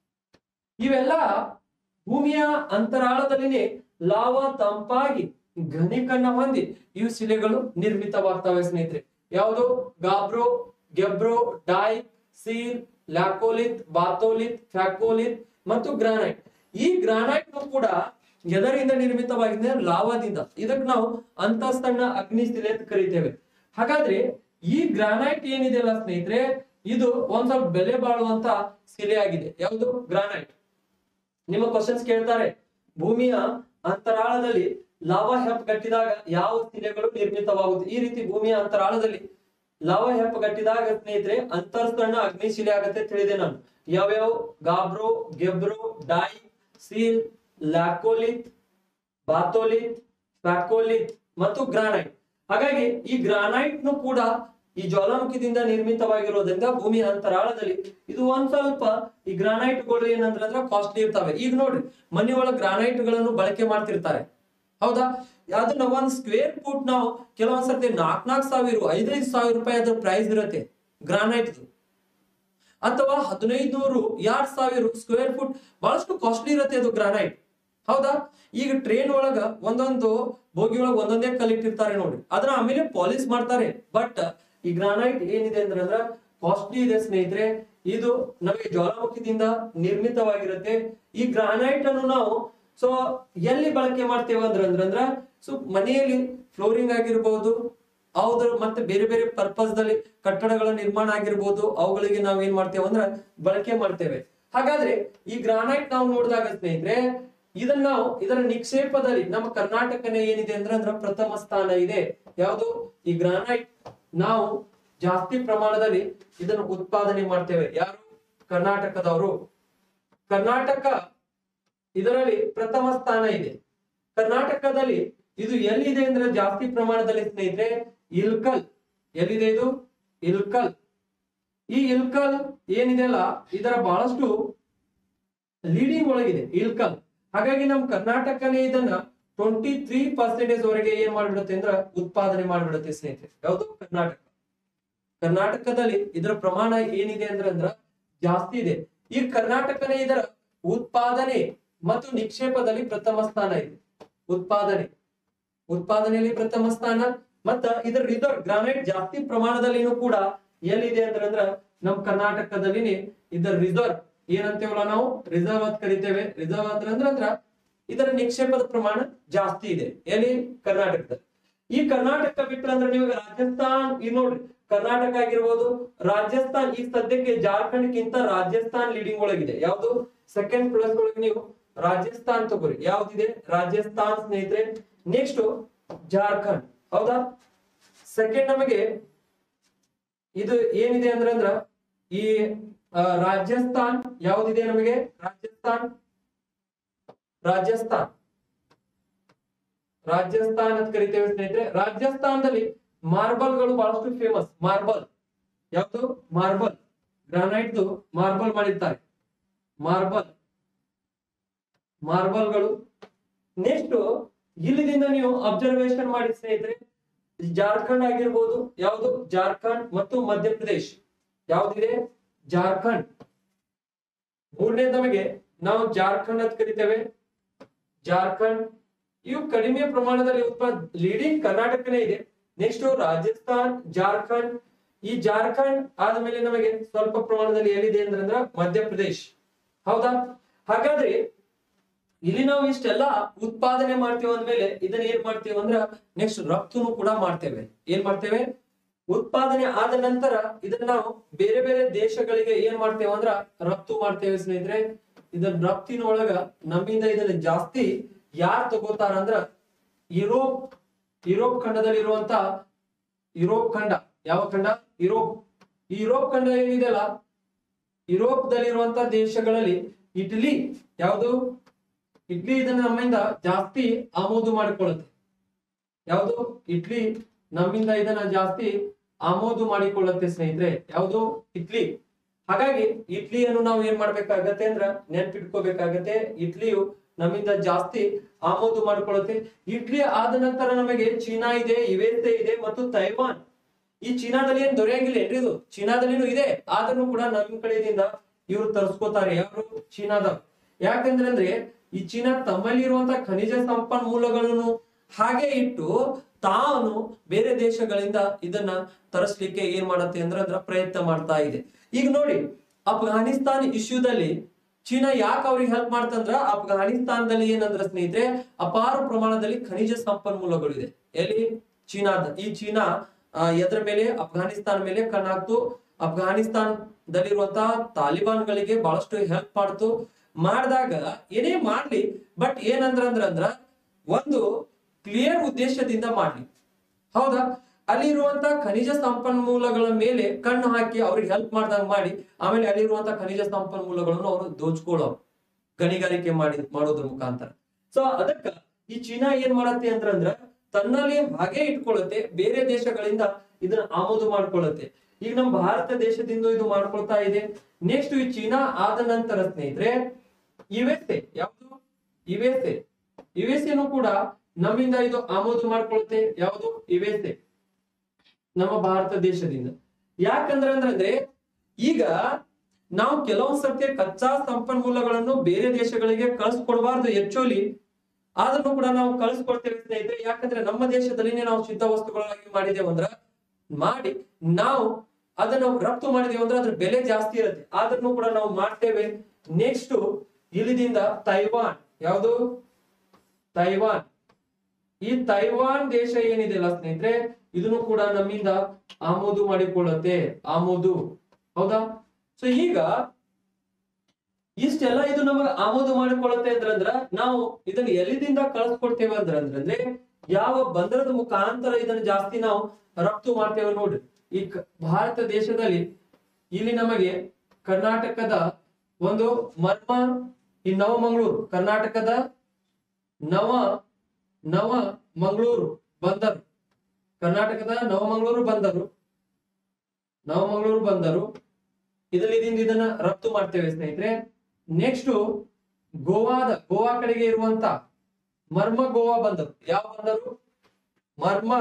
ಇವೆಲ್ಲ ಭೂಮಿಯ ಅಂತರಾಳದಲ್ಲಿನೇ ಲಾವಾ ತಂಪಾಗಿ ಘನೀಕರಣ ಹೊಂದಿ ಇವು ಶಿಲೆಗಳು ನಿರ್ಮಿತವಾಗ್ತವೆ ಸ್ನೇಹಿತರೆ ಯಾವುದು ಗಾಬ್ರೋ ಗೆಬ್ರೋ ಡೈ ಸೀಲ್ ಲ್ಯಾಕೋಲಿತ್ ಬಾತೋಲಿತ್ ಫ್ಯಾಕೋಲಿತ್ ಮತ್ತು ಗ್ರಾನೈಟ್ ಈ ಗ್ರಾನೈಟ್ ಕೂಡ ಎದರಿಂದ ನಿರ್ಮಿತವಾಗಿದೆ ಲಾವಾದಿಂದ ಇದಕ್ಕೆ ನಾವು ಅಂತಸ್ತಣ್ಣ ಅಗ್ನಿ ಶಿಲೆ ಅಂತ ಕರಿತೇವೆ ಹಾಗಾದ್ರೆ ಈ ಗ್ರಾನೈಟ್ ಏನಿದೆ ಅಲ್ಲ ಸ್ನೇಹಿತರೆ ಇದು ಒಂದ್ ಸ್ವಲ್ಪ ಬೆಲೆ ಬಾಳುವಂತ ಶಿಲೆ ಆಗಿದೆ ಯಾವುದು ಗ್ರಾನೈಟ್ ನಿಮ್ಮ ಕ್ವಶನ್ಸ್ ಕೇಳ್ತಾರೆ ಭೂಮಿಯ ಅಂತರಾಳದಲ್ಲಿ ಲಾವಾ ಹೆಪ್ಪುಗಟ್ಟಿದಾಗ ಯಾವ ಶಿಲೆಗಳು ನಿರ್ಮಿತವಾಗುತ್ತೆ ಈ ರೀತಿ ಭೂಮಿಯ ಅಂತರಾಳದಲ್ಲಿ ಲಾವಾ ಹೆಪ್ಪುಗಟ್ಟಿದಾಗ ಸ್ನೇಹಿತರೆ ಅಂತರ್ಸ್ತರಣ ಅಗ್ನಿಶಿಲೆ ಆಗತ್ತೆ ತಿಳಿದೆ ನಾನು ಯಾವ್ಯಾವ ಗಾಬ್ರೋ ಗೆಬ್ರೋ ಡೈ ಸೀಲ್ ಲ್ಯಾಕೋಲಿತ್ ಬಾತೋಲಿತ್ ಫ್ಯಾಕೋಲಿತ್ ಮತ್ತು ಗ್ರಾನೈಟ್ ಹಾಗಾಗಿ ಈ ಗ್ರಾನೈಟ್ ನು ಕೂಡ ಈ ಜ್ವಾಲಾಮುಖಿದಿಂದ ನಿರ್ಮಿತವಾಗಿರೋದ್ರಿಂದ ಭೂಮಿಯ ಅಂತರಾಳದಲ್ಲಿ ಇದು ಒಂದ್ ಸ್ವಲ್ಪ ಈ ಗ್ರಾನೈಟ್ ಗಳು ಏನಂದ್ರೆ ಅಂದ್ರೆ ಕಾಸ್ಟ್ಲಿ ಇರ್ತವೆ ಈಗ ನೋಡ್ರಿ ಮನೆ ಒಳಗೆ ಗ್ರಾನೈಟ್ ಗಳನ್ನು ಬಳಕೆ ಮಾಡ್ತಿರ್ತಾರೆ ಹೌದಾ ಅದನ್ನ ಒಂದ್ ಸ್ಕ್ವೇರ್ ಫುಟ್ ನಾವು ಕೆಲವೊಂದ್ ಸರ್ತಿ ನಾಲ್ಕ್ ನಾಲ್ಕು ಸಾವಿರ ಐದೈದು ಸಾವಿರ ರೂಪಾಯಿ ಅದ್ರ ಪ್ರೈಸ್ ಇರುತ್ತೆ ಗ್ರಾನೈಟ್ ಅಥವಾ ಹದಿನೈದು ನೂರು ಎರಡ್ ಸಾವಿರ ಸ್ಕ್ವೇರ್ ಫುಟ್ ಬಹಳಷ್ಟು ಕಾಸ್ಟ್ಲಿ ಇರುತ್ತೆ ಅದು ಗ್ರಾನೈಟ್ ಹೌದಾ ಈಗ ಟ್ರೈನ್ ಒಳಗ ಒಂದೊಂದು ಬೋಗಿ ಒಳಗ ಒಂದೊಂದೇ ಕಲ್ಲಿಟ್ಟಿರ್ತಾರೆ ನೋಡಿ ಅದರ ಆಮೇಲೆ ಪಾಲಿಶ್ ಮಾಡ್ತಾರೆ ಬಟ್ ಈ ಗ್ರಾನೈಟ್ ಏನಿದೆ ಅಂದ್ರೆ ಅಂದ್ರ ಕಾಸ್ಟ್ಲಿ ಇದೆ ಸ್ನೇಹಿತರೆ ಇದು ನಮಗೆ ಜ್ವಾಲಾಮುಖಿದಿಂದ ನಿರ್ಮಿತವಾಗಿರುತ್ತೆ ಈ ಗ್ರಾನೈಟ್ ಅನ್ನು ನಾವು ಸೊ ಎಲ್ಲಿ ಬಳಕೆ ಮಾಡ್ತೇವೆ ಅಂದ್ರೆ ಅಂದ್ರೆ ಅಂದ್ರ ಸೊ ಮನೆಯಲ್ಲಿ ಫ್ಲೋರಿಂಗ್ ಆಗಿರ್ಬೋದು ಹೌದ್ರ ಮತ್ತೆ ಬೇರೆ ಬೇರೆ ಪರ್ಪಸ್ ದಲ್ಲಿ ಕಟ್ಟಡಗಳ ನಿರ್ಮಾಣ ಆಗಿರ್ಬೋದು ಅವುಗಳಿಗೆ ನಾವ್ ಏನ್ ಮಾಡ್ತೇವೆ ಅಂದ್ರ ಬಳಕೆ ಮಾಡ್ತೇವೆ ಹಾಗಾದ್ರೆ ಈ ಗ್ರಾನೈಟ್ ನಾವು ನೋಡಿದಾಗ ಸ್ನೇಹಿತರೆ ಇದನ್ನ ನಾವು ಇದರ ನಿಕ್ಷೇಪದಲ್ಲಿ ನಮ್ಮ ಕರ್ನಾಟಕನೇ ಏನಿದೆ ಅಂದ್ರೆ ಅಂದ್ರ ಪ್ರಥಮ ಸ್ಥಾನ ಇದೆ ಯಾವುದು ಈ ಗ್ರಾನೈಟ್ ನಾವು ಜಾಸ್ತಿ ಪ್ರಮಾಣದಲ್ಲಿ ಇದನ್ನು ಉತ್ಪಾದನೆ ಮಾಡ್ತೇವೆ ಯಾರು ಕರ್ನಾಟಕದವರು ಕರ್ನಾಟಕ ಇದರಲ್ಲಿ ಪ್ರಥಮ ಸ್ಥಾನ ಇದೆ ಕರ್ನಾಟಕದಲ್ಲಿ ಇದು ಎಲ್ಲಿದೆ ಅಂದ್ರೆ ಜಾಸ್ತಿ ಪ್ರಮಾಣದಲ್ಲಿ ಸ್ನೇಹಿತರೆ ಇಲ್ಕಲ್ ಎಲ್ಲಿದೆ ಇದು ಇಲ್ಕಲ್ ಈ ಇಲ್ಕಲ್ ಏನಿದೆ ಅಲ್ಲ ಇದರ ಬಹಳಷ್ಟು ಲೀಡಿಂಗ್ ಒಳಗಿದೆ ಇಲ್ಕಲ್ ಹಾಗಾಗಿ ನಮ್ ಕರ್ನಾಟಕನೇ ಇದನ್ನ ಟ್ವೆಂಟಿ ತ್ರೀ ಪರ್ಸೆಂಟೇಜ್ ವರೆಗೆ ಏನ್ ಮಾಡ್ಬಿಡುತ್ತೆ ಅಂದ್ರೆ ಉತ್ಪಾದನೆ ಮಾಡ್ಬಿಡುತ್ತೆ ಸ್ನೇಹಿತರೆ ಯಾವುದು ಕರ್ನಾಟಕ ಕರ್ನಾಟಕದಲ್ಲಿ ಇದರ ಪ್ರಮಾಣ ಏನಿದೆ ಅಂದ್ರೆ ಅಂದ್ರ ಜಾಸ್ತಿ ಇದೆ ಈ ಕರ್ನಾಟಕನೇ ಇದರ ಉತ್ಪಾದನೆ ಮತ್ತು ನಿಕ್ಷೇಪದಲ್ಲಿ ಪ್ರಥಮ ಸ್ಥಾನ ಇದೆ ಉತ್ಪಾದನೆ ಉತ್ಪಾದನೆಯಲ್ಲಿ ಪ್ರಥಮ ಸ್ಥಾನ ಮತ್ತ ಇದರ ರಿಸರ್ವ್ ಗ್ರಾನೈಟ್ ಜಾಸ್ತಿ ಪ್ರಮಾಣದಲ್ಲಿನೂ ಕೂಡ ಎಲ್ಲಿದೆ ಅಂದ್ರೆ ಅಂದ್ರ ನಮ್ ಕರ್ನಾಟಕದಲ್ಲಿ ಇದರ ರಿಸರ್ವ್ ಏನಂತೇವಲ್ಲ ನಾವು ರಿಸರ್ವ್ ಅಂತ ಕರಿತೇವೆ ರಿಸರ್ವ್ ಅಂದ್ರೆ ಅಂದ್ರ ಅಂದ್ರ ಇದರ ನಿಕ್ಷೇಪದ ಪ್ರಮಾಣ ಜಾಸ್ತಿ ಇದೆ ಎಲ್ಲಿ ಕರ್ನಾಟಕದಲ್ಲಿ ಈ ಕರ್ನಾಟಕ ಬಿಟ್ರೆ ಅಂದ್ರೆ ನೀವು ರಾಜಸ್ಥಾನ್ ಈ ನೋಡ್ರಿ ಕರ್ನಾಟಕ ಆಗಿರ್ಬೋದು ರಾಜಸ್ಥಾನ್ ಈಗ ಸದ್ಯಕ್ಕೆ ಜಾರ್ಖಂಡ್ಗಿಂತ ರಾಜಸ್ಥಾನ್ ಲೀಡಿಂಗ್ ಒಳಗಿದೆ ಯಾವುದು ಸೆಕೆಂಡ್ ಪ್ಲಸ್ ಒಳಗೆ ನೀವು ರಾಜಸ್ಥಾನ್ ತಗೋರಿ ಯಾವ್ದಿದೆ ರಾಜಸ್ಥಾನ್ ಸ್ನೇಹಿತರೆ ನೆಕ್ಸ್ಟ್ ಜಾರ್ಖಂಡ್ ಹೌದಾ ಸೆಕೆಂಡ್ ನಮಗೆ ಇದು ಏನಿದೆ ಅಂದ್ರೆ ಅಂದ್ರ ಈ ಆ, ರಾಜಸ್ಥಾನ್ ಯಾವ್ದಿದೆ ನಮಗೆ ರಾಜಸ್ಥಾನ್ ರಾಜಸ್ಥಾನ್ ರಾಜಸ್ಥಾನ್ ಅಂತ ಕರಿತೇವೆ ಸ್ನೇಹಿತರೆ ರಾಜಸ್ಥಾನದಲ್ಲಿ ಮಾರ್ಬಲ್ ಗಳು ಬಹಳಷ್ಟು ಫೇಮಸ್ ಮಾರ್ಬಲ್ ಯಾವುದು ಮಾರ್ಬಲ್ ಗ್ರಾನೈಟ್ ಮಾರ್ಬಲ್ ಮಾಡಿರ್ತಾರೆ ಮಾರ್ಬಲ್ ಮಾರ್ಬಲ್ ಗಳು ನೆಕ್ಸ್ಟ್ ಇಲ್ಲಿದಿಂದ ನೀವು ಅಬ್ಸರ್ವೇಷನ್ ಮಾಡಿ ಸ್ನೇಹಿತರೆ ಜಾರ್ಖಂಡ್ ಆಗಿರ್ಬೋದು ಯಾವುದು ಜಾರ್ಖಂಡ್ ಮತ್ತು ಮಧ್ಯಪ್ರದೇಶ್ ಯಾವ್ದಿದೆ ಜಾರ್ಖಂಡ್ ಮೂರನೇ ನಮಗೆ ನಾವು ಜಾರ್ಖಂಡ್ ಅಂತ ಕರಿತೇವೆ ಜಾರ್ಖಂಡ್ ಇವು ಕಡಿಮೆ ಪ್ರಮಾಣದಲ್ಲಿ ಉತ್ಪಾದ ಲೀಡಿಂಗ್ ಕರ್ನಾಟಕನೇ ಇದೆ ನೆಕ್ಸ್ಟ್ ರಾಜಸ್ಥಾನ್ ಜಾರ್ಖಂಡ್ ಈ ಜಾರ್ಖಂಡ್ ಆದ್ಮೇಲೆ ನಮಗೆ ಸ್ವಲ್ಪ ಪ್ರಮಾಣದಲ್ಲಿ ಎಲ್ಲಿದೆ ಅಂದ್ರೆ ಮಧ್ಯಪ್ರದೇಶ್ ಹೌದಾ ಹಾಗಾದ್ರೆ ಇಲ್ಲಿ ನಾವು ಇಷ್ಟೆಲ್ಲ ಉತ್ಪಾದನೆ ಮಾಡ್ತೇವೆ ಅಂದ್ಮೇಲೆ ಇದನ್ನ ಏನ್ ಮಾಡ್ತೇವೆ ಅಂದ್ರ ನೆಕ್ಸ್ಟ್ ರಫ್ತುನು ಕೂಡ ಮಾಡ್ತೇವೆ ಏನ್ ಮಾಡ್ತೇವೆ ಉತ್ಪಾದನೆ ಆದ ನಂತರ ಇದನ್ನ ನಾವು ಬೇರೆ ಬೇರೆ ದೇಶಗಳಿಗೆ ಏನ್ ಮಾಡ್ತೇವೆ ಅಂದ್ರ ರಫ್ತು ಮಾಡ್ತೇವೆ ಸ್ನೇಹಿತರೆ ಇದನ್ನ ರಫ್ತಿನ ಒಳಗ ನಮ್ಮಿಂದ ಇದನ್ನ ಜಾಸ್ತಿ ಯಾರು ತಗೋತಾರ ಅಂದ್ರ ಯುರೋಪ್ ಯುರೋಪ್ ಖಂಡದಲ್ಲಿರುವಂತ ಯುರೋಪ್ ಖಂಡ ಯಾವ ಖಂಡ ಯುರೋಪ್ ಈ ಯುರೋಪ್ ಖಂಡ ಏನಿದೆಯಲ್ಲ ಯುರೋಪ್ ದಲ್ಲಿರುವಂತ ದೇಶಗಳಲ್ಲಿ ಇಟಲಿ ಯಾವುದು ಇಟ್ಲಿ ಇದನ್ನ ನಮ್ಮಿಂದ ಜಾಸ್ತಿ ಆಮೋದು ಮಾಡಿಕೊಳ್ಳುತ್ತೆ ಯಾವುದು ಇಟ್ಲಿ ನಮ್ಮಿಂದ ಇದನ್ನ ಜಾಸ್ತಿ ಆಮೋದು ಮಾಡಿಕೊಳ್ಳುತ್ತೆ ಸ್ನೇಹಿತರೆ ಯಾವುದು ಇಟ್ಲಿ ಹಾಗಾಗಿ ಇಟ್ಲಿಯನ್ನು ನಾವು ಏನ್ ಮಾಡ್ಬೇಕಾಗತ್ತೆ ಅಂದ್ರ ನೆನ್ಪಿಟ್ಕೋಬೇಕಾಗತ್ತೆ ಇಟ್ಲಿಯು ನಮ್ಮಿಂದ ಜಾಸ್ತಿ ಆಮೋದು ಮಾಡ್ಕೊಳ್ಳುತ್ತೆ ಇಟ್ಲಿ ಆದ ನಂತರ ನಮಗೆ ಚೀನಾ ಇದೆ ಯುಎಸ್ಎ ಇದೆ ಮತ್ತು ತೈವಾನ್ ಈ ಚೀನಾದಲ್ಲಿ ಏನ್ ದೊರೆಯಂಗಿಲ್ಲ ಏನ್ರಿ ಇದು ಚೀನಾದಲ್ಲಿನೂ ಇದೆ ಆದ್ರೂ ಕೂಡ ನಮ್ಮ ಕಡೆಯಿಂದ ಇವರು ತರಿಸ್ಕೋತಾರೆ ಯಾರು ಚೀನಾದವ್ರು ಯಾಕಂದ್ರೆ ಅಂದ್ರೆ ಈ ಚೀನಾ ತಮ್ಮಲ್ಲಿ ಇರುವಂತಹ ಖನಿಜ ಸಂಪನ್ಮೂಲಗಳನ್ನು ಹಾಗೆ ಇಟ್ಟು ತಾನು ಬೇರೆ ದೇಶಗಳಿಂದ ಇದನ್ನ ತರಿಸ್ಲಿಕ್ಕೆ ಏನ್ ಮಾಡತ್ತೆ ಅಂದ್ರೆ ಅದ್ರ ಪ್ರಯತ್ನ ಮಾಡ್ತಾ ಇದೆ ಈಗ ನೋಡಿ ಅಫ್ಘಾನಿಸ್ತಾನ್ ಇಶ್ಯೂದಲ್ಲಿ ಚೀನಾ ಯಾಕೆ ಅವ್ರಿಗೆ ಹೆಲ್ಪ್ ಮಾಡ್ತಂದ್ರ ಅಫ್ಘಾನಿಸ್ತಾನದಲ್ಲಿ ಏನಂದ್ರ ಸ್ನೇಹಿತರೆ ಅಪಾರ ಪ್ರಮಾಣದಲ್ಲಿ ಖನಿಜ ಸಂಪನ್ಮೂಲಗಳಿದೆ ಎಲ್ಲಿ ಚೀನಾದ ಈ ಚೀನಾ ಆ, ಎದ್ರ ಮೇಲೆ ಅಫ್ಘಾನಿಸ್ತಾನ ಮೇಲೆ ಕಣ್ಣಾಕ್ತು ಅಫ್ಘಾನಿಸ್ತಾನದಲ್ಲಿರುವಂತಹ ತಾಲಿಬಾನ್ಗಳಿಗೆ ಬಹಳಷ್ಟು ಹೆಲ್ಪ್ ಮಾಡ್ತು ಮಾಡಿದಾಗ ಏನೇ ಮಾಡ್ಲಿ ಬಟ್ ಏನಂದ್ರ ಅಂದ್ರ ಅಂದ್ರ ಒಂದು ಕ್ಲಿಯರ್ ಉದ್ದೇಶದಿಂದ ಮಾಡ್ಲಿ ಹೌದಾ ಅಲ್ಲಿರುವಂತ ಖನಿಜ ಸಂಪನ್ಮೂಲಗಳ ಮೇಲೆ ಕಣ್ಣು ಹಾಕಿ ಅವ್ರಿಗೆ ಹೆಲ್ಪ್ ಮಾಡ್ದಂಗ್ ಮಾಡಿ ಆಮೇಲೆ ಅಲ್ಲಿರುವಂತ ಖನಿಜ ಸಂಪನ್ಮೂಲಗಳನ್ನು ಅವರು ದೋಚ್ಕೊಳ್ಳೋ ಗಣಿಗಾರಿಕೆ ಮಾಡಿ ಮಾಡೋದ್ರ ಮುಖಾಂತರ ಸೊ ಅದಕ್ಕ ಈ ಚೀನಾ ಏನ್ ಮಾಡತ್ತೆ ಅಂತಂದ್ರ ತನ್ನಲ್ಲಿ ಹಾಗೆ ಇಟ್ಕೊಳ್ಳುತ್ತೆ ಬೇರೆ ದೇಶಗಳಿಂದ ಇದನ್ನ ಆಮದು ಮಾಡ್ಕೊಳ್ಳುತ್ತೆ ಈಗ ನಮ್ಮ ಭಾರತ ದೇಶದಿಂದ ಇದು ಮಾಡ್ಕೊಳ್ತಾ ಇದೆ ನೆಕ್ಸ್ಟ್ ಈ ಚೀನಾ ಆದ ನಂತರ ಸ್ನೇಹಿತರೆ ಯು ಎಸ್ ಎ ಯಾವುದು U S A U S ಎನು ಕೂಡ ನಮ್ಮಿಂದ ಇದು ಆಮದು ಮಾಡ್ಕೊಳುತ್ತೆ ಯಾವುದು ಯು ಎಸ್ ಎ ನಮ್ಮ ಭಾರತ ದೇಶದಿಂದ ಯಾಕಂದ್ರೆ ಅಂದ್ರೆ ಈಗ ನಾವು ಕೆಲವೊಂದ್ ಸರ್ತಿ ಕಚ್ಚಾ ಸಂಪನ್ಮೂಲಗಳನ್ನು ಬೇರೆ ದೇಶಗಳಿಗೆ ಕಳಿಸ್ಕೊಡ್ಬಾರ್ದು ಹೆಚ್ಚೋಲಿ ಆದ್ರೂ ಕೂಡ ನಾವು ಕಳಿಸ್ಕೊಡ್ತೇವೆ ಸ್ನೇಹಿತರೆ ಯಾಕಂದ್ರೆ ನಮ್ಮ ದೇಶದಲ್ಲಿನೇ ನಾವು ಸಿದ್ಧ ವಸ್ತುಗಳಾಗಿ ಮಾಡಿದೇವು ಅಂದ್ರ ಮಾಡಿ ನಾವು ಅದನ್ನ ರಫ್ತು ಮಾಡಿದೇವು ಅಂದ್ರೆ ಅದ್ರ ಬೆಲೆ ಜಾಸ್ತಿ ಇರುತ್ತೆ ಆದ್ರೂ ಕೂಡ ನಾವು ಮಾಡ್ತೇವೆ ನೆಕ್ಸ್ಟ್ ಇಲ್ಲಿದಿಂದ ತೈವಾನ್ ಯಾವುದು ತೈವಾನ್ ಈ ತೈವಾನ್ ದೇಶ ಏನಿದೆಯಲ್ಲ ಸ್ನೇಹಿತರೆ ಇದನ್ನು ಕೂಡ ನಮ್ಮಿಂದ ಆಮೋದು ಮಾಡಿಕೊಳ್ಳುತ್ತೆ ಆಮೋದು ಹೌದಾ ಸೊ ಈಗ ಇಷ್ಟೆಲ್ಲ ಇದು ನಮಗ ಆಮೋದು ಮಾಡಿಕೊಳ್ಳುತ್ತೆ ಅಂದ್ರಂದ್ರ ನಾವು ಇದನ್ನ ಎಲ್ಲಿದಿಂದ ಕಳಿಸ್ಕೊಡ್ತೇವೆ ಅಂದ್ರ ಅಂದ್ರೆ ಯಾವ ಬಂದರದ ಮುಖಾಂತರ ಇದನ್ನ ಜಾಸ್ತಿ ನಾವು ರಫ್ತು ಮಾಡ್ತೇವೆ ನೋಡ್ರಿ ಈ ಕ- ಭಾರತ ದೇಶದಲ್ಲಿ ಇಲ್ಲಿ ನಮಗೆ ಕರ್ನಾಟಕದ ಒಂದು ಮರ್ಮ ಈ ನವಮಂಗಳೂರು ಕರ್ನಾಟಕದ ನವ ನವ ಮಂಗಳೂರು ಬಂದರು ಕರ್ನಾಟಕದ ನವಮಂಗಳೂರು ಬಂದರು ನವಮಂಗಳೂರು ಬಂದರು ಇದರಿಂದ ಇದನ್ನ ರಫ್ತು ಮಾಡ್ತೇವೆ ಸ್ನೇಹಿತರೆ ನೆಕ್ಸ್ಟ್ ಗೋವಾದ ಗೋವಾ ಕಡೆಗೆ ಇರುವಂತ ಮರ್ಮ ಗೋವಾ ಬಂದರು ಯಾವ ಬಂದರು ಮರ್ಮ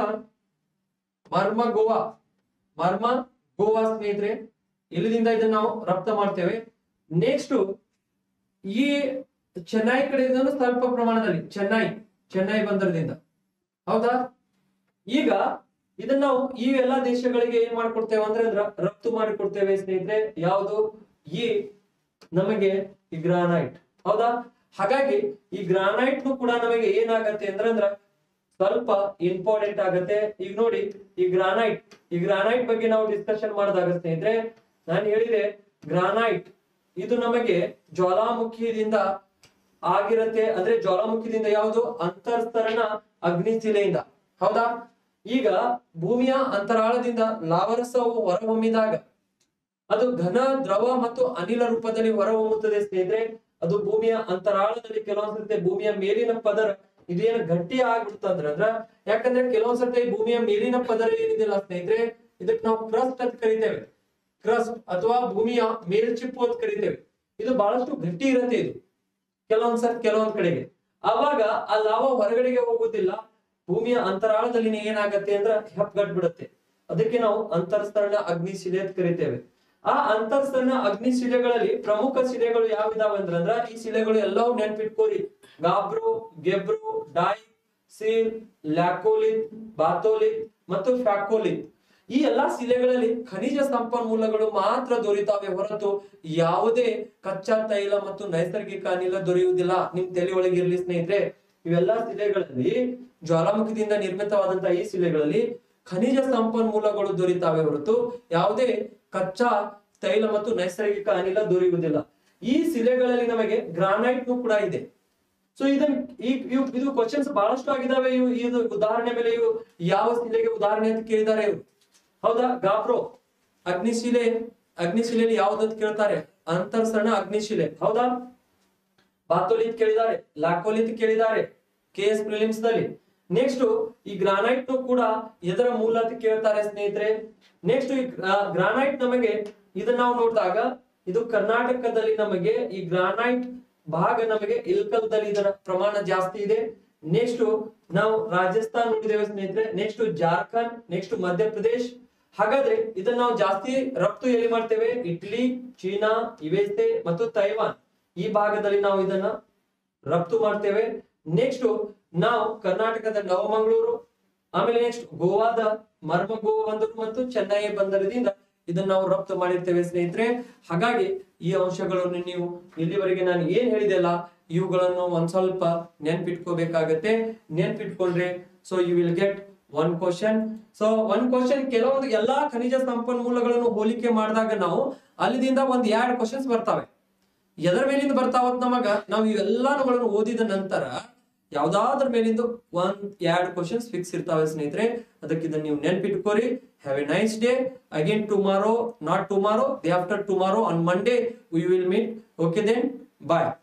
ಮರ್ಮ ಗೋವಾ ಮರ್ಮ ಗೋವಾ ಸ್ನೇಹಿತರೆ ಇಲ್ಲಿದಿಂದ ಇದನ್ನ ನಾವು ರಫ್ತು ಮಾಡ್ತೇವೆ ನೆಕ್ಸ್ಟ್ ಈ ಚೆನ್ನೈ ಕಡೆಯಿಂದ ಸ್ವಲ್ಪ ಪ್ರಮಾಣದಲ್ಲಿ ಚೆನ್ನೈ ಚೆನ್ನೈ ಬಂದರದಿಂದ ಹೌದಾ ಈಗ ಇದನ್ನ ನಾವು ಈ ಎಲ್ಲಾ ದೇಶಗಳಿಗೆ ಏನ್ ಮಾಡ್ಕೊಡ್ತೇವೆ ಅಂದ್ರೆ ಅದ್ರ ರಫ್ತು ಮಾಡಿಕೊಡ್ತೇವೆ ಸ್ನೇಹಿತರೆ ಯಾವುದು ಈ ನಮಗೆ ಈ ಗ್ರಾನೈಟ್ ಹೌದಾ ಹಾಗಾಗಿ ಈ ಗ್ರಾನೈಟ್ ಕೂಡ ನಮಗೆ ಏನಾಗತ್ತೆ ಅಂದ್ರೆ ಅಂದ್ರ ಸ್ವಲ್ಪ ಇಂಪಾರ್ಟೆಂಟ್ ಆಗತ್ತೆ ಈಗ ನೋಡಿ ಈ ಗ್ರಾನೈಟ್ ಈ ಗ್ರಾನೈಟ್ ಬಗ್ಗೆ ನಾವು ಡಿಸ್ಕಷನ್ ಮಾಡಿದಾಗ ಸ್ನೇಹಿತರೆ ನಾನು ಹೇಳಿದೆ ಗ್ರಾನೈಟ್ ಇದು ನಮಗೆ ಜ್ವಾಲಾಮುಖಿಯಿಂದ ಆಗಿರತ್ತೆ ಅಂದ್ರೆ ಜ್ವಾಲಾಮುಖಿದಿಂದ ಯಾವುದು ಅಂತರ್ಸ್ತರಣ ಅಗ್ನಿಶಿಲೆಯಿಂದ ಹೌದಾ ಈಗ ಭೂಮಿಯ ಅಂತರಾಳದಿಂದ ಲಾವರಸವು ಹೊರಹೊಮ್ಮಿದಾಗ ಅದು ಘನ ದ್ರವ ಮತ್ತು ಅನಿಲ ರೂಪದಲ್ಲಿ ಹೊರಹೊಮ್ಮುತ್ತದೆ ಸ್ನೇಹಿತರೆ ಅದು ಭೂಮಿಯ ಅಂತರಾಳದಲ್ಲಿ ಕೆಲವೊಂದ್ಸತಿ ಭೂಮಿಯ ಮೇಲಿನ ಪದರ ಇದೇನು ಗಟ್ಟಿ ಆಗ್ಬಿಡ್ತಂದ್ರ ಅಂದ್ರ ಯಾಕಂದ್ರೆ ಕೆಲವೊಂದ್ಸತಿ ಭೂಮಿಯ ಮೇಲಿನ ಪದರ ಏನಿದೆಯಲ್ಲ ಸ್ನೇಹಿತರೆ ಇದಕ್ಕೆ ನಾವು ಕ್ರಸ್ಟ್ ಅಂತ ಕರಿತೇವೆ ಕ್ರಸ್ಟ್ ಅಥವಾ ಭೂಮಿಯ ಮೇಲ್ಚಿಪ್ಪು ಅಂತ ಕರಿತೇವೆ ಇದು ಬಹಳಷ್ಟು ಗಟ್ಟಿ ಇರುತ್ತೆ ಇದು ಕೆಲವೊಂದ್ ಸತ್ ಕೆಲವೊಂದ್ ಕಡೆಗೆ ಅವಾಗ ಆ ಲಾವ ಹೊರಗಡೆಗೆ ಹೋಗುದಿಲ್ಲ ಭೂಮಿಯ ಅಂತರಾಳದಲ್ಲಿ ಏನಾಗತ್ತೆ ಅಂದ್ರೆ ಹೆಪ್ಪಗಟ್ಬಿಡುತ್ತೆ ಅದಕ್ಕೆ ನಾವು ಅಂತರ್ಸ್ತರಣ ಅಗ್ನಿ ಶಿಲೆ ಅಂತ ಕರಿತೇವೆ ಆ ಅಂತರ್ಸ್ತರಣ ಅಗ್ನಿ ಶಿಲೆಗಳಲ್ಲಿ ಪ್ರಮುಖ ಶಿಲೆಗಳು ಯಾವಿದಾವೆ ಅಂದ್ರ ಈ ಶಿಲೆಗಳು ಎಲ್ಲವೂ ನೆನ್ಪಿಟ್ಕೋರಿ ಗಾಬ್ರು ಗೆಬ್ರು ಡಾಯ್ ಸೀಲ್ ಲ್ಯಾಕೋಲಿತ್ ಬಾತೋಲಿತ್ ಮತ್ತು ಫ್ಯಾಕೋಲಿತ್ ಈ ಎಲ್ಲಾ ಶಿಲೆಗಳಲ್ಲಿ ಖನಿಜ ಸಂಪನ್ಮೂಲಗಳು ಮಾತ್ರ ದೊರೆತಾವೆ ಹೊರತು ಯಾವುದೇ ಕಚ್ಚಾ ತೈಲ ಮತ್ತು ನೈಸರ್ಗಿಕ ಅನಿಲ ದೊರೆಯುವುದಿಲ್ಲ ನಿಮ್ ತಲೆ ಒಳಗೆ ಇರ್ಲಿ ಸ್ನೇಹಿತರೆ ಇವೆಲ್ಲಾ ಶಿಲೆಗಳಲ್ಲಿ ಜ್ವಾಲಾಮುಖಿಯಿಂದ ನಿರ್ಮಿತವಾದಂತಹ ಈ ಶಿಲೆಗಳಲ್ಲಿ ಖನಿಜ ಸಂಪನ್ಮೂಲಗಳು ದೊರೆತಾವೆ ಹೊರತು ಯಾವುದೇ ಕಚ್ಚಾ ತೈಲ ಮತ್ತು ನೈಸರ್ಗಿಕ ಅನಿಲ ದೊರೆಯುವುದಿಲ್ಲ ಈ ಶಿಲೆಗಳಲ್ಲಿ ನಮಗೆ ಗ್ರಾನೈಟ್ ಕೂಡ ಇದೆ ಸೊ ಇದನ್ ಈ ಇವು ಇದು ಕ್ವಶನ್ಸ್ ಬಹಳಷ್ಟು ಆಗಿದಾವೆ ಇವು ಇದು ಉದಾಹರಣೆ ಮೇಲೆ ಇವು ಯಾವ ಶಿಲೆಗೆ ಉದಾಹರಣೆ ಅಂತ ಕೇಳಿದ್ದಾರೆ ಇವರು ಹೌದಾ ಗಾಬ್ರೋ ಅಗ್ನಿಶಿಲೆ ಅಗ್ನಿಶಿಲೆಯಲ್ಲಿ ಯಾವ್ದಂತ ಕೇಳ್ತಾರೆ ಅಂತರ್ಸರಣ ಅಗ್ನಿಶಿಲೆ ಹೌದಾ ಬಾತೋಲಿತ್ ಕೇಳಿದ್ದಾರೆ ಲ್ಯಾಕೋಲಿತ್ ಕೇಳಿದ್ದಾರೆ ಕೆ ಎಸ್ ಪ್ರಿಲಿಮ್ಸ್ ದಲ್ಲಿ ನೆಕ್ಸ್ಟ್ ಈ ಗ್ರಾನೈಟ್ ಕೂಡ ಎದರ ಮೂಲ ಅಂತ ಕೇಳ್ತಾರೆ ಸ್ನೇಹಿತರೆ ನೆಕ್ಸ್ಟ್ ಈ ಗ್ರಾನೈಟ್ ನಮಗೆ ಇದನ್ನ ನಾವು ನೋಡಿದಾಗ ಇದು ಕರ್ನಾಟಕದಲ್ಲಿ ನಮಗೆ ಈ ಗ್ರಾನೈಟ್ ಭಾಗ ನಮಗೆ ಇಲ್ಕಲ್ದಲ್ಲಿ ಇದರ ಪ್ರಮಾಣ ಜಾಸ್ತಿ ಇದೆ ನೆಕ್ಸ್ಟ್ ನಾವು ರಾಜಸ್ಥಾನ್ ನೋಡಿದ್ದೇವೆ ಸ್ನೇಹಿತರೆ ನೆಕ್ಸ್ಟ್ ಜಾರ್ಖಂಡ್ ನೆಕ್ಸ್ಟ್ ಮಧ್ಯಪ್ರದೇಶ್ ಹಾಗಾದ್ರೆ ಇದನ್ನ ನಾವು ಜಾಸ್ತಿ ರಫ್ತು ಎಲ್ಲಿ ಮಾಡ್ತೇವೆ ಇಟ್ಲಿ ಚೀನಾ ಯುಎಸ್ಎ ಮತ್ತು ತೈವಾನ್ ಈ ಭಾಗದಲ್ಲಿ ನಾವು ಇದನ್ನ ರಫ್ತು ಮಾಡ್ತೇವೆ ನೆಕ್ಸ್ಟ್ ನಾವು ಕರ್ನಾಟಕದ ನವಮಂಗಳೂರು ಆಮೇಲೆ ನೆಕ್ಸ್ಟ್ ಗೋವಾದ ಮರ್ಮಗೋವಾ ಬಂದರು ಮತ್ತು ಚೆನ್ನೈ ಬಂದರದಿಂದ ಇದನ್ನ ನಾವು ರಫ್ತು ಮಾಡಿರ್ತೇವೆ ಸ್ನೇಹಿತರೆ ಹಾಗಾಗಿ ಈ ಅಂಶಗಳನ್ನು ನೀವು ಇಲ್ಲಿವರೆಗೆ ನಾನು ಏನ್ ಹೇಳಿದೆಲ್ಲ ಇವುಗಳನ್ನು ಒಂದ್ ಸ್ವಲ್ಪ ನೆನ್ಪಿಟ್ಕೋಬೇಕಾಗತ್ತೆ ನೆನ್ಪಿಟ್ಕೊಂಡ್ರೆ so you will get one question so one question ಕೆಲವೊಂದು ಎಲ್ಲಾ ಖನಿಜ ಸಂಪನ್ಮೂಲಗಳನ್ನು ಹೋಲಿಕೆ ಮಾಡಿದಾಗ ನಾವು ಅಲ್ಲಿದಿಂದ ಒಂದ್ ಎರಡು ಕ್ವಶನ್ಸ್ ಬರ್ತಾವೆ ಎದರ ಮೇಲಿಂದ ಬರ್ತಾವತ್ ನಮಗ ನಾವು ಇವೆಲ್ಲಾನುಗಳನ್ನು ಓದಿದ ನಂತರ ಯಾವ್ದಾದ್ರ ಮೇಲಿಂದ ಒಂದ್ ಎರಡು ಕ್ವಶನ್ಸ್ ಫಿಕ್ಸ್ ಇರ್ತಾವೆ ಸ್ನೇಹಿತರೆ ಅದಕ್ಕೆ ಇದನ್ನ ನೀವು ನೆನ್ಪಿಟ್ಕೋರಿ have a nice day again tomorrow not tomorrow day after tomorrow on Monday we will meet okay then bye